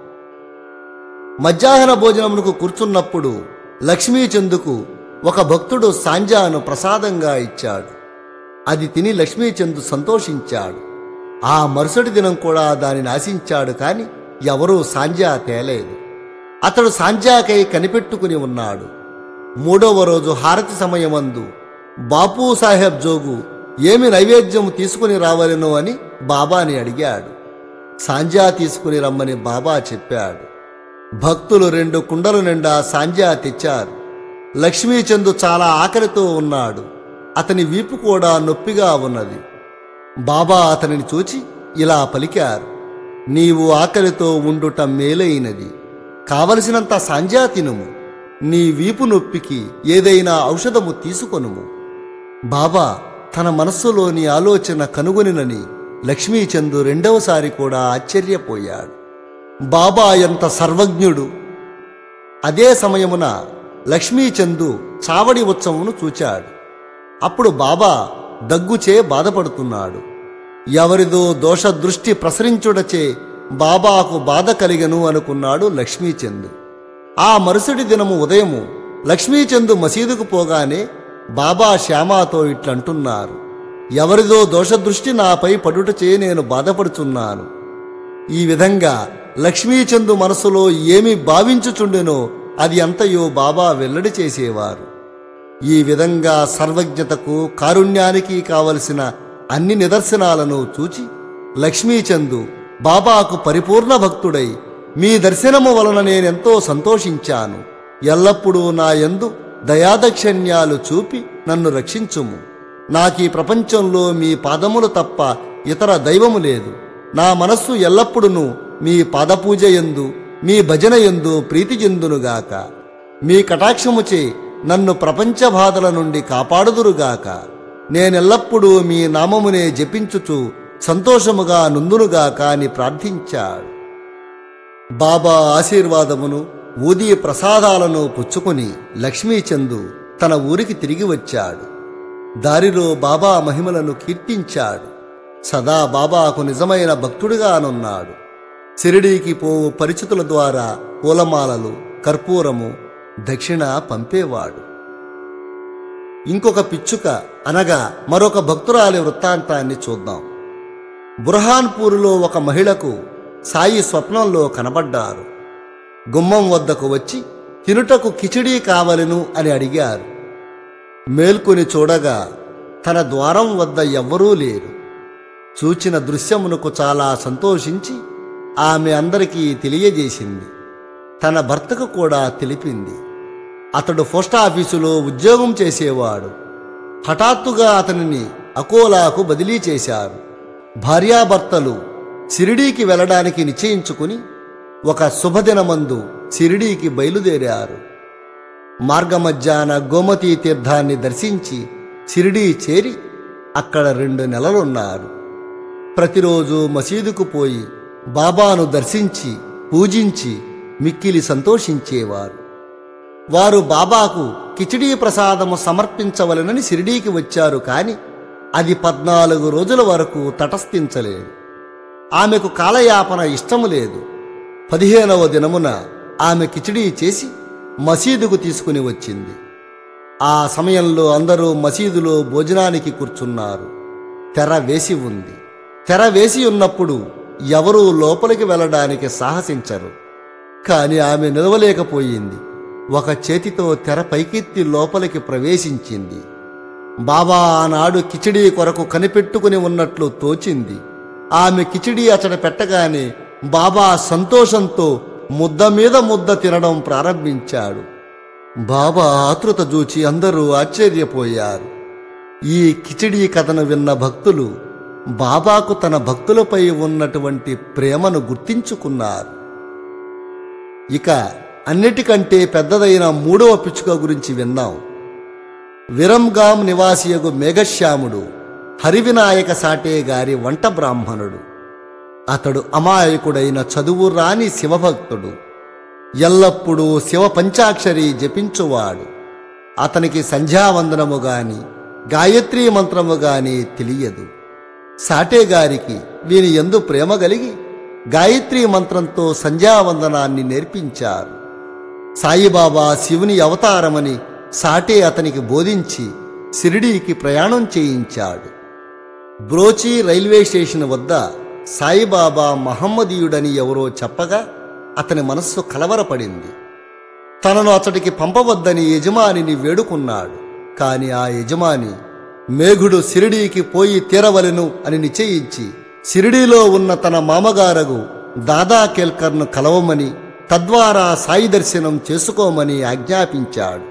మధ్యాహ్న భోజనమునకు కూర్చున్నప్పుడు లక్ష్మీచందుకు ఒక భక్తుడు సాంజాను ప్రసాదంగా ఇచ్చాడు అది తిని లక్ష్మీచందు సంతోషించాడు ఆ మరుసటి దినం కూడా దానిని ఆశించాడు కాని ఎవరూ సాంజా తేలేదు అతడు సాంజాకై కనిపెట్టుకుని ఉన్నాడు మూడవ రోజు హారతి సమయమందు బాపూ సాహెబ్ జోగు ఏమి నైవేద్యం తీసుకుని రావలెనో అని బాబాని అడిగాడు సాంజా తీసుకుని రమ్మని బాబా చెప్పాడు భక్తులు రెండు కుండలు నిండా సాంజా తెచ్చారు లక్ష్మీచందు చాలా ఆకలితో ఉన్నాడు అతని వీపు కూడా నొప్పిగా ఉన్నది బాబా అతనిని చూచి ఇలా పలికారు నీవు ఆకలితో ఉండుట మేలైనది కావలసినంత సాంజా తినుము నీ వీపు నొప్పికి ఏదైనా ఔషధము తీసుకొనుము బాబా తన మనస్సులోని ఆలోచన కనుగొనినని లక్ష్మీచందు రెండవసారి కూడా ఆశ్చర్యపోయాడు బాబా ఎంత సర్వజ్ఞుడు అదే సమయమున లక్ష్మీచందు చావడి ఉత్సవమును చూచాడు అప్పుడు బాబా దగ్గుచే బాధపడుతున్నాడు ఎవరిదో దోషదృష్టి ప్రసరించుడచే బాబాకు బాధ కలిగను అనుకున్నాడు లక్ష్మీచందు ఆ మరుసటి దినము ఉదయము లక్ష్మీచందు మసీదుకు పోగానే బాబా శ్యామాతో ఇట్లంటున్నారు ఎవరిదో దోషదృష్టి నాపై పడుటచే నేను బాధపడుచున్నాను ఈ విధంగా లక్ష్మీచందు మనసులో ఏమి భావించుచుండెనో అది అంతయో బాబా వెల్లడి చేసేవారు ఈ విధంగా సర్వజ్ఞతకు కారుణ్యానికి కావలసిన అన్ని నిదర్శనాలను చూచి లక్ష్మీచందు బాబాకు పరిపూర్ణ భక్తుడై మీ దర్శనము వలన నేనెంతో సంతోషించాను ఎల్లప్పుడూ నా యందు దయాదక్షిణ్యాలు చూపి నన్ను రక్షించుము నాకీ ప్రపంచంలో మీ పాదములు తప్ప ఇతర దైవము లేదు నా మనస్సు ఎల్లప్పుడును మీ పాదపూజ ఎందు మీ భజన ఎందు ప్రీతి చెందునుగాక మీ కటాక్షముచే నన్ను ప్రపంచ బాధల నుండి కాపాడుదురుగాక నేనెల్లప్పుడూ మీ నామమునే జపించుచు సంతోషముగా నుందునుగాక అని ప్రార్థించాడు బాబా ఆశీర్వాదమును ఊది ప్రసాదాలను పుచ్చుకొని లక్ష్మీచందు తన ఊరికి తిరిగి వచ్చాడు దారిలో బాబా మహిమలను కీర్తించాడు సదా బాబాకు నిజమైన భక్తుడిగానున్నాడు షిరిడీకి పోవు పరిచితుల ద్వారా పూలమాలలు కర్పూరము దక్షిణ పంపేవాడు ఇంకొక పిచ్చుక అనగా మరొక భక్తురాలి వృత్తాంతాన్ని చూద్దాం బుర్హాన్పూరులో ఒక మహిళకు సాయి స్వప్నంలో కనబడ్డారు గుమ్మం వద్దకు వచ్చి తినుటకు కిచిడీ కావలెను అని అడిగారు మేల్కొని చూడగా తన ద్వారం వద్ద ఎవ్వరూ లేరు చూచిన దృశ్యమునకు చాలా సంతోషించి ఆమె అందరికీ తెలియజేసింది తన భర్తకు కూడా తెలిపింది అతడు పోస్టాఫీసులో ఉద్యోగం చేసేవాడు హఠాత్తుగా అతనిని అకోలాకు బదిలీ చేశారు భార్యాభర్తలు షిరిడీకి వెళ్ళడానికి నిశ్చయించుకుని ఒక శుభదినమందు షిరిడీకి బయలుదేరారు మార్గమధ్యాన గోమతీ తీర్థాన్ని దర్శించి షిరిడీ చేరి అక్కడ రెండు నెలలున్నారు ప్రతిరోజు మసీదుకు పోయి బాబాను దర్శించి పూజించి మిక్కిలి సంతోషించేవారు వారు బాబాకు కిచిడీ ప్రసాదము సమర్పించవలనని షిరిడీకి వచ్చారు కాని అది పద్నాలుగు రోజుల వరకు తటస్థించలేదు ఆమెకు కాలయాపన ఇష్టము లేదు పదిహేనవ దినమున ఆమె కిచిడీ చేసి మసీదుకు తీసుకుని వచ్చింది ఆ సమయంలో అందరూ మసీదులో భోజనానికి కూర్చున్నారు తెర వేసి ఉంది తెర వేసి ఉన్నప్పుడు ఎవరూ లోపలికి వెళ్ళడానికి సాహసించరు కాని ఆమె నిలవలేకపోయింది ఒక చేతితో తెర పైకెత్తి లోపలికి ప్రవేశించింది బాబా ఆనాడు కిచిడీ కొరకు కనిపెట్టుకుని ఉన్నట్లు తోచింది ఆమె కిచిడీ అతడ పెట్టగానే బాబా సంతోషంతో ముద్ద మీద ముద్ద తినడం ప్రారంభించాడు బాబా ఆతృత చూచి అందరూ ఆశ్చర్యపోయారు ఈ కిచిడీ కథను విన్న భక్తులు బాబాకు తన భక్తులపై ఉన్నటువంటి ప్రేమను గుర్తించుకున్నారు ఇక అన్నిటికంటే పెద్దదైన మూడవ పిచ్చుక గురించి విన్నాం విరంగాం నివాసియగు మేఘశ్యాముడు హరివినాయక సాటే గారి వంట బ్రాహ్మణుడు అతడు అమాయకుడైన చదువు రాని శివభక్తుడు ఎల్లప్పుడూ శివ పంచాక్షరి జపించువాడు అతనికి సంధ్యావందనము గాని గాయత్రీ మంత్రము గాని తెలియదు సాటే గారికి వీని ఎందు ప్రేమ కలిగి గాయత్రీ మంత్రంతో సంధ్యావందనాన్ని నేర్పించారు సాయిబాబా శివుని అవతారమని సాటే అతనికి బోధించి షిరిడీకి ప్రయాణం చేయించాడు బ్రోచి రైల్వే స్టేషన్ వద్ద సాయిబాబా మహమ్మదీయుడని ఎవరో చెప్పగా అతని మనస్సు కలవరపడింది తనను అతడికి పంపవద్దని యజమానిని వేడుకున్నాడు కాని ఆ యజమాని మేఘుడు సిరిడీకి పోయి తీరవలెను అని నిశ్చయించి సిరిడీలో ఉన్న తన మామగారగు దాదా కేల్కర్ను కలవమని తద్వారా సాయి దర్శనం చేసుకోమని ఆజ్ఞాపించాడు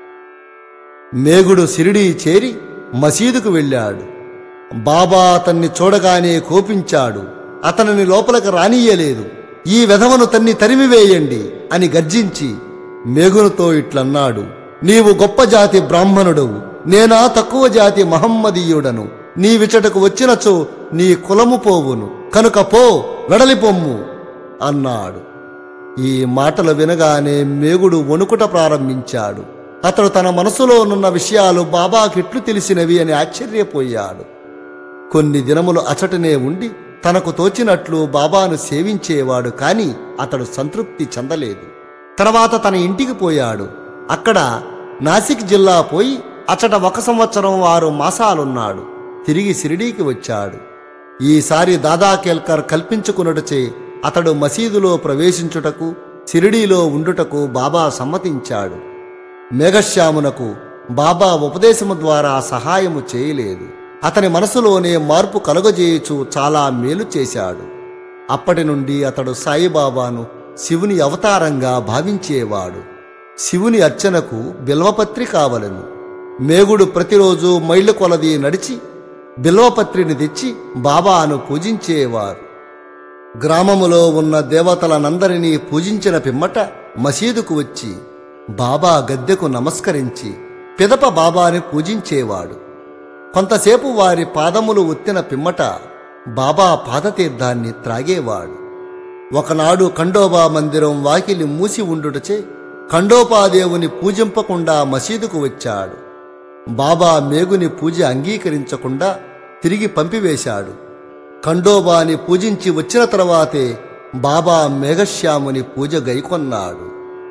మేఘుడు సిరిడీ చేరి మసీదుకు వెళ్ళాడు బాబా అతన్ని చూడగానే కోపించాడు అతనిని లోపలికి రానియ్యలేదు ఈ వెధవను తన్ని తరిమివేయండి అని గర్జించి మేఘునితో ఇట్లన్నాడు నీవు గొప్ప జాతి బ్రాహ్మణుడవు నేనా తక్కువ జాతి మహమ్మదీయుడను నీ విచటకు వచ్చినచో నీ కులము పోవును కనుక పో వెడలిపొమ్ము అన్నాడు ఈ మాటలు వినగానే మేగుడు వణుకుట ప్రారంభించాడు అతడు తన మనసులో నున్న విషయాలు బాబాకిట్లు తెలిసినవి అని ఆశ్చర్యపోయాడు కొన్ని దినములు అచటనే ఉండి తనకు తోచినట్లు బాబాను సేవించేవాడు కాని అతడు సంతృప్తి చెందలేదు తర్వాత తన ఇంటికి పోయాడు అక్కడ నాసిక్ జిల్లా పోయి అచట ఒక సంవత్సరం ఆరు మాసాలున్నాడు తిరిగి షిరిడీకి వచ్చాడు ఈసారి దాదా కేల్కర్ కల్పించుకున్నటచే అతడు మసీదులో ప్రవేశించుటకు షిరిడీలో ఉండుటకు బాబా సమ్మతించాడు మేఘశ్యామునకు బాబా ఉపదేశము ద్వారా సహాయము చేయలేదు అతని మనసులోనే మార్పు కలుగజేయుచు చాలా మేలు చేశాడు అప్పటి నుండి అతడు సాయిబాబాను శివుని అవతారంగా భావించేవాడు శివుని అర్చనకు బిల్వపత్రి కావలను మేగుడు ప్రతిరోజు మైళ్ళ కొలది నడిచి బిల్వపత్రిని తెచ్చి బాబాను పూజించేవారు గ్రామములో ఉన్న దేవతలనందరినీ పూజించిన పిమ్మట మసీదుకు వచ్చి బాబా గద్దెకు నమస్కరించి పిదప బాబాని పూజించేవాడు కొంతసేపు వారి పాదములు ఒత్తిన పిమ్మట బాబా పాదతీర్థాన్ని త్రాగేవాడు ఒకనాడు ఖండోబా మందిరం వాకిలి మూసి ఉండుటచే ఖండోపాదేవుని పూజింపకుండా మసీదుకు వచ్చాడు బాబా మేగుని పూజ అంగీకరించకుండా తిరిగి పంపివేశాడు ఖండోబాని పూజించి వచ్చిన తర్వాతే బాబా మేఘశ్యాముని పూజ గైకొన్నాడు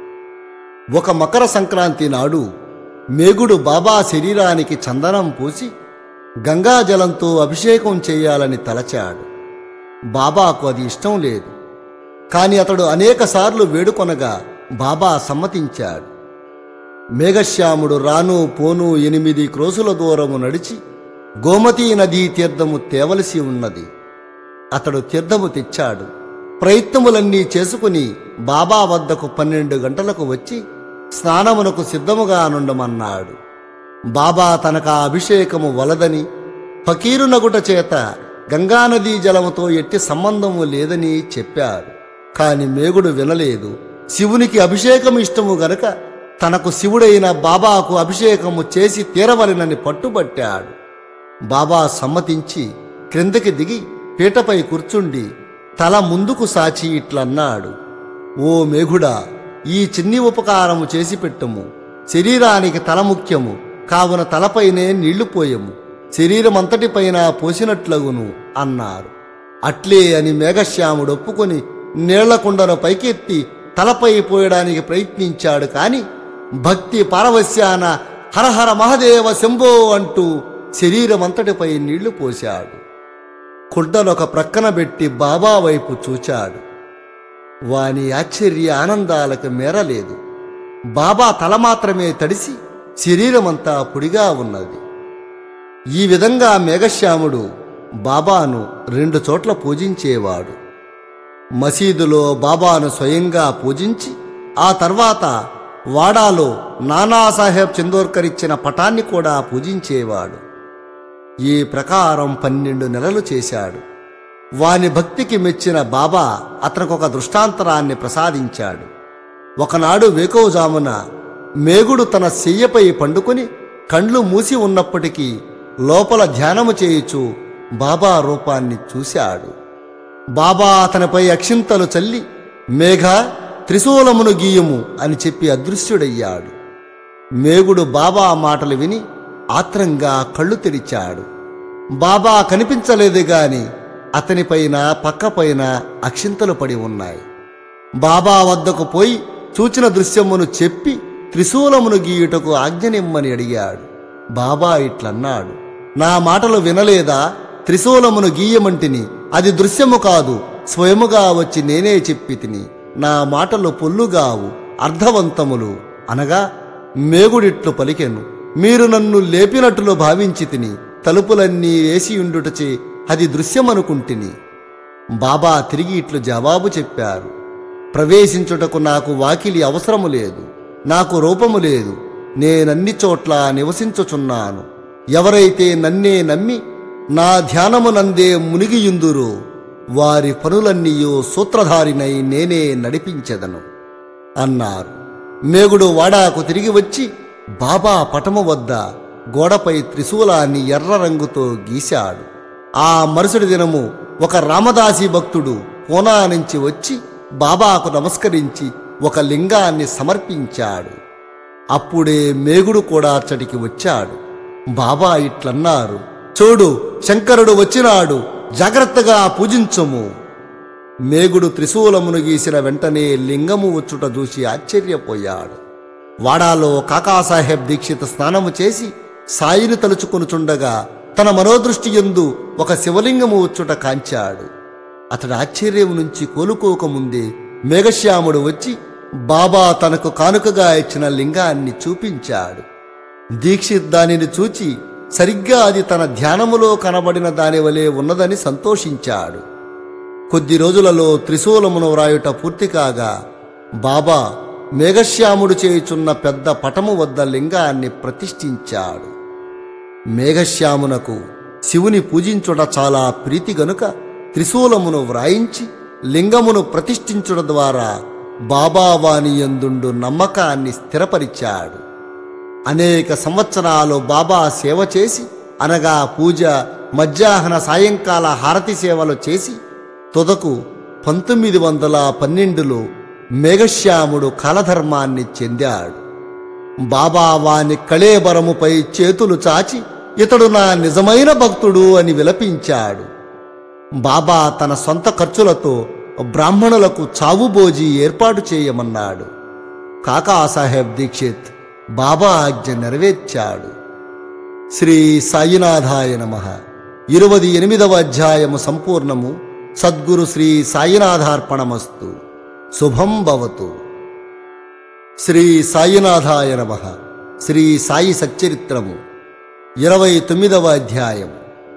ఒక మకర సంక్రాంతి నాడు మేగుడు బాబా శరీరానికి చందనం పూసి గంగాజలంతో అభిషేకం చేయాలని తలచాడు బాబాకు అది ఇష్టం లేదు కాని అతడు అనేకసార్లు వేడుకొనగా బాబా సమ్మతించాడు మేఘశ్యాముడు రాను పోను ఎనిమిది క్రోసుల దూరము నడిచి గోమతీ నదీ తీర్థము తేవలసి ఉన్నది అతడు తీర్థము తెచ్చాడు ప్రయత్నములన్నీ చేసుకుని బాబా వద్దకు పన్నెండు గంటలకు వచ్చి స్నానమునకు సిద్ధముగా నుండమన్నాడు బాబా తనకు ఆ అభిషేకము వలదని ఫకీరునగుట చేత గంగానదీ జలముతో ఎట్టి సంబంధము లేదని చెప్పారు కాని మేగుడు వినలేదు శివునికి అభిషేకం ఇష్టము గనుక తనకు శివుడైన బాబాకు అభిషేకము చేసి తీరవలెనని పట్టుబట్టాడు బాబా సమ్మతించి క్రిందకి దిగి పీటపై కూర్చుండి తల ముందుకు సాచి ఇట్లన్నాడు ఓ మేఘుడా ఈ చిన్ని ఉపకారము చేసి పెట్టుము శరీరానికి తల ముఖ్యము కావున తలపైనే నీళ్లు పోయము శరీరమంతటిపైన పోసినట్లగును అన్నారు అట్లే అని మేఘశ్యాముడు ఒప్పుకొని నీళ్ల కుండను పైకెత్తి తలపై పోయడానికి ప్రయత్నించాడు కాని భక్తి పారవస్యాన హరహర మహదేవ శంభో అంటూ శరీరమంతటిపై నీళ్లు పోశాడు కుండనొక ప్రక్కన పెట్టి బాబా వైపు చూచాడు వాని ఆశ్చర్య ఆనందాలకు మేరలేదు బాబా తల మాత్రమే తడిసి శరీరమంతా పొడిగా ఉన్నది ఈ విధంగా మేఘశ్యాముడు బాబాను రెండు చోట్ల పూజించేవాడు మసీదులో బాబాను స్వయంగా పూజించి ఆ తర్వాత వాడాలో నానాసాహెబ్ చందోర్కర్ ఇచ్చిన పటాన్ని కూడా పూజించేవాడు ఈ ప్రకారం పన్నెండు నెలలు చేశాడు వాని భక్తికి మెచ్చిన బాబా అతనికొక దృష్టాంతరాన్ని ప్రసాదించాడు ఒకనాడు వేకోజామున మేగుడు తన చెయ్యపై పండుకొని కండ్లు మూసి ఉన్నప్పటికీ లోపల ధ్యానము చేయుచు బాబా రూపాన్ని చూశాడు బాబా అతనిపై అక్షింతలు చల్లి మేఘ త్రిశూలమును గీయము అని చెప్పి అదృశ్యుడయ్యాడు మేగుడు బాబా మాటలు విని ఆత్రంగా కళ్ళు తెరిచాడు బాబా కనిపించలేదు గాని అతనిపైన పక్కపైన అక్షింతలు పడి ఉన్నాయి బాబా వద్దకు పోయి చూచిన దృశ్యమును చెప్పి త్రిశూలమును గీయుటకు ఆజ్ఞనిమ్మని అడిగాడు బాబా ఇట్లన్నాడు నా మాటలు వినలేదా త్రిశూలమును గీయమంటిని అది దృశ్యము కాదు స్వయముగా వచ్చి నేనే చెప్పి తిని నా మాటలు పొల్లుగావు అర్థవంతములు అనగా మేగుడిట్లు పలికెను మీరు నన్ను లేపినట్లు భావించి తిని తలుపులన్నీ వేసియుండుటచే అది దృశ్యమనుకుంటిని బాబా తిరిగి ఇట్లు జవాబు చెప్పారు ప్రవేశించుటకు నాకు వాకిలి అవసరము లేదు నాకు రూపము లేదు నేనన్ని చోట్ల నివసించుచున్నాను ఎవరైతే నన్నే నమ్మి నా ధ్యానమునందే మునిగియుందురో వారి పనులన్నీయో సూత్రధారినై నేనే నడిపించెదను అన్నారు మేగుడు వాడాకు తిరిగి వచ్చి బాబా పటము వద్ద గోడపై త్రిశూలాన్ని ఎర్ర రంగుతో గీశాడు ఆ మరుసటి దినము ఒక రామదాసి భక్తుడు పూనా నుంచి వచ్చి బాబాకు నమస్కరించి ఒక లింగాన్ని సమర్పించాడు అప్పుడే మేగుడు కూడా అచ్చటికి వచ్చాడు బాబా ఇట్లన్నారు చూడు శంకరుడు వచ్చినాడు జాగ్రత్తగా పూజించుము మేగుడు త్రిశూలమును గీసిన వెంటనే లింగము వచ్చుట చూసి ఆశ్చర్యపోయాడు వాడాలో కాకాసాహెబ్ దీక్షిత స్నానము చేసి సాయిని తలుచుకొనుచుండగా తన మనోదృష్టి ఎందు ఒక శివలింగము వచ్చుట కాంచాడు అతడు ఆశ్చర్యం నుంచి కోలుకోకముందే మేఘశ్యాముడు వచ్చి బాబా తనకు కానుకగా ఇచ్చిన లింగాన్ని చూపించాడు దీక్షిత్ దానిని చూచి సరిగ్గా అది తన ధ్యానములో కనబడిన దాని వలె ఉన్నదని సంతోషించాడు కొద్ది రోజులలో త్రిశూలమును వ్రాయుట పూర్తి కాగా బాబా మేఘశ్యాముడు చేయుచున్న పెద్ద పటము వద్ద లింగాన్ని ప్రతిష్ఠించాడు మేఘశ్యామునకు శివుని పూజించుట చాలా ప్రీతి గనుక త్రిశూలమును వ్రాయించి లింగమును ప్రతిష్ఠించుట ద్వారా బాబా వాని యందుండు నమ్మకాన్ని స్థిరపరిచాడు అనేక సంవత్సరాలు బాబా సేవ చేసి అనగా పూజ మధ్యాహ్న సాయంకాల హారతి సేవలు చేసి తుదకు పంతొమ్మిది వందల పన్నెండులో మేఘశ్యాముడు కాలధర్మాన్ని చెందాడు బాబా వాని కళేబరముపై చేతులు చాచి ఇతడు నా నిజమైన భక్తుడు అని విలపించాడు బాబా తన సొంత ఖర్చులతో బ్రాహ్మణులకు చావుబోజీ ఏర్పాటు చేయమన్నాడు కాకాసాహెబ్ దీక్షిత్ బాబా ఆజ్ఞ నెరవేర్చాడు శ్రీ సాయినాథాయ నమ ఇరవై ఎనిమిదవ అధ్యాయము సంపూర్ణము సద్గురు శ్రీ సాయినాథార్పణమస్తు శుభం భవతు శ్రీ సాయినాథాయ నమ శ్రీ సాయి సచ్చరిత్రము ఇరవై తొమ్మిదవ అధ్యాయం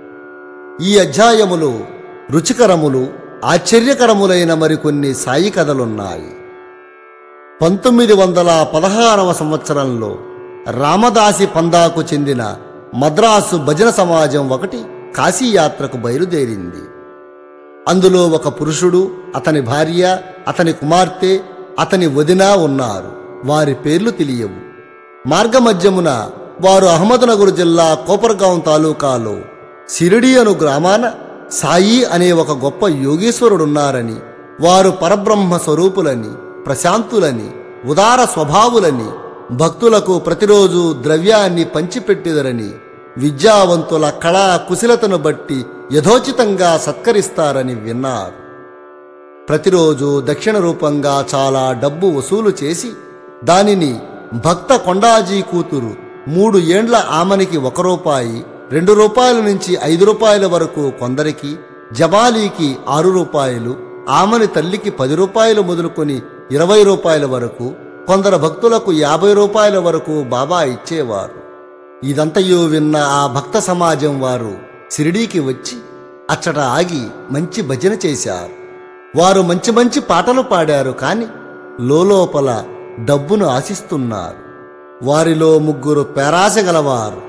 ఈ అధ్యాయములో రుచికరములు ఆశ్చర్యకరములైన మరికొన్ని సాయి కథలున్నాయి పంతొమ్మిది వందల పదహారవ సంవత్సరంలో రామదాసి పందాకు చెందిన మద్రాసు భజన సమాజం ఒకటి కాశీయాత్రకు బయలుదేరింది అందులో ఒక పురుషుడు అతని భార్య అతని కుమార్తె అతని వదిన ఉన్నారు వారి పేర్లు తెలియవు మార్గమధ్యమున వారు అహ్మద్నగర్ జిల్లా కోపర్గాం తాలూకాలో సిరిడి అను గ్రామాన సాయి అనే ఒక గొప్ప యోగేశ్వరుడున్నారని వారు పరబ్రహ్మ స్వరూపులని ప్రశాంతులని ఉదార స్వభావులని భక్తులకు ప్రతిరోజు ద్రవ్యాన్ని పంచిపెట్టిదరని విద్యావంతుల కళా కుశలతను బట్టి యథోచితంగా సత్కరిస్తారని విన్నారు ప్రతిరోజు దక్షిణ రూపంగా చాలా డబ్బు వసూలు చేసి దానిని భక్త కొండాజీ కూతురు మూడు ఏండ్ల ఆమనికి ఒక రూపాయి రెండు రూపాయల నుంచి ఐదు రూపాయల వరకు కొందరికి జమాలీకి ఆరు రూపాయలు ఆమని తల్లికి పది రూపాయలు మొదలుకొని ఇరవై రూపాయల వరకు కొందరు భక్తులకు యాభై రూపాయల వరకు బాబా ఇచ్చేవారు ఇదంతయు విన్న ఆ భక్త సమాజం వారు షిరిడీకి వచ్చి అచ్చట ఆగి మంచి భజన చేశారు వారు మంచి మంచి పాటలు పాడారు కాని లోలోపల డబ్బును ఆశిస్తున్నారు వారిలో ముగ్గురు పేరాస గలవారు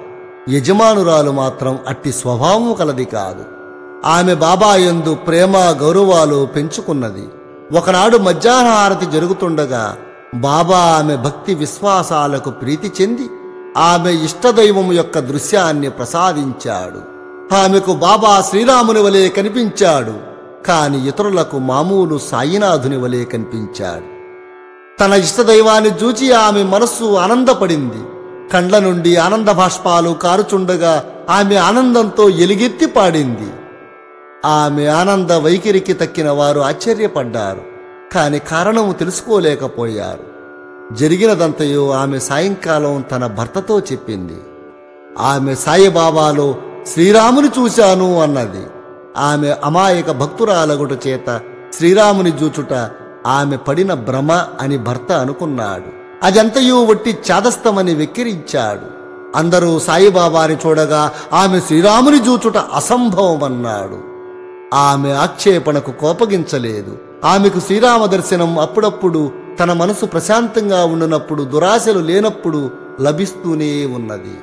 యజమానురాలు మాత్రం అట్టి స్వభావం కలది కాదు ఆమె బాబా యందు ప్రేమ గౌరవాలు పెంచుకున్నది ఒకనాడు మధ్యాహ్న హారతి జరుగుతుండగా బాబా ఆమె భక్తి విశ్వాసాలకు ప్రీతి చెంది ఆమె ఇష్టదైవం యొక్క దృశ్యాన్ని ప్రసాదించాడు ఆమెకు బాబా శ్రీరాముని వలె కనిపించాడు కాని ఇతరులకు మామూలు సాయినాథుని వలె కనిపించాడు తన ఇష్టదైవాన్ని చూచి ఆమె మనస్సు ఆనందపడింది కండ్ల నుండి ఆనంద భాష్పాలు కారుచుండగా ఆమె ఆనందంతో ఎలుగెత్తి పాడింది ఆమె ఆనంద వైఖరికి తక్కిన వారు ఆశ్చర్యపడ్డారు కాని కారణము తెలుసుకోలేకపోయారు జరిగినదంతయో ఆమె సాయంకాలం తన భర్తతో చెప్పింది ఆమె సాయిబాబాలో శ్రీరాముని చూశాను అన్నది ఆమె అమాయక భక్తురాలగుట చేత శ్రీరాముని జూచుట ఆమె పడిన భ్రమ అని భర్త అనుకున్నాడు అదంతయు వట్టి చాదస్తమని వెక్కిరించాడు అందరూ సాయిబాబాని చూడగా ఆమె శ్రీరాముని జూచుట అసంభవమన్నాడు ఆమె ఆక్షేపణకు కోపగించలేదు ఆమెకు శ్రీరామ దర్శనం అప్పుడప్పుడు తన మనసు ప్రశాంతంగా ఉండునప్పుడు దురాశలు లేనప్పుడు లభిస్తూనే ఉన్నది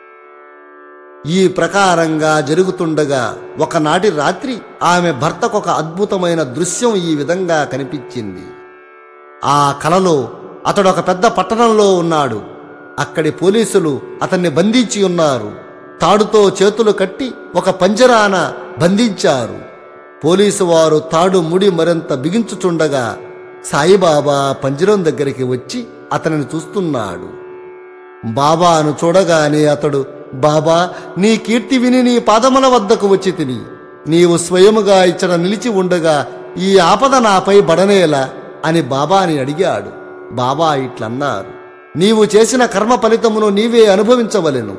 ఈ ప్రకారంగా జరుగుతుండగా ఒకనాటి రాత్రి ఆమె భర్తకొక అద్భుతమైన దృశ్యం ఈ విధంగా కనిపించింది ఆ కలలో అతడు ఒక పెద్ద పట్టణంలో ఉన్నాడు అక్కడి పోలీసులు అతన్ని బంధించి ఉన్నారు తాడుతో చేతులు కట్టి ఒక పంజరాన బంధించారు పోలీసు వారు తాడు ముడి మరింత బిగించుచుండగా సాయిబాబా పంజరం దగ్గరికి వచ్చి అతనిని చూస్తున్నాడు బాబాను చూడగానే అతడు బాబా నీ కీర్తి విని నీ పాదముల వద్దకు వచ్చి తిని నీవు స్వయముగా ఇచ్చట నిలిచి ఉండగా ఈ ఆపద నాపై బడనేలా అని బాబాని అడిగాడు బాబా ఇట్లన్నారు నీవు చేసిన కర్మ ఫలితమును నీవే అనుభవించవలెను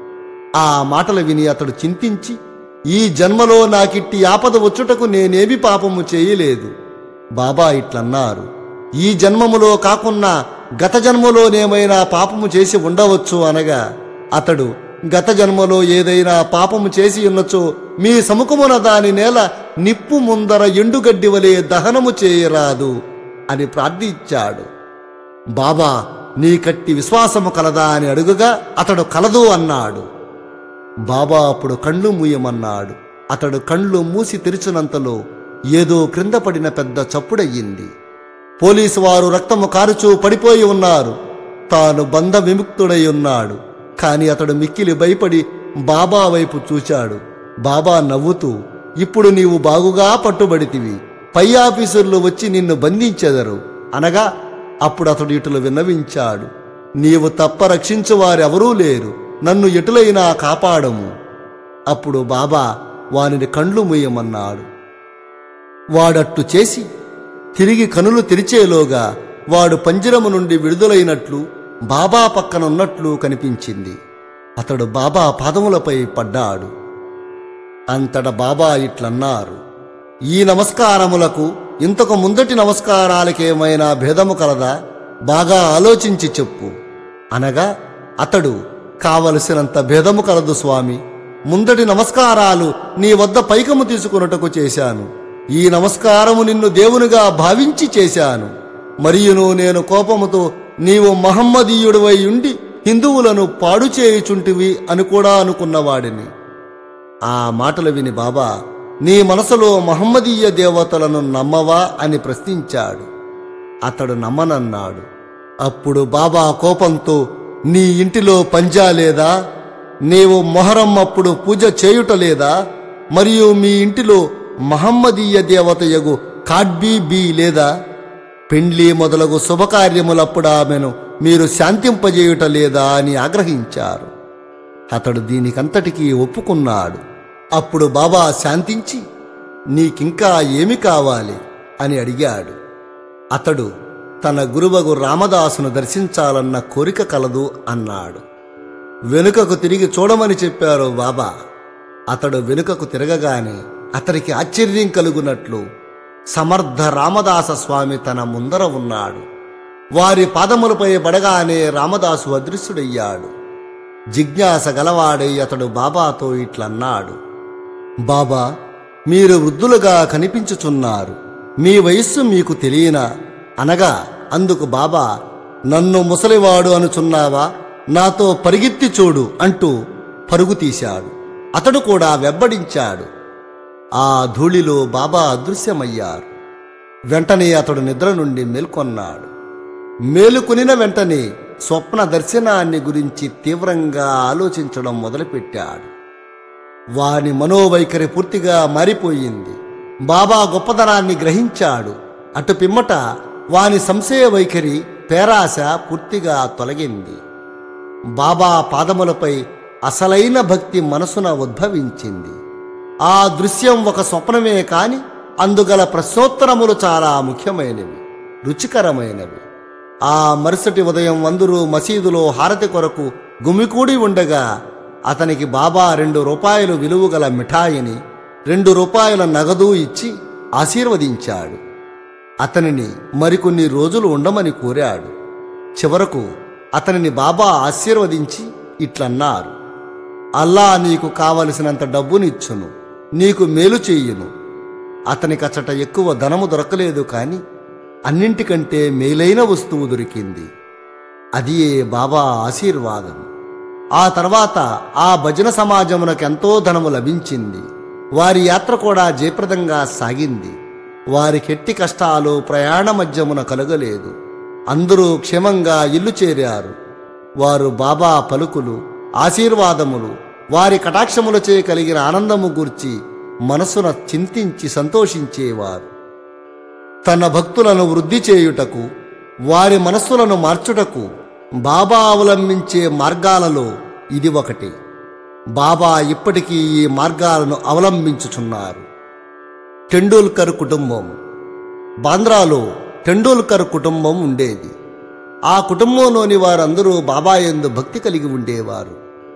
ఆ మాటలు విని అతడు చింతించి ఈ జన్మలో నాకిట్టి ఆపద వచ్చుటకు నేనేమి పాపము చేయలేదు బాబా ఇట్లన్నారు ఈ జన్మములో కాకున్నా గత జన్మలోనేమైనా పాపము చేసి ఉండవచ్చు అనగా అతడు గత జన్మలో ఏదైనా పాపము చేసి ఉన్నచో మీ సముఖమున దాని నేల నిప్పు ముందర ఎండుగడ్డి వలె దహనము చేయరాదు అని ప్రార్థించాడు బాబా నీ కట్టి విశ్వాసము కలదా అని అడుగుగా అతడు కలదు అన్నాడు బాబా అప్పుడు కళ్ళు మూయమన్నాడు అతడు కళ్ళు మూసి తెరిచినంతలో ఏదో క్రింద పడిన పెద్ద చప్పుడయ్యింది పోలీసు వారు రక్తము కారుచూ పడిపోయి ఉన్నారు తాను బంధ విముక్తుడై ఉన్నాడు కాని అతడు మిక్కిలి భయపడి బాబా వైపు చూశాడు బాబా నవ్వుతూ ఇప్పుడు నీవు బాగుగా పట్టుబడితివి పై ఆఫీసర్లు వచ్చి నిన్ను బంధించెదరు అనగా అప్పుడు అతడు ఇటులు విన్నవించాడు నీవు తప్ప రక్షించు వారెవరూ లేరు నన్ను ఎటులైనా కాపాడము అప్పుడు బాబా వానిని కండ్లు మూయమన్నాడు వాడట్టు చేసి తిరిగి కనులు తెరిచేలోగా వాడు పంజరము నుండి విడుదలైనట్లు బాబా పక్కన ఉన్నట్లు కనిపించింది అతడు బాబా పాదములపై పడ్డాడు అంతట బాబా ఇట్లన్నారు ఈ నమస్కారములకు ఇంతకు ముందటి నమస్కారాలకేమైనా భేదము కలదా బాగా ఆలోచించి చెప్పు అనగా అతడు కావలసినంత భేదము కలదు స్వామి ముందటి నమస్కారాలు నీ వద్ద పైకము తీసుకున్నటకు చేశాను ఈ నమస్కారము నిన్ను దేవునిగా భావించి చేశాను మరియును నేను కోపముతో నీవు మహమ్మదీయుడివై ఉండి హిందువులను పాడు చేయుచుంటివి అని కూడా అనుకున్నవాడిని ఆ మాటలు విని బాబా నీ మనసులో మహమ్మదీయ దేవతలను నమ్మవా అని ప్రశ్నించాడు అతడు నమ్మనన్నాడు అప్పుడు బాబా కోపంతో నీ ఇంటిలో పంజా లేదా నీవు మొహరం అప్పుడు పూజ చేయుట లేదా మరియు మీ ఇంటిలో మహమ్మదీయ దేవతయగు కాడ్బీ బీ లేదా పెండ్లి మొదలగు శుభకార్యములప్పుడు ఆమెను మీరు శాంతింపజేయుట లేదా అని ఆగ్రహించారు అతడు దీనికంతటికీ ఒప్పుకున్నాడు అప్పుడు బాబా శాంతించి నీకింకా ఏమి కావాలి అని అడిగాడు అతడు తన గురువగు రామదాసును దర్శించాలన్న కోరిక కలదు అన్నాడు వెనుకకు తిరిగి చూడమని చెప్పారు బాబా అతడు వెనుకకు తిరగగానే అతనికి ఆశ్చర్యం కలుగునట్లు సమర్థ రామదాస స్వామి తన ముందర ఉన్నాడు వారి పాదములపై పడగానే రామదాసు అదృశ్యుడయ్యాడు జిజ్ఞాస గలవాడై అతడు బాబాతో ఇట్లన్నాడు బాబా మీరు వృద్ధులుగా కనిపించుచున్నారు మీ వయస్సు మీకు తెలియనా అనగా అందుకు బాబా నన్ను ముసలివాడు అనుచున్నావా నాతో పరిగెత్తి చూడు అంటూ పరుగు తీశాడు అతడు కూడా వెంబడించాడు ఆ ధూళిలో బాబా అదృశ్యమయ్యారు వెంటనే అతడు నిద్ర నుండి మేల్కొన్నాడు మేలుకొనిన వెంటనే స్వప్న దర్శనాన్ని గురించి తీవ్రంగా ఆలోచించడం మొదలుపెట్టాడు వాని మనోవైఖరి పూర్తిగా మారిపోయింది బాబా గొప్పదనాన్ని గ్రహించాడు అటు పిమ్మట వాని సంశయ వైఖరి పేరాశ పూర్తిగా తొలగింది బాబా పాదములపై అసలైన భక్తి మనసున ఉద్భవించింది ఆ దృశ్యం ఒక స్వప్నమే కాని అందుగల ప్రశ్నోత్తరములు చాలా ముఖ్యమైనవి రుచికరమైనవి ఆ మరుసటి ఉదయం అందరూ మసీదులో హారతి కొరకు గుమికూడి ఉండగా అతనికి బాబా రెండు రూపాయలు విలువగల మిఠాయిని రెండు రూపాయల నగదు ఇచ్చి ఆశీర్వదించాడు అతనిని మరికొన్ని రోజులు ఉండమని కోరాడు చివరకు అతనిని బాబా ఆశీర్వదించి ఇట్లన్నారు అల్లా నీకు కావలసినంత డబ్బునిచ్చును నీకు మేలు చెయ్యును అతనికచ్చట ఎక్కువ ధనము దొరకలేదు కాని అన్నింటికంటే మేలైన వస్తువు దొరికింది అది ఏ బాబా ఆశీర్వాదం ఆ తర్వాత ఆ భజన సమాజమునకెంతో ధనము లభించింది వారి యాత్ర కూడా జయప్రదంగా సాగింది వారికెట్టి కష్టాలు ప్రయాణ మధ్యమున కలగలేదు అందరూ క్షేమంగా ఇల్లు చేరారు వారు బాబా పలుకులు ఆశీర్వాదములు వారి కటాక్షములచే కలిగిన ఆనందము గూర్చి మనసున చింతించి సంతోషించేవారు తన భక్తులను వృద్ధి చేయుటకు వారి మనస్సులను మార్చుటకు బాబా అవలంబించే మార్గాలలో ఇది ఒకటి బాబా ఇప్పటికీ ఈ మార్గాలను అవలంబించుచున్నారు టెండూల్కర్ కుటుంబం బాంద్రాలో టెండూల్కర్ కుటుంబం ఉండేది ఆ కుటుంబంలోని వారందరూ బాబా యందు భక్తి కలిగి ఉండేవారు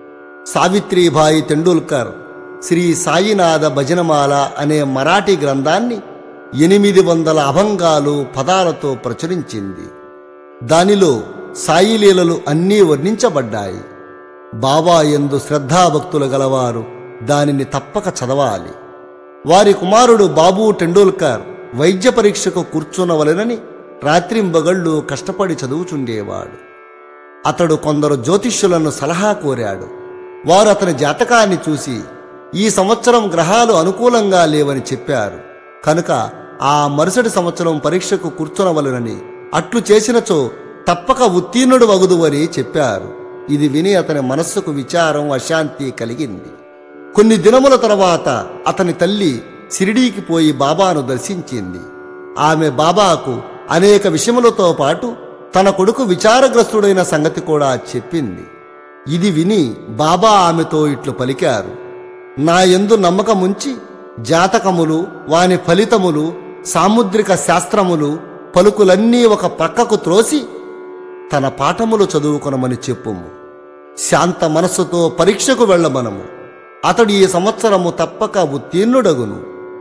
సావిత్రిబాయి టెండూల్కర్ శ్రీ సాయినాథ భజనమాల అనే మరాఠీ గ్రంథాన్ని ఎనిమిది వందల అభంగాలు పదాలతో ప్రచురించింది దానిలో సాయి లీలలు అన్నీ వర్ణించబడ్డాయి బాబా ఎందు శ్రద్ధాభక్తులు గలవారు దానిని తప్పక చదవాలి వారి కుమారుడు బాబు టెండూల్కర్ వైద్య పరీక్షకు కూర్చునవలెనని రాత్రింబగళ్ళు కష్టపడి చదువుచుండేవాడు అతడు కొందరు జ్యోతిష్యులను సలహా కోరాడు వారు అతని జాతకాన్ని చూసి ఈ సంవత్సరం గ్రహాలు అనుకూలంగా లేవని చెప్పారు కనుక ఆ మరుసటి సంవత్సరం పరీక్షకు కూర్చునవలెనని అట్లు చేసినచో తప్పక ఉత్తీర్ణుడు వగుదువని చెప్పారు ఇది విని అతని మనస్సుకు విచారం అశాంతి కలిగింది కొన్ని దినముల తర్వాత అతని తల్లి షిరిడీకి పోయి బాబాను దర్శించింది ఆమె బాబాకు అనేక విషయములతో పాటు తన కొడుకు విచారగ్రస్తుడైన సంగతి కూడా చెప్పింది ఇది విని బాబా ఆమెతో ఇట్లు పలికారు నా యందు నమ్మకముంచి జాతకములు వాని ఫలితములు సాముద్రిక శాస్త్రములు పలుకులన్నీ ఒక పక్కకు త్రోసి తన పాఠములు చదువుకొనమని చెప్పుము శాంత మనస్సుతో పరీక్షకు వెళ్ళమనము అతడు ఈ సంవత్సరము తప్పక ఉత్తీర్ణుడగును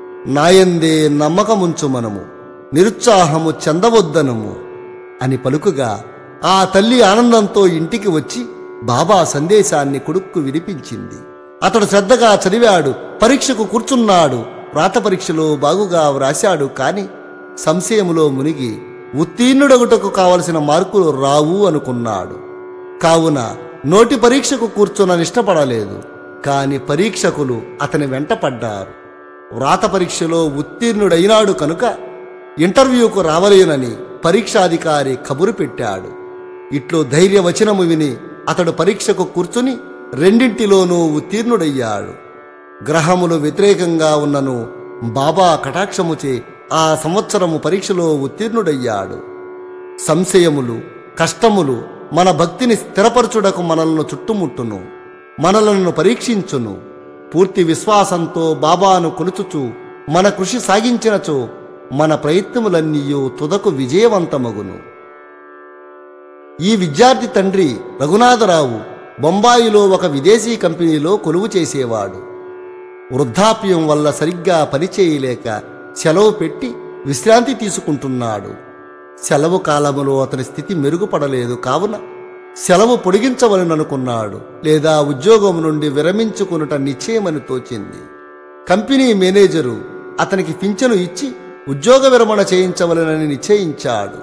నాయందే నమ్మకముంచుమనము నిరుత్సాహము చెందవద్దనము అని పలుకుగా ఆ తల్లి ఆనందంతో ఇంటికి వచ్చి బాబా సందేశాన్ని కొడుక్కు వినిపించింది అతడు శ్రద్ధగా చదివాడు పరీక్షకు కూర్చున్నాడు వ్రాత పరీక్షలో బాగుగా వ్రాశాడు కాని సంశయములో మునిగి ఉత్తీర్ణుడగుటకు కావలసిన మార్కులు రావు అనుకున్నాడు కావున నోటి పరీక్షకు కూర్చున్న ఇష్టపడలేదు కాని పరీక్షకులు అతని వెంట పడ్డారు వ్రాత పరీక్షలో ఉత్తీర్ణుడైనాడు కనుక ఇంటర్వ్యూకు రావలేనని పరీక్షాధికారి కబురు పెట్టాడు ఇట్లు ధైర్యవచనము విని అతడు పరీక్షకు కూర్చుని రెండింటిలోనూ ఉత్తీర్ణుడయ్యాడు గ్రహములు వ్యతిరేకంగా ఉన్నను బాబా కటాక్షముచే ఆ సంవత్సరము పరీక్షలో ఉత్తీర్ణుడయ్యాడు సంశయములు కష్టములు మన భక్తిని స్థిరపరచుటకు మనల్ని చుట్టుముట్టును మనలను పరీక్షించును పూర్తి విశ్వాసంతో బాబాను కొలుచుచు మన కృషి సాగించినచో మన ప్రయత్నములన్నీయూ తుదకు విజయవంతమగును ఈ విద్యార్థి తండ్రి రఘునాథరావు బొంబాయిలో ఒక విదేశీ కంపెనీలో కొలువు చేసేవాడు వృద్ధాప్యం వల్ల సరిగ్గా పనిచేయలేక సెలవు పెట్టి విశ్రాంతి తీసుకుంటున్నాడు సెలవు కాలములో అతని స్థితి మెరుగుపడలేదు కావున సెలవు పొడిగించవలననుకున్నాడు లేదా ఉద్యోగం నుండి విరమించుకునుట నిశ్చయమని తోచింది కంపెనీ మేనేజరు అతనికి పింఛను ఇచ్చి ఉద్యోగ విరమణ చేయించవలనని నిశ్చయించాడు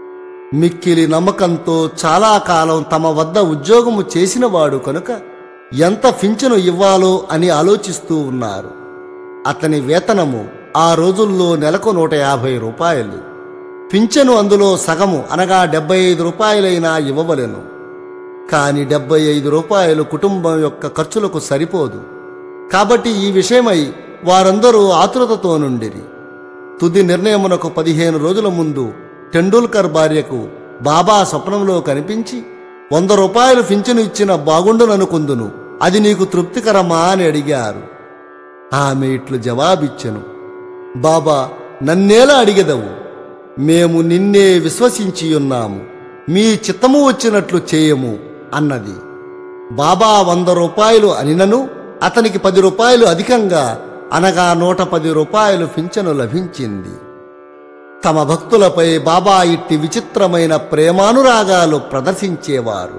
మిక్కిలి నమ్మకంతో చాలా కాలం తమ వద్ద ఉద్యోగము చేసినవాడు కనుక ఎంత పింఛను ఇవ్వాలో అని ఆలోచిస్తూ ఉన్నారు అతని వేతనము ఆ రోజుల్లో నెలకు నూట యాభై రూపాయలు పింఛను అందులో సగము అనగా డెబ్బై ఐదు రూపాయలైనా ఇవ్వవలెను కాని డెబ్బై ఐదు రూపాయలు కుటుంబం యొక్క ఖర్చులకు సరిపోదు కాబట్టి ఈ విషయమై వారందరూ ఆతురతతో నుండిరి తుది నిర్ణయమునకు పదిహేను రోజుల ముందు టెండూల్కర్ భార్యకు బాబా స్వప్నంలో కనిపించి వంద రూపాయలు పింఛను ఇచ్చిన బాగుండుననుకుందును అది నీకు తృప్తికరమా అని అడిగారు ఆమె ఇట్లు జవాబిచ్చెను బాబా నన్నేలా అడిగెదవు మేము నిన్నే విశ్వసించి ఉన్నాము మీ చిత్తము వచ్చినట్లు చేయము అన్నది బాబా వంద రూపాయలు అనినను అతనికి పది రూపాయలు అధికంగా అనగా నూట పది రూపాయలు పింఛను లభించింది తమ భక్తులపై బాబా ఇట్టి విచిత్రమైన ప్రేమానురాగాలు ప్రదర్శించేవారు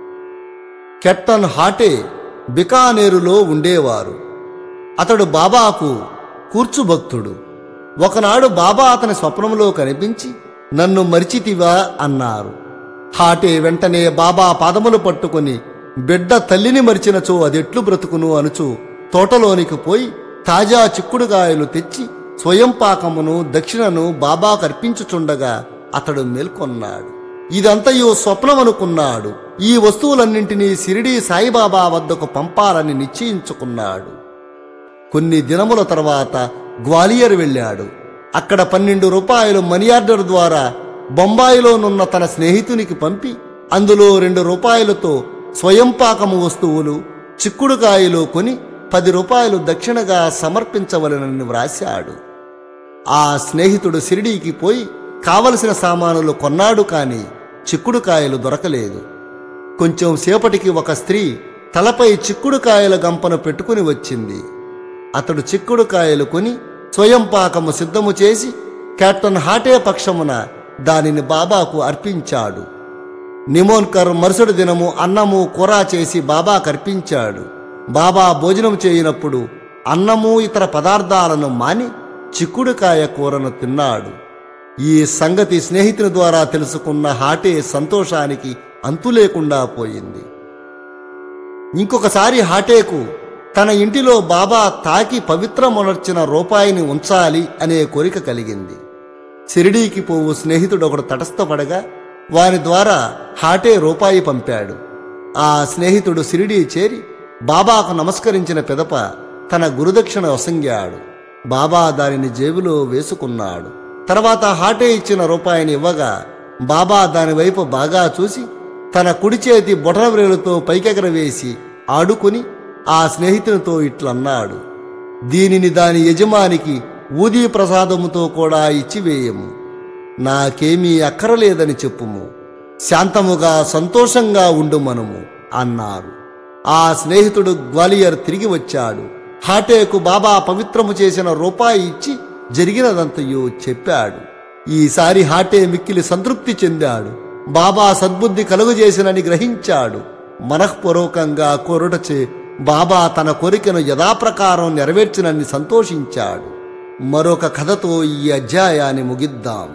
కెట్టన్ హాటే బికానేరులో ఉండేవారు అతడు బాబాకు కూర్చుభక్తుడు ఒకనాడు బాబా అతని స్వప్నంలో కనిపించి నన్ను మరిచితివా అన్నారు హాటే వెంటనే బాబా పాదములు పట్టుకుని బిడ్డ తల్లిని మరిచినచో అదెట్లు బ్రతుకును అనుచు తోటలోనికి పోయి తాజా చిక్కుడుగాయలు తెచ్చి స్వయం పాకమును దక్షిణను బాబాకు అర్పించుచుండగా అతడు మేల్కొన్నాడు ఇదంతయో స్వప్నమనుకున్నాడు ఈ వస్తువులన్నింటినీ సిరిడి సాయిబాబా వద్దకు పంపాలని నిశ్చయించుకున్నాడు కొన్ని దినముల తర్వాత గ్వాలియర్ వెళ్ళాడు అక్కడ పన్నెండు రూపాయలు మనీ ఆర్డర్ ద్వారా బొంబాయిలోనున్న తన స్నేహితునికి పంపి అందులో రెండు రూపాయలతో స్వయం పాకము వస్తువులు చిక్కుడుకాయలు కొని పది రూపాయలు దక్షిణగా సమర్పించవలనని వ్రాశాడు ఆ స్నేహితుడు సిరిడీకి పోయి కావలసిన సామానులు కొన్నాడు కాని చిక్కుడుకాయలు దొరకలేదు కొంచెం సేపటికి ఒక స్త్రీ తలపై చిక్కుడుకాయల గంపను పెట్టుకుని వచ్చింది అతడు చిక్కుడుకాయలు కొని స్వయం పాకము సిద్ధము చేసి కెప్టెన్ హాటే పక్షమున దానిని బాబాకు అర్పించాడు నిమోన్కర్ మరుసటి దినము అన్నము కూర చేసి బాబాకు అర్పించాడు బాబా భోజనం చేయనప్పుడు అన్నము ఇతర పదార్థాలను మాని చిక్కుడుకాయ కూరను తిన్నాడు ఈ సంగతి స్నేహితుని ద్వారా తెలుసుకున్న హాటే సంతోషానికి అంతు లేకుండా పోయింది ఇంకొకసారి హాటేకు తన ఇంటిలో బాబా తాకి పవిత్రమునర్చిన రూపాయిని ఉంచాలి అనే కోరిక కలిగింది షిరిడీకి పోవు స్నేహితుడు ఒకడు తటస్థపడగా వారి ద్వారా హాటే రూపాయి పంపాడు ఆ స్నేహితుడు షిరిడీ చేరి బాబాకు నమస్కరించిన పిదప తన గురుదక్షిణ వసంగాడు బాబా దానిని జేబులో వేసుకున్నాడు తర్వాత హాటే ఇచ్చిన రూపాయిని ఇవ్వగా బాబా దానివైపు బాగా చూసి తన కుడి చేతి బొటనవ్రేలుతో పైకెగరవేసి ఆడుకుని ఆ స్నేహితునితో ఇట్లన్నాడు దీనిని దాని యజమానికి ఊదీ ప్రసాదముతో కూడా ఇచ్చివేయము నాకేమీ అక్కరలేదని చెప్పుము శాంతముగా సంతోషంగా ఉండు మనము అన్నారు ఆ స్నేహితుడు గ్వాలియర్ తిరిగి వచ్చాడు హాటేకు బాబా పవిత్రము చేసిన రూపాయి ఇచ్చి జరిగినదంతయో చెప్పాడు ఈసారి హాటే మిక్కిలి సంతృప్తి చెందాడు బాబా సద్బుద్ధి కలుగజేసినని గ్రహించాడు మనఃపూర్వకంగా కోరుటచే బాబా తన కోరికను యథాప్రకారం నెరవేర్చినని సంతోషించాడు మరొక కథతో ఈ అధ్యాయాన్ని ముగిద్దాం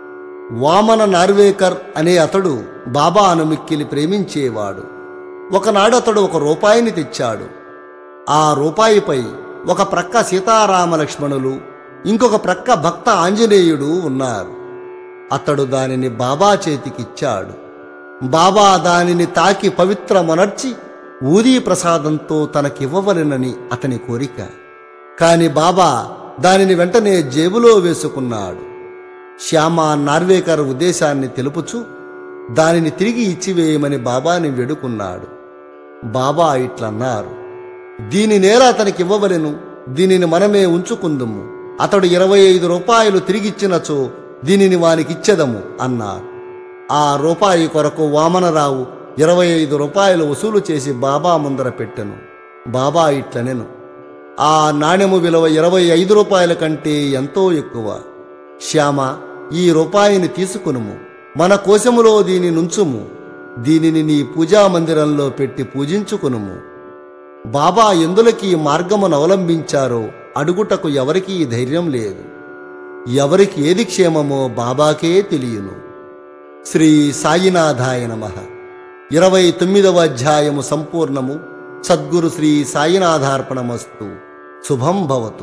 వామన నార్వేకర్ అనే అతడు బాబాను మిక్కిలి ప్రేమించేవాడు ఒకనాడు అతడు ఒక రూపాయిని తెచ్చాడు ఆ రూపాయిపై ఒక ప్రక్క సీతారామ లక్ష్మణులు ఇంకొక ప్రక్క భక్త ఆంజనేయుడు ఉన్నారు అతడు దానిని బాబా చేతికిచ్చాడు బాబా దానిని తాకి పవిత్రమొనర్చి ఊదీ ప్రసాదంతో తనకివ్వవలెనని అతని కోరిక కాని బాబా దానిని వెంటనే జేబులో వేసుకున్నాడు శ్యామ నార్వేకర్ ఉద్దేశాన్ని తెలుపుచు దానిని తిరిగి ఇచ్చివేయమని బాబాని వేడుకున్నాడు బాబా ఇట్లన్నారు దీని నేర అతనికి ఇవ్వవలెను దీనిని మనమే ఉంచుకుందుము అతడు ఇరవై ఐదు రూపాయలు తిరిగిచ్చినచో దీనిని వానికిచ్చెదము అన్నారు ఆ రూపాయి కొరకు వామనరావు ఇరవై ఐదు రూపాయలు వసూలు చేసి బాబా ముందర పెట్టెను బాబా ఇట్లనెను ఆ నాణెము విలువ ఇరవై ఐదు రూపాయల కంటే ఎంతో ఎక్కువ శ్యామ ఈ రూపాయిని తీసుకునుము మన కోశములో దీని నుంచుము దీనిని నీ పూజా మందిరంలో పెట్టి పూజించుకునుము బాబా ఎందులకి మార్గమును అవలంబించారో అడుగుటకు ఎవరికీ ధైర్యం లేదు ఎవరికి ఏది క్షేమమో బాబాకే తెలియను శ్రీ సాయినాథాయ నమ ఇరవై తొమ్మిదవ అధ్యాయము సంపూర్ణము సద్గురు శ్రీ సాయినాథార్పణమస్తు శుభం భవతు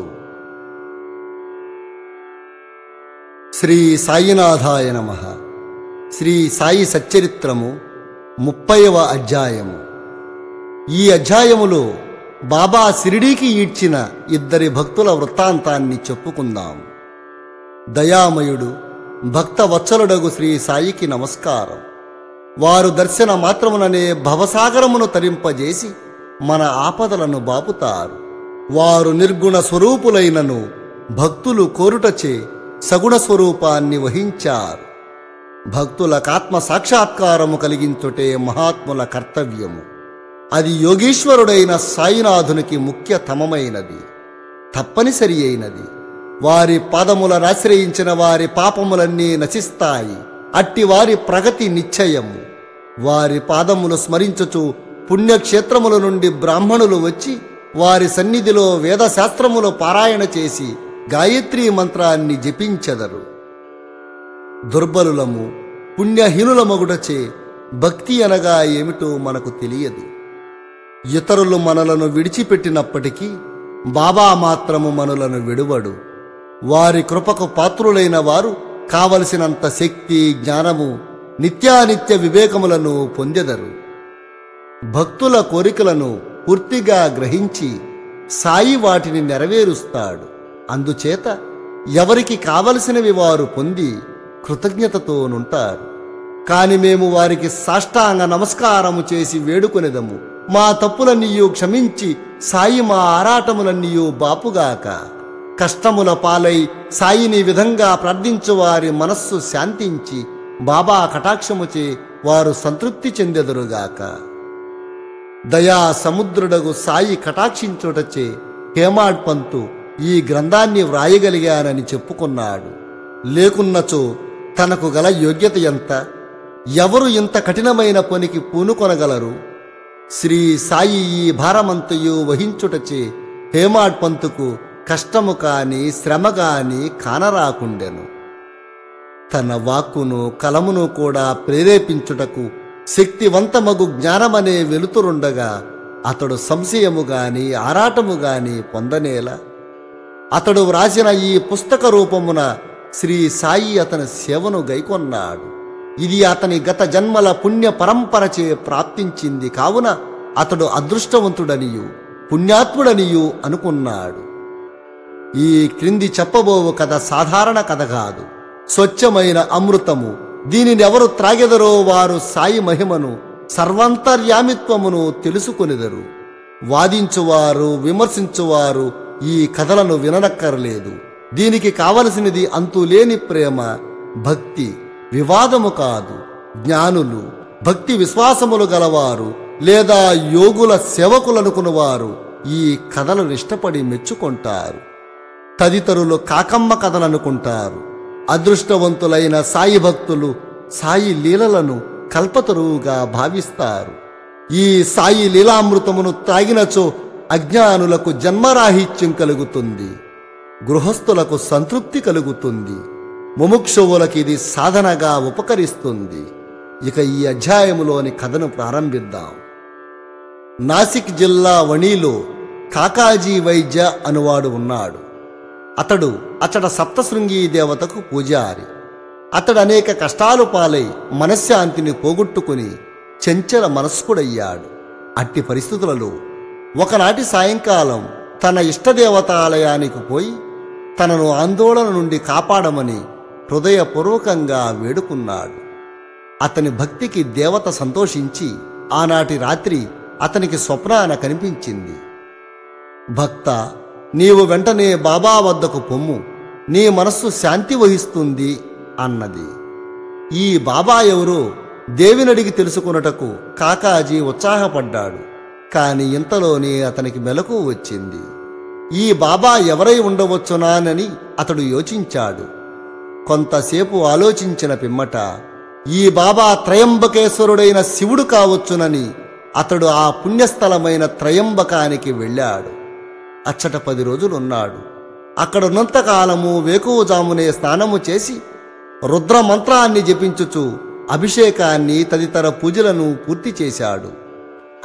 శ్రీ సాయినాథాయ నమ శ్రీ సాయి సచ్చరిత్రము ముప్పైవ అధ్యాయము ఈ అధ్యాయములో బాబా సిరిడీకి ఈడ్చిన ఇద్దరి భక్తుల వృత్తాంతాన్ని చెప్పుకుందాం దయామయుడు భక్త వత్సలుడగు శ్రీ సాయికి నమస్కారం వారు దర్శన మాత్రముననే భవసాగరమును తరింపజేసి మన ఆపదలను బాపుతారు వారు నిర్గుణ స్వరూపులైనను భక్తులు కోరుటచే సగుణ స్వరూపాన్ని వహించారు భక్తులకాత్మ సాక్షాత్కారము కలిగించుటే మహాత్ముల కర్తవ్యము అది యోగీశ్వరుడైన సాయినాథునికి ముఖ్యతమమైనది తప్పనిసరి అయినది వారి పాదములనాశ్రయించిన వారి పాపములన్నీ నశిస్తాయి అట్టి వారి ప్రగతి నిశ్చయము వారి పాదములు స్మరించుచు పుణ్యక్షేత్రముల నుండి బ్రాహ్మణులు వచ్చి వారి సన్నిధిలో వేదశాస్త్రములు పారాయణ చేసి గాయత్రీ మంత్రాన్ని జపించెదరు దుర్బలులము పుణ్యహీనులమగుటచే భక్తి అనగా ఏమిటో మనకు తెలియదు ఇతరులు మనలను విడిచిపెట్టినప్పటికీ బాబా మాత్రము మనలను విడువడు వారి కృపకు పాత్రులైన వారు కావలసినంత శక్తి జ్ఞానము నిత్యానిత్య వివేకములను పొందెదరు భక్తుల కోరికలను పూర్తిగా గ్రహించి సాయి వాటిని నెరవేరుస్తాడు అందుచేత ఎవరికి కావలసినవి వారు పొంది కృతజ్ఞతతోనుంటారు కాని మేము వారికి సాష్టాంగ నమస్కారము చేసి వేడుకొనెదము మా తప్పులన్నీయు క్షమించి సాయి మా ఆరాటములన్నీయు బాపుగాక కష్టముల పాలై సాయిని విధంగా ప్రార్థించు వారి మనస్సు శాంతించి బాబా కటాక్షముచే వారు సంతృప్తి చెందెదరుగాక దయా సముద్రుడగు సాయి కటాక్షించుటచే హేమాడ్ పంతు ఈ గ్రంథాన్ని వ్రాయగలిగానని చెప్పుకున్నాడు లేకున్నచో తనకు గల యోగ్యత ఎంత ఎవరు ఇంత కఠినమైన పనికి పూనుకొనగలరు శ్రీ సాయి ఈ భారమంతయు వహించుటచే హేమాడ్ పంతుకు కష్టము కాని శ్రమ కాని కానరాకుండెను తన వాక్కును కలమును కూడా ప్రేరేపించుటకు శక్తివంతమగు జ్ఞానమనే వెలుతురుండగా అతడు సంశయము గాని ఆరాటము గాని పొందనేలా అతడు వ్రాసిన ఈ పుస్తక రూపమున శ్రీ సాయి అతని సేవను గైకొన్నాడు ఇది అతని గత జన్మల పుణ్య పరంపరచే ప్రాప్తించింది కావున అతడు అదృష్టవంతుడనియు పుణ్యాత్ముడనియు అనుకున్నాడు ఈ క్రింది చెప్పబోవు కథ సాధారణ కథ కాదు స్వచ్ఛమైన అమృతము దీనిని ఎవరు త్రాగెదరో వారు సాయి మహిమను సర్వాంతర్యామిత్వమును తెలుసుకొనిదరు వాదించువారు విమర్శించువారు ఈ కథలను విననక్కర్లేదు దీనికి కావలసినది అంతులేని ప్రేమ భక్తి వివాదము కాదు జ్ఞానులు భక్తి విశ్వాసములు గలవారు లేదా యోగుల సేవకులనుకున్నవారు ఈ కథలను ఇష్టపడి మెచ్చుకుంటారు తదితరులు కాకమ్మ కథలనుకుంటారు అదృష్టవంతులైన సాయి భక్తులు సాయి లీలలను కల్పతరువుగా భావిస్తారు ఈ సాయి లీలామృతమును త్రాగినచో అజ్ఞానులకు జన్మరాహిత్యం కలుగుతుంది గృహస్థులకు సంతృప్తి కలుగుతుంది ముముక్షువులకు ఇది సాధనగా ఉపకరిస్తుంది ఇక ఈ అధ్యాయములోని కథను ప్రారంభిద్దాం నాసిక్ జిల్లా వణిలో కాకాజీ వైద్య అనువాడు ఉన్నాడు అతడు అతడ సప్తశృంగి దేవతకు పూజారి అతడు అనేక కష్టాలు పాలై మనశ్శాంతిని పోగొట్టుకుని చెంచల మనస్కుడయ్యాడు అట్టి పరిస్థితులలో ఒకనాటి సాయంకాలం తన ఇష్టదేవతాలయానికి పోయి తనను ఆందోళన నుండి కాపాడమని హృదయపూర్వకంగా వేడుకున్నాడు అతని భక్తికి దేవత సంతోషించి ఆనాటి రాత్రి అతనికి స్వప్నాన కనిపించింది భక్త నీవు వెంటనే బాబా వద్దకు పొమ్ము నీ మనస్సు శాంతి వహిస్తుంది అన్నది ఈ బాబా ఎవరో దేవినడిగి తెలుసుకున్నటకు కాకాజీ ఉత్సాహపడ్డాడు కాని ఇంతలోనే అతనికి మెలకు వచ్చింది ఈ బాబా ఎవరై ఉండవచ్చునానని అతడు యోచించాడు కొంతసేపు ఆలోచించిన పిమ్మట ఈ బాబా త్రయంబకేశ్వరుడైన శివుడు కావచ్చునని అతడు ఆ పుణ్యస్థలమైన త్రయంబకానికి వెళ్ళాడు అచ్చట పది రోజులున్నాడు అక్కడున్నంతకాలము వేకువజామునే స్నానము చేసి రుద్ర మంత్రాన్ని జపించుచు అభిషేకాన్ని తదితర పూజలను పూర్తి చేశాడు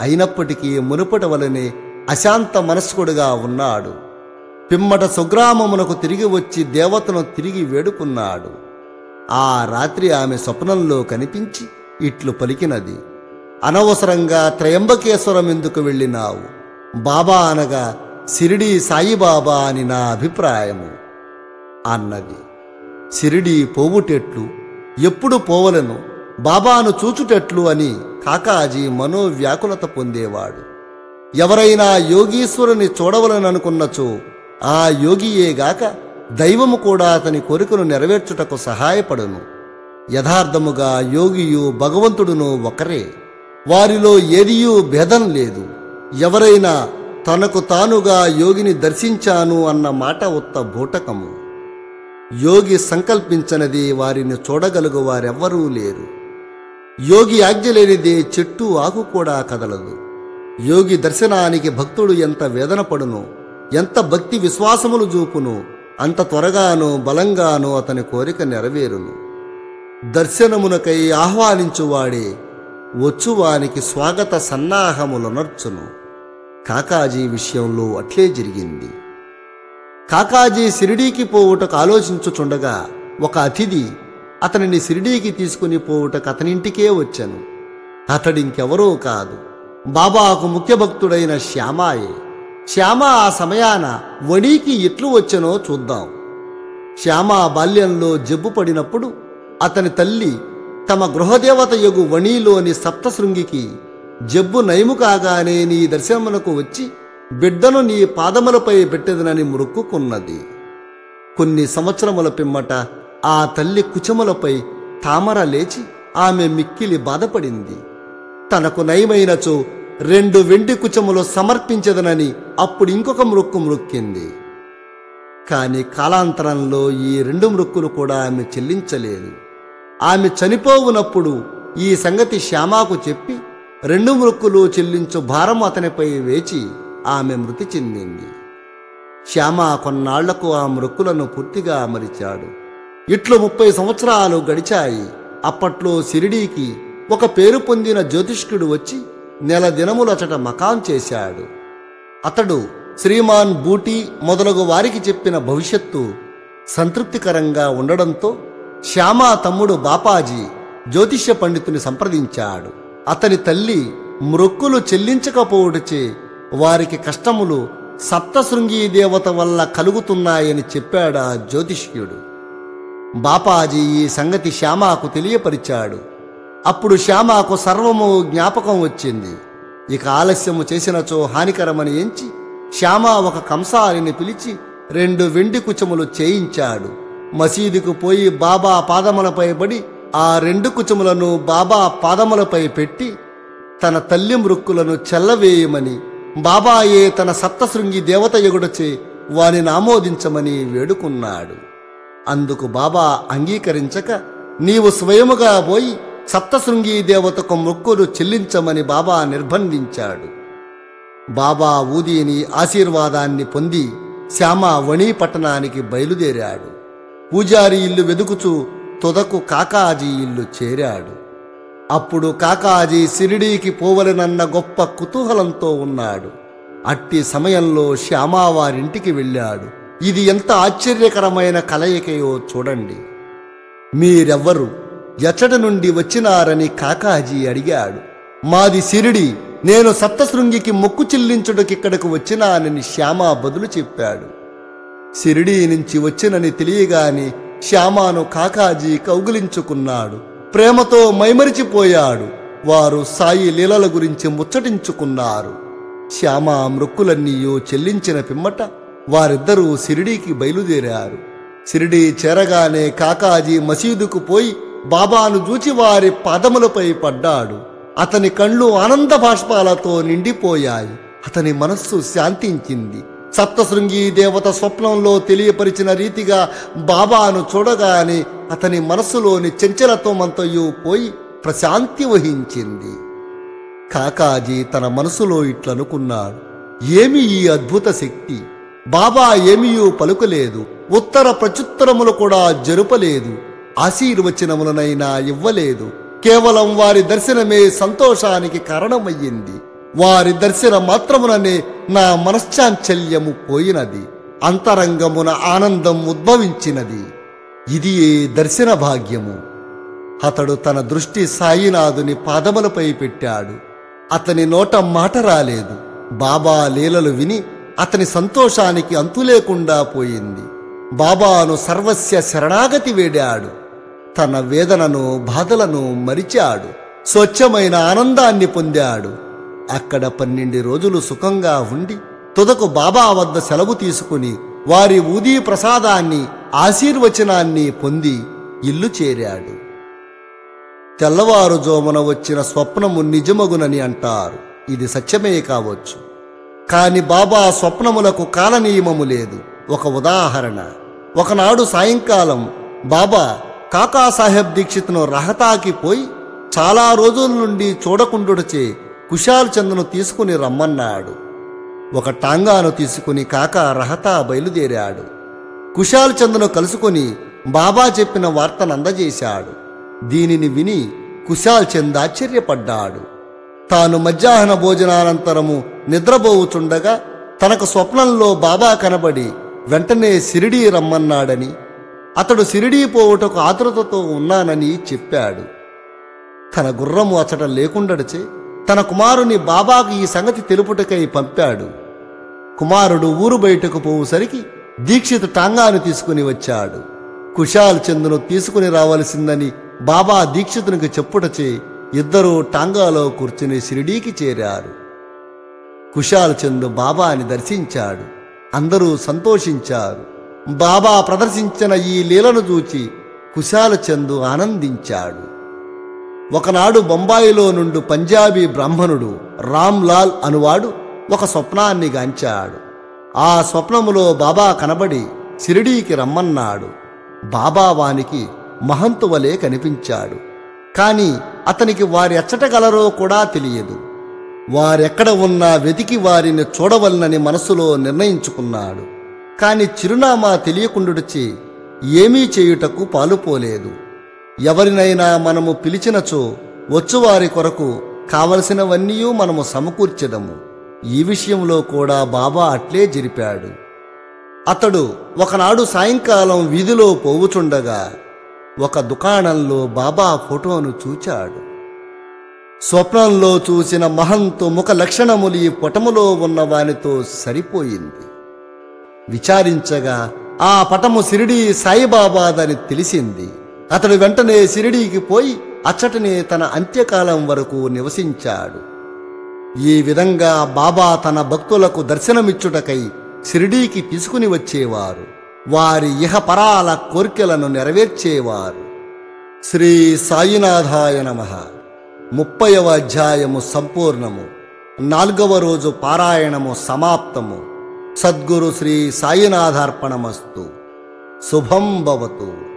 అయినప్పటికీ మునుపటి వలనే అశాంత మనస్కుడుగా ఉన్నాడు పిమ్మట సుగ్రామమునకు తిరిగి వచ్చి దేవతను తిరిగి వేడుకున్నాడు ఆ రాత్రి ఆమె స్వప్నంలో కనిపించి ఇట్లు పలికినది అనవసరంగా త్రయంబకేశ్వరం ఎందుకు వెళ్ళినావు బాబా అనగా సిరిడి సాయిబాబా అని నా అభిప్రాయము అన్నది సిరిడి పోవుటెట్లు ఎప్పుడు పోవలను బాబాను చూచుటెట్లు అని కాకాజీ మనోవ్యాకులత పొందేవాడు ఎవరైనా యోగీశ్వరుని చూడవలననుకున్నచో ఆ యోగియేగాక దైవము కూడా అతని కోరికను నెరవేర్చుటకు సహాయపడును యథార్థముగా యోగియు భగవంతుడును ఒకరే వారిలో ఏదియూ భేదం లేదు ఎవరైనా తనకు తానుగా యోగిని దర్శించాను అన్న మాట ఉత్త బూటకము యోగి సంకల్పించనది వారిని చూడగలుగు వారెవ్వరూ లేరు యోగి ఆజ్ఞ లేనిదే చెట్టు ఆకు కూడా కదలదు యోగి దర్శనానికి భక్తుడు ఎంత వేదన పడును ఎంత భక్తి విశ్వాసములు చూపును అంత త్వరగాను బలంగాను అతని కోరిక నెరవేరును దర్శనమునకై ఆహ్వానించువాడే వచ్చువానికి స్వాగత సన్నాహములనర్చును కాకాజీ విషయంలో అట్లే జరిగింది కాకాజీ సిరిడీకి పోవుటకు ఆలోచించుచుండగా ఒక అతిథి అతనిని సిరిడీకి తీసుకుని పోవుటకు అతనింటికే వచ్చాను అతడింకెవరో కాదు బాబాకు ముఖ్య భక్తుడైన శ్యామాయే శ్యామ ఆ సమయాన వణికి ఎట్లు వచ్చనో చూద్దాం శ్యామ బాల్యంలో జబ్బు పడినప్పుడు అతని తల్లి తమ గృహదేవత యగు వణిలోని సప్తశృంగికి జబ్బు నయము కాగానే నీ దర్శనమునకు వచ్చి బిడ్డను నీ పాదములపై పెట్టెదనని మొక్కుకున్నది కొన్ని సంవత్సరముల పిమ్మట ఆ తల్లి కుచములపై తామర లేచి ఆమె మిక్కిలి బాధపడింది తనకు నయమైనచో రెండు వెండి కుచములు సమర్పించదనని అప్పుడు ఇంకొక మృక్కు మృక్కింది కాని కాలాంతరంలో ఈ రెండు మృక్కులు కూడా ఆమె చెల్లించలేదు ఆమె చనిపోవునప్పుడు ఈ సంగతి శ్యామాకు చెప్పి రెండు మృక్కులు చెల్లించు భారం అతనిపై వేచి ఆమె మృతి చెందింది శ్యామ కొన్నాళ్లకు ఆ మృక్కులను పూర్తిగా అమరిచాడు ఇట్లు ముప్పై సంవత్సరాలు గడిచాయి అప్పట్లో సిరిడీకి ఒక పేరు పొందిన జ్యోతిష్కుడు వచ్చి నెల దినములచట మకాం చేశాడు అతడు శ్రీమాన్ బూటీ మొదలగు వారికి చెప్పిన భవిష్యత్తు సంతృప్తికరంగా ఉండడంతో శ్యామా తమ్ముడు బాపాజీ జ్యోతిష్య పండితుని సంప్రదించాడు అతని తల్లి మ్రొక్కులు చెల్లించకపోవటచే వారికి కష్టములు సప్తశృంగీ దేవత వల్ల కలుగుతున్నాయని చెప్పాడా జ్యోతిష్యుడు బాపాజీ ఈ సంగతి శ్యామాకు తెలియపరిచాడు అప్పుడు శ్యామాకు సర్వము జ్ఞాపకం వచ్చింది ఇక ఆలస్యము చేసినచో హానికరమని ఎంచి శ్యామ ఒక కంసారిని పిలిచి రెండు వెండి కుచములు చేయించాడు మసీదుకు పోయి బాబా పాదములపై పడి ఆ రెండు కుచములను బాబా పాదములపై పెట్టి తన తల్లి మృక్కులను చెల్లవేయమని బాబాయే తన సప్తశృంగి దేవత ఎగుడచే వానిని ఆమోదించమని వేడుకున్నాడు అందుకు బాబా అంగీకరించక నీవు స్వయముగా పోయి సప్తశృంగి దేవతకు మొక్కులు చెల్లించమని బాబా నిర్బంధించాడు బాబా ఊదిని ఆశీర్వాదాన్ని పొంది శ్యామ వణి పట్టణానికి బయలుదేరాడు పూజారి ఇల్లు వెదుకుచూ తుదకు కాకాజీ ఇల్లు చేరాడు అప్పుడు కాకాజీ సిరిడీకి పోవలనన్న గొప్ప కుతూహలంతో ఉన్నాడు అట్టి సమయంలో శ్యామా వారింటికి వెళ్ళాడు ఇది ఎంత ఆశ్చర్యకరమైన కలయికయో చూడండి మీరెవ్వరు ఎచ్చట నుండి వచ్చినారని కాకాజీ అడిగాడు మాది సిరిడి నేను సప్తశృంగికి మొక్కు చెల్లించుటకిక్కడకు వచ్చినానని శ్యామ బదులు చెప్పాడు సిరిడి నుంచి వచ్చినని తెలియగాని శ్యామాను కాకాజీ కౌగిలించుకున్నాడు ప్రేమతో మైమరిచిపోయాడు వారు సాయి లీలల గురించి ముచ్చటించుకున్నారు శ్యామ మృక్కులన్నీయో చెల్లించిన పిమ్మట వారిద్దరూ సిరిడీకి బయలుదేరారు సిరిడి చేరగానే కాకాజీ మసీదుకు పోయి బాబాను చూచి వారి పాదములపై పడ్డాడు అతని కళ్ళు ఆనంద బాష్పాలతో నిండిపోయాయి అతని మనస్సు శాంతించింది సప్తశృంగి దేవత స్వప్నంలో తెలియపరిచిన రీతిగా బాబాను చూడగానే అతని మనస్సులోని చంచలత్వమంతయు పోయి ప్రశాంతి వహించింది కాకాజీ తన మనసులో ఇట్లనుకున్నాడు ఏమి ఈ అద్భుత శక్తి బాబా ఏమీయూ పలుకలేదు ఉత్తర ప్రత్యుత్తరములు కూడా జరుపలేదు ఆశీర్వచనములనైనా ఇవ్వలేదు కేవలం వారి దర్శనమే సంతోషానికి కారణమయ్యింది వారి దర్శన మాత్రముననే నా మనశ్చాంచల్యము పోయినది అంతరంగమున ఆనందం ఉద్భవించినది ఇది ఏ దర్శన భాగ్యము అతడు తన దృష్టి సాయినాథుని పాదములపై పెట్టాడు అతని నోట మాట రాలేదు బాబా లీలలు విని అతని సంతోషానికి అంతు లేకుండా పోయింది బాబాను సర్వస్య శరణాగతి వేడాడు తన వేదనను బాధలను మరిచాడు స్వచ్ఛమైన ఆనందాన్ని పొందాడు అక్కడ పన్నెండు రోజులు సుఖంగా ఉండి తుదకు బాబా వద్ద సెలవు తీసుకుని వారి ఊదీ ప్రసాదాన్ని ఆశీర్వచనాన్ని పొంది ఇల్లు చేరాడు తెల్లవారుజోమున వచ్చిన స్వప్నము నిజమగునని అంటారు ఇది సత్యమే కావచ్చు కాని బాబా స్వప్నములకు కాలనియమము లేదు ఒక ఉదాహరణ ఒకనాడు సాయంకాలం బాబా కాకాసాహెబ్ దీక్షిత్ను రహతాకి పోయి చాలా రోజుల నుండి చూడకుండుటచే కుశాల్ చంద్ను తీసుకుని రమ్మన్నాడు ఒక టాంగాను తీసుకుని కాకా రహతా బయలుదేరాడు కుశాల్ చంద్ను కలుసుకొని బాబా చెప్పిన వార్తను అందజేశాడు దీనిని విని కుశాల్ చంద్ ఆశ్చర్యపడ్డాడు తాను మధ్యాహ్న భోజనానంతరము నిద్రపోవుచుండగా తనకు స్వప్నంలో బాబా కనబడి వెంటనే సిరిడీ రమ్మన్నాడని అతడు సిరిడీ పోవుటకు ఆతృతతో ఉన్నానని చెప్పాడు తన గుర్రము అచట లేకుండడచే తన కుమారుని బాబాకు ఈ సంగతి తెలుపుటకై పంపాడు కుమారుడు ఊరు బయటకు పోవుసరికి దీక్షిత్ టాంగాను తీసుకుని వచ్చాడు కుశాల్ చంద్ను తీసుకుని రావలసిందని బాబా దీక్షితునికి చెప్పుటచే ఇద్దరూ టాంగాలో కూర్చుని షిరిడీకి చేరారు కుశాల్ చంద్ బాబాని దర్శించాడు అందరూ సంతోషించారు బాబా ప్రదర్శించిన ఈ లీలను చూచి కుశాల చందు ఆనందించాడు ఒకనాడు బొంబాయిలో నుండి పంజాబీ బ్రాహ్మణుడు రామ్ లాల్ అనువాడు ఒక స్వప్నాన్ని గాంచాడు ఆ స్వప్నములో బాబా కనబడి షిరిడీకి రమ్మన్నాడు బాబా వానికి మహంతు వలె కనిపించాడు కాని అతనికి వారి ఎచ్చటగలరో కూడా తెలియదు వారెక్కడ ఉన్నా వెతికి వారిని చూడవలనని మనసులో నిర్ణయించుకున్నాడు కాని చిరునామా తెలియకుండుడిచి ఏమీ చేయుటకు పాలుపోలేదు ఎవరినైనా మనము పిలిచినచో వచ్చువారి కొరకు కావలసినవన్నీ మనము సమకూర్చెదము ఈ విషయంలో కూడా బాబా అట్లే జరిపాడు అతడు ఒకనాడు సాయంకాలం వీధిలో పోవుచుండగా ఒక దుకాణంలో బాబా ఫోటోను చూచాడు స్వప్నంలో చూసిన మహంతు ముఖ లక్షణములు ఈ పటములో ఉన్న వానితో సరిపోయింది విచారించగా ఆ పటము సిరిడి సాయిబాబాదని తెలిసింది అతడు వెంటనే సిరిడీకి పోయి అచ్చటనే తన అంత్యకాలం వరకు నివసించాడు ఈ విధంగా బాబా తన భక్తులకు దర్శనమిచ్చుటకై షిరిడీకి తీసుకుని వచ్చేవారు వారి ఇహపరాల కోర్కెలను నెరవేర్చేవారు శ్రీ సాయినాథాయ నమ ముప్పైవ అధ్యాయము సంపూర్ణము నాలుగవ రోజు పారాయణము సమాప్తము సద్గురు శ్రీ సాయినాథార్పణమస్తు శుభం భవతు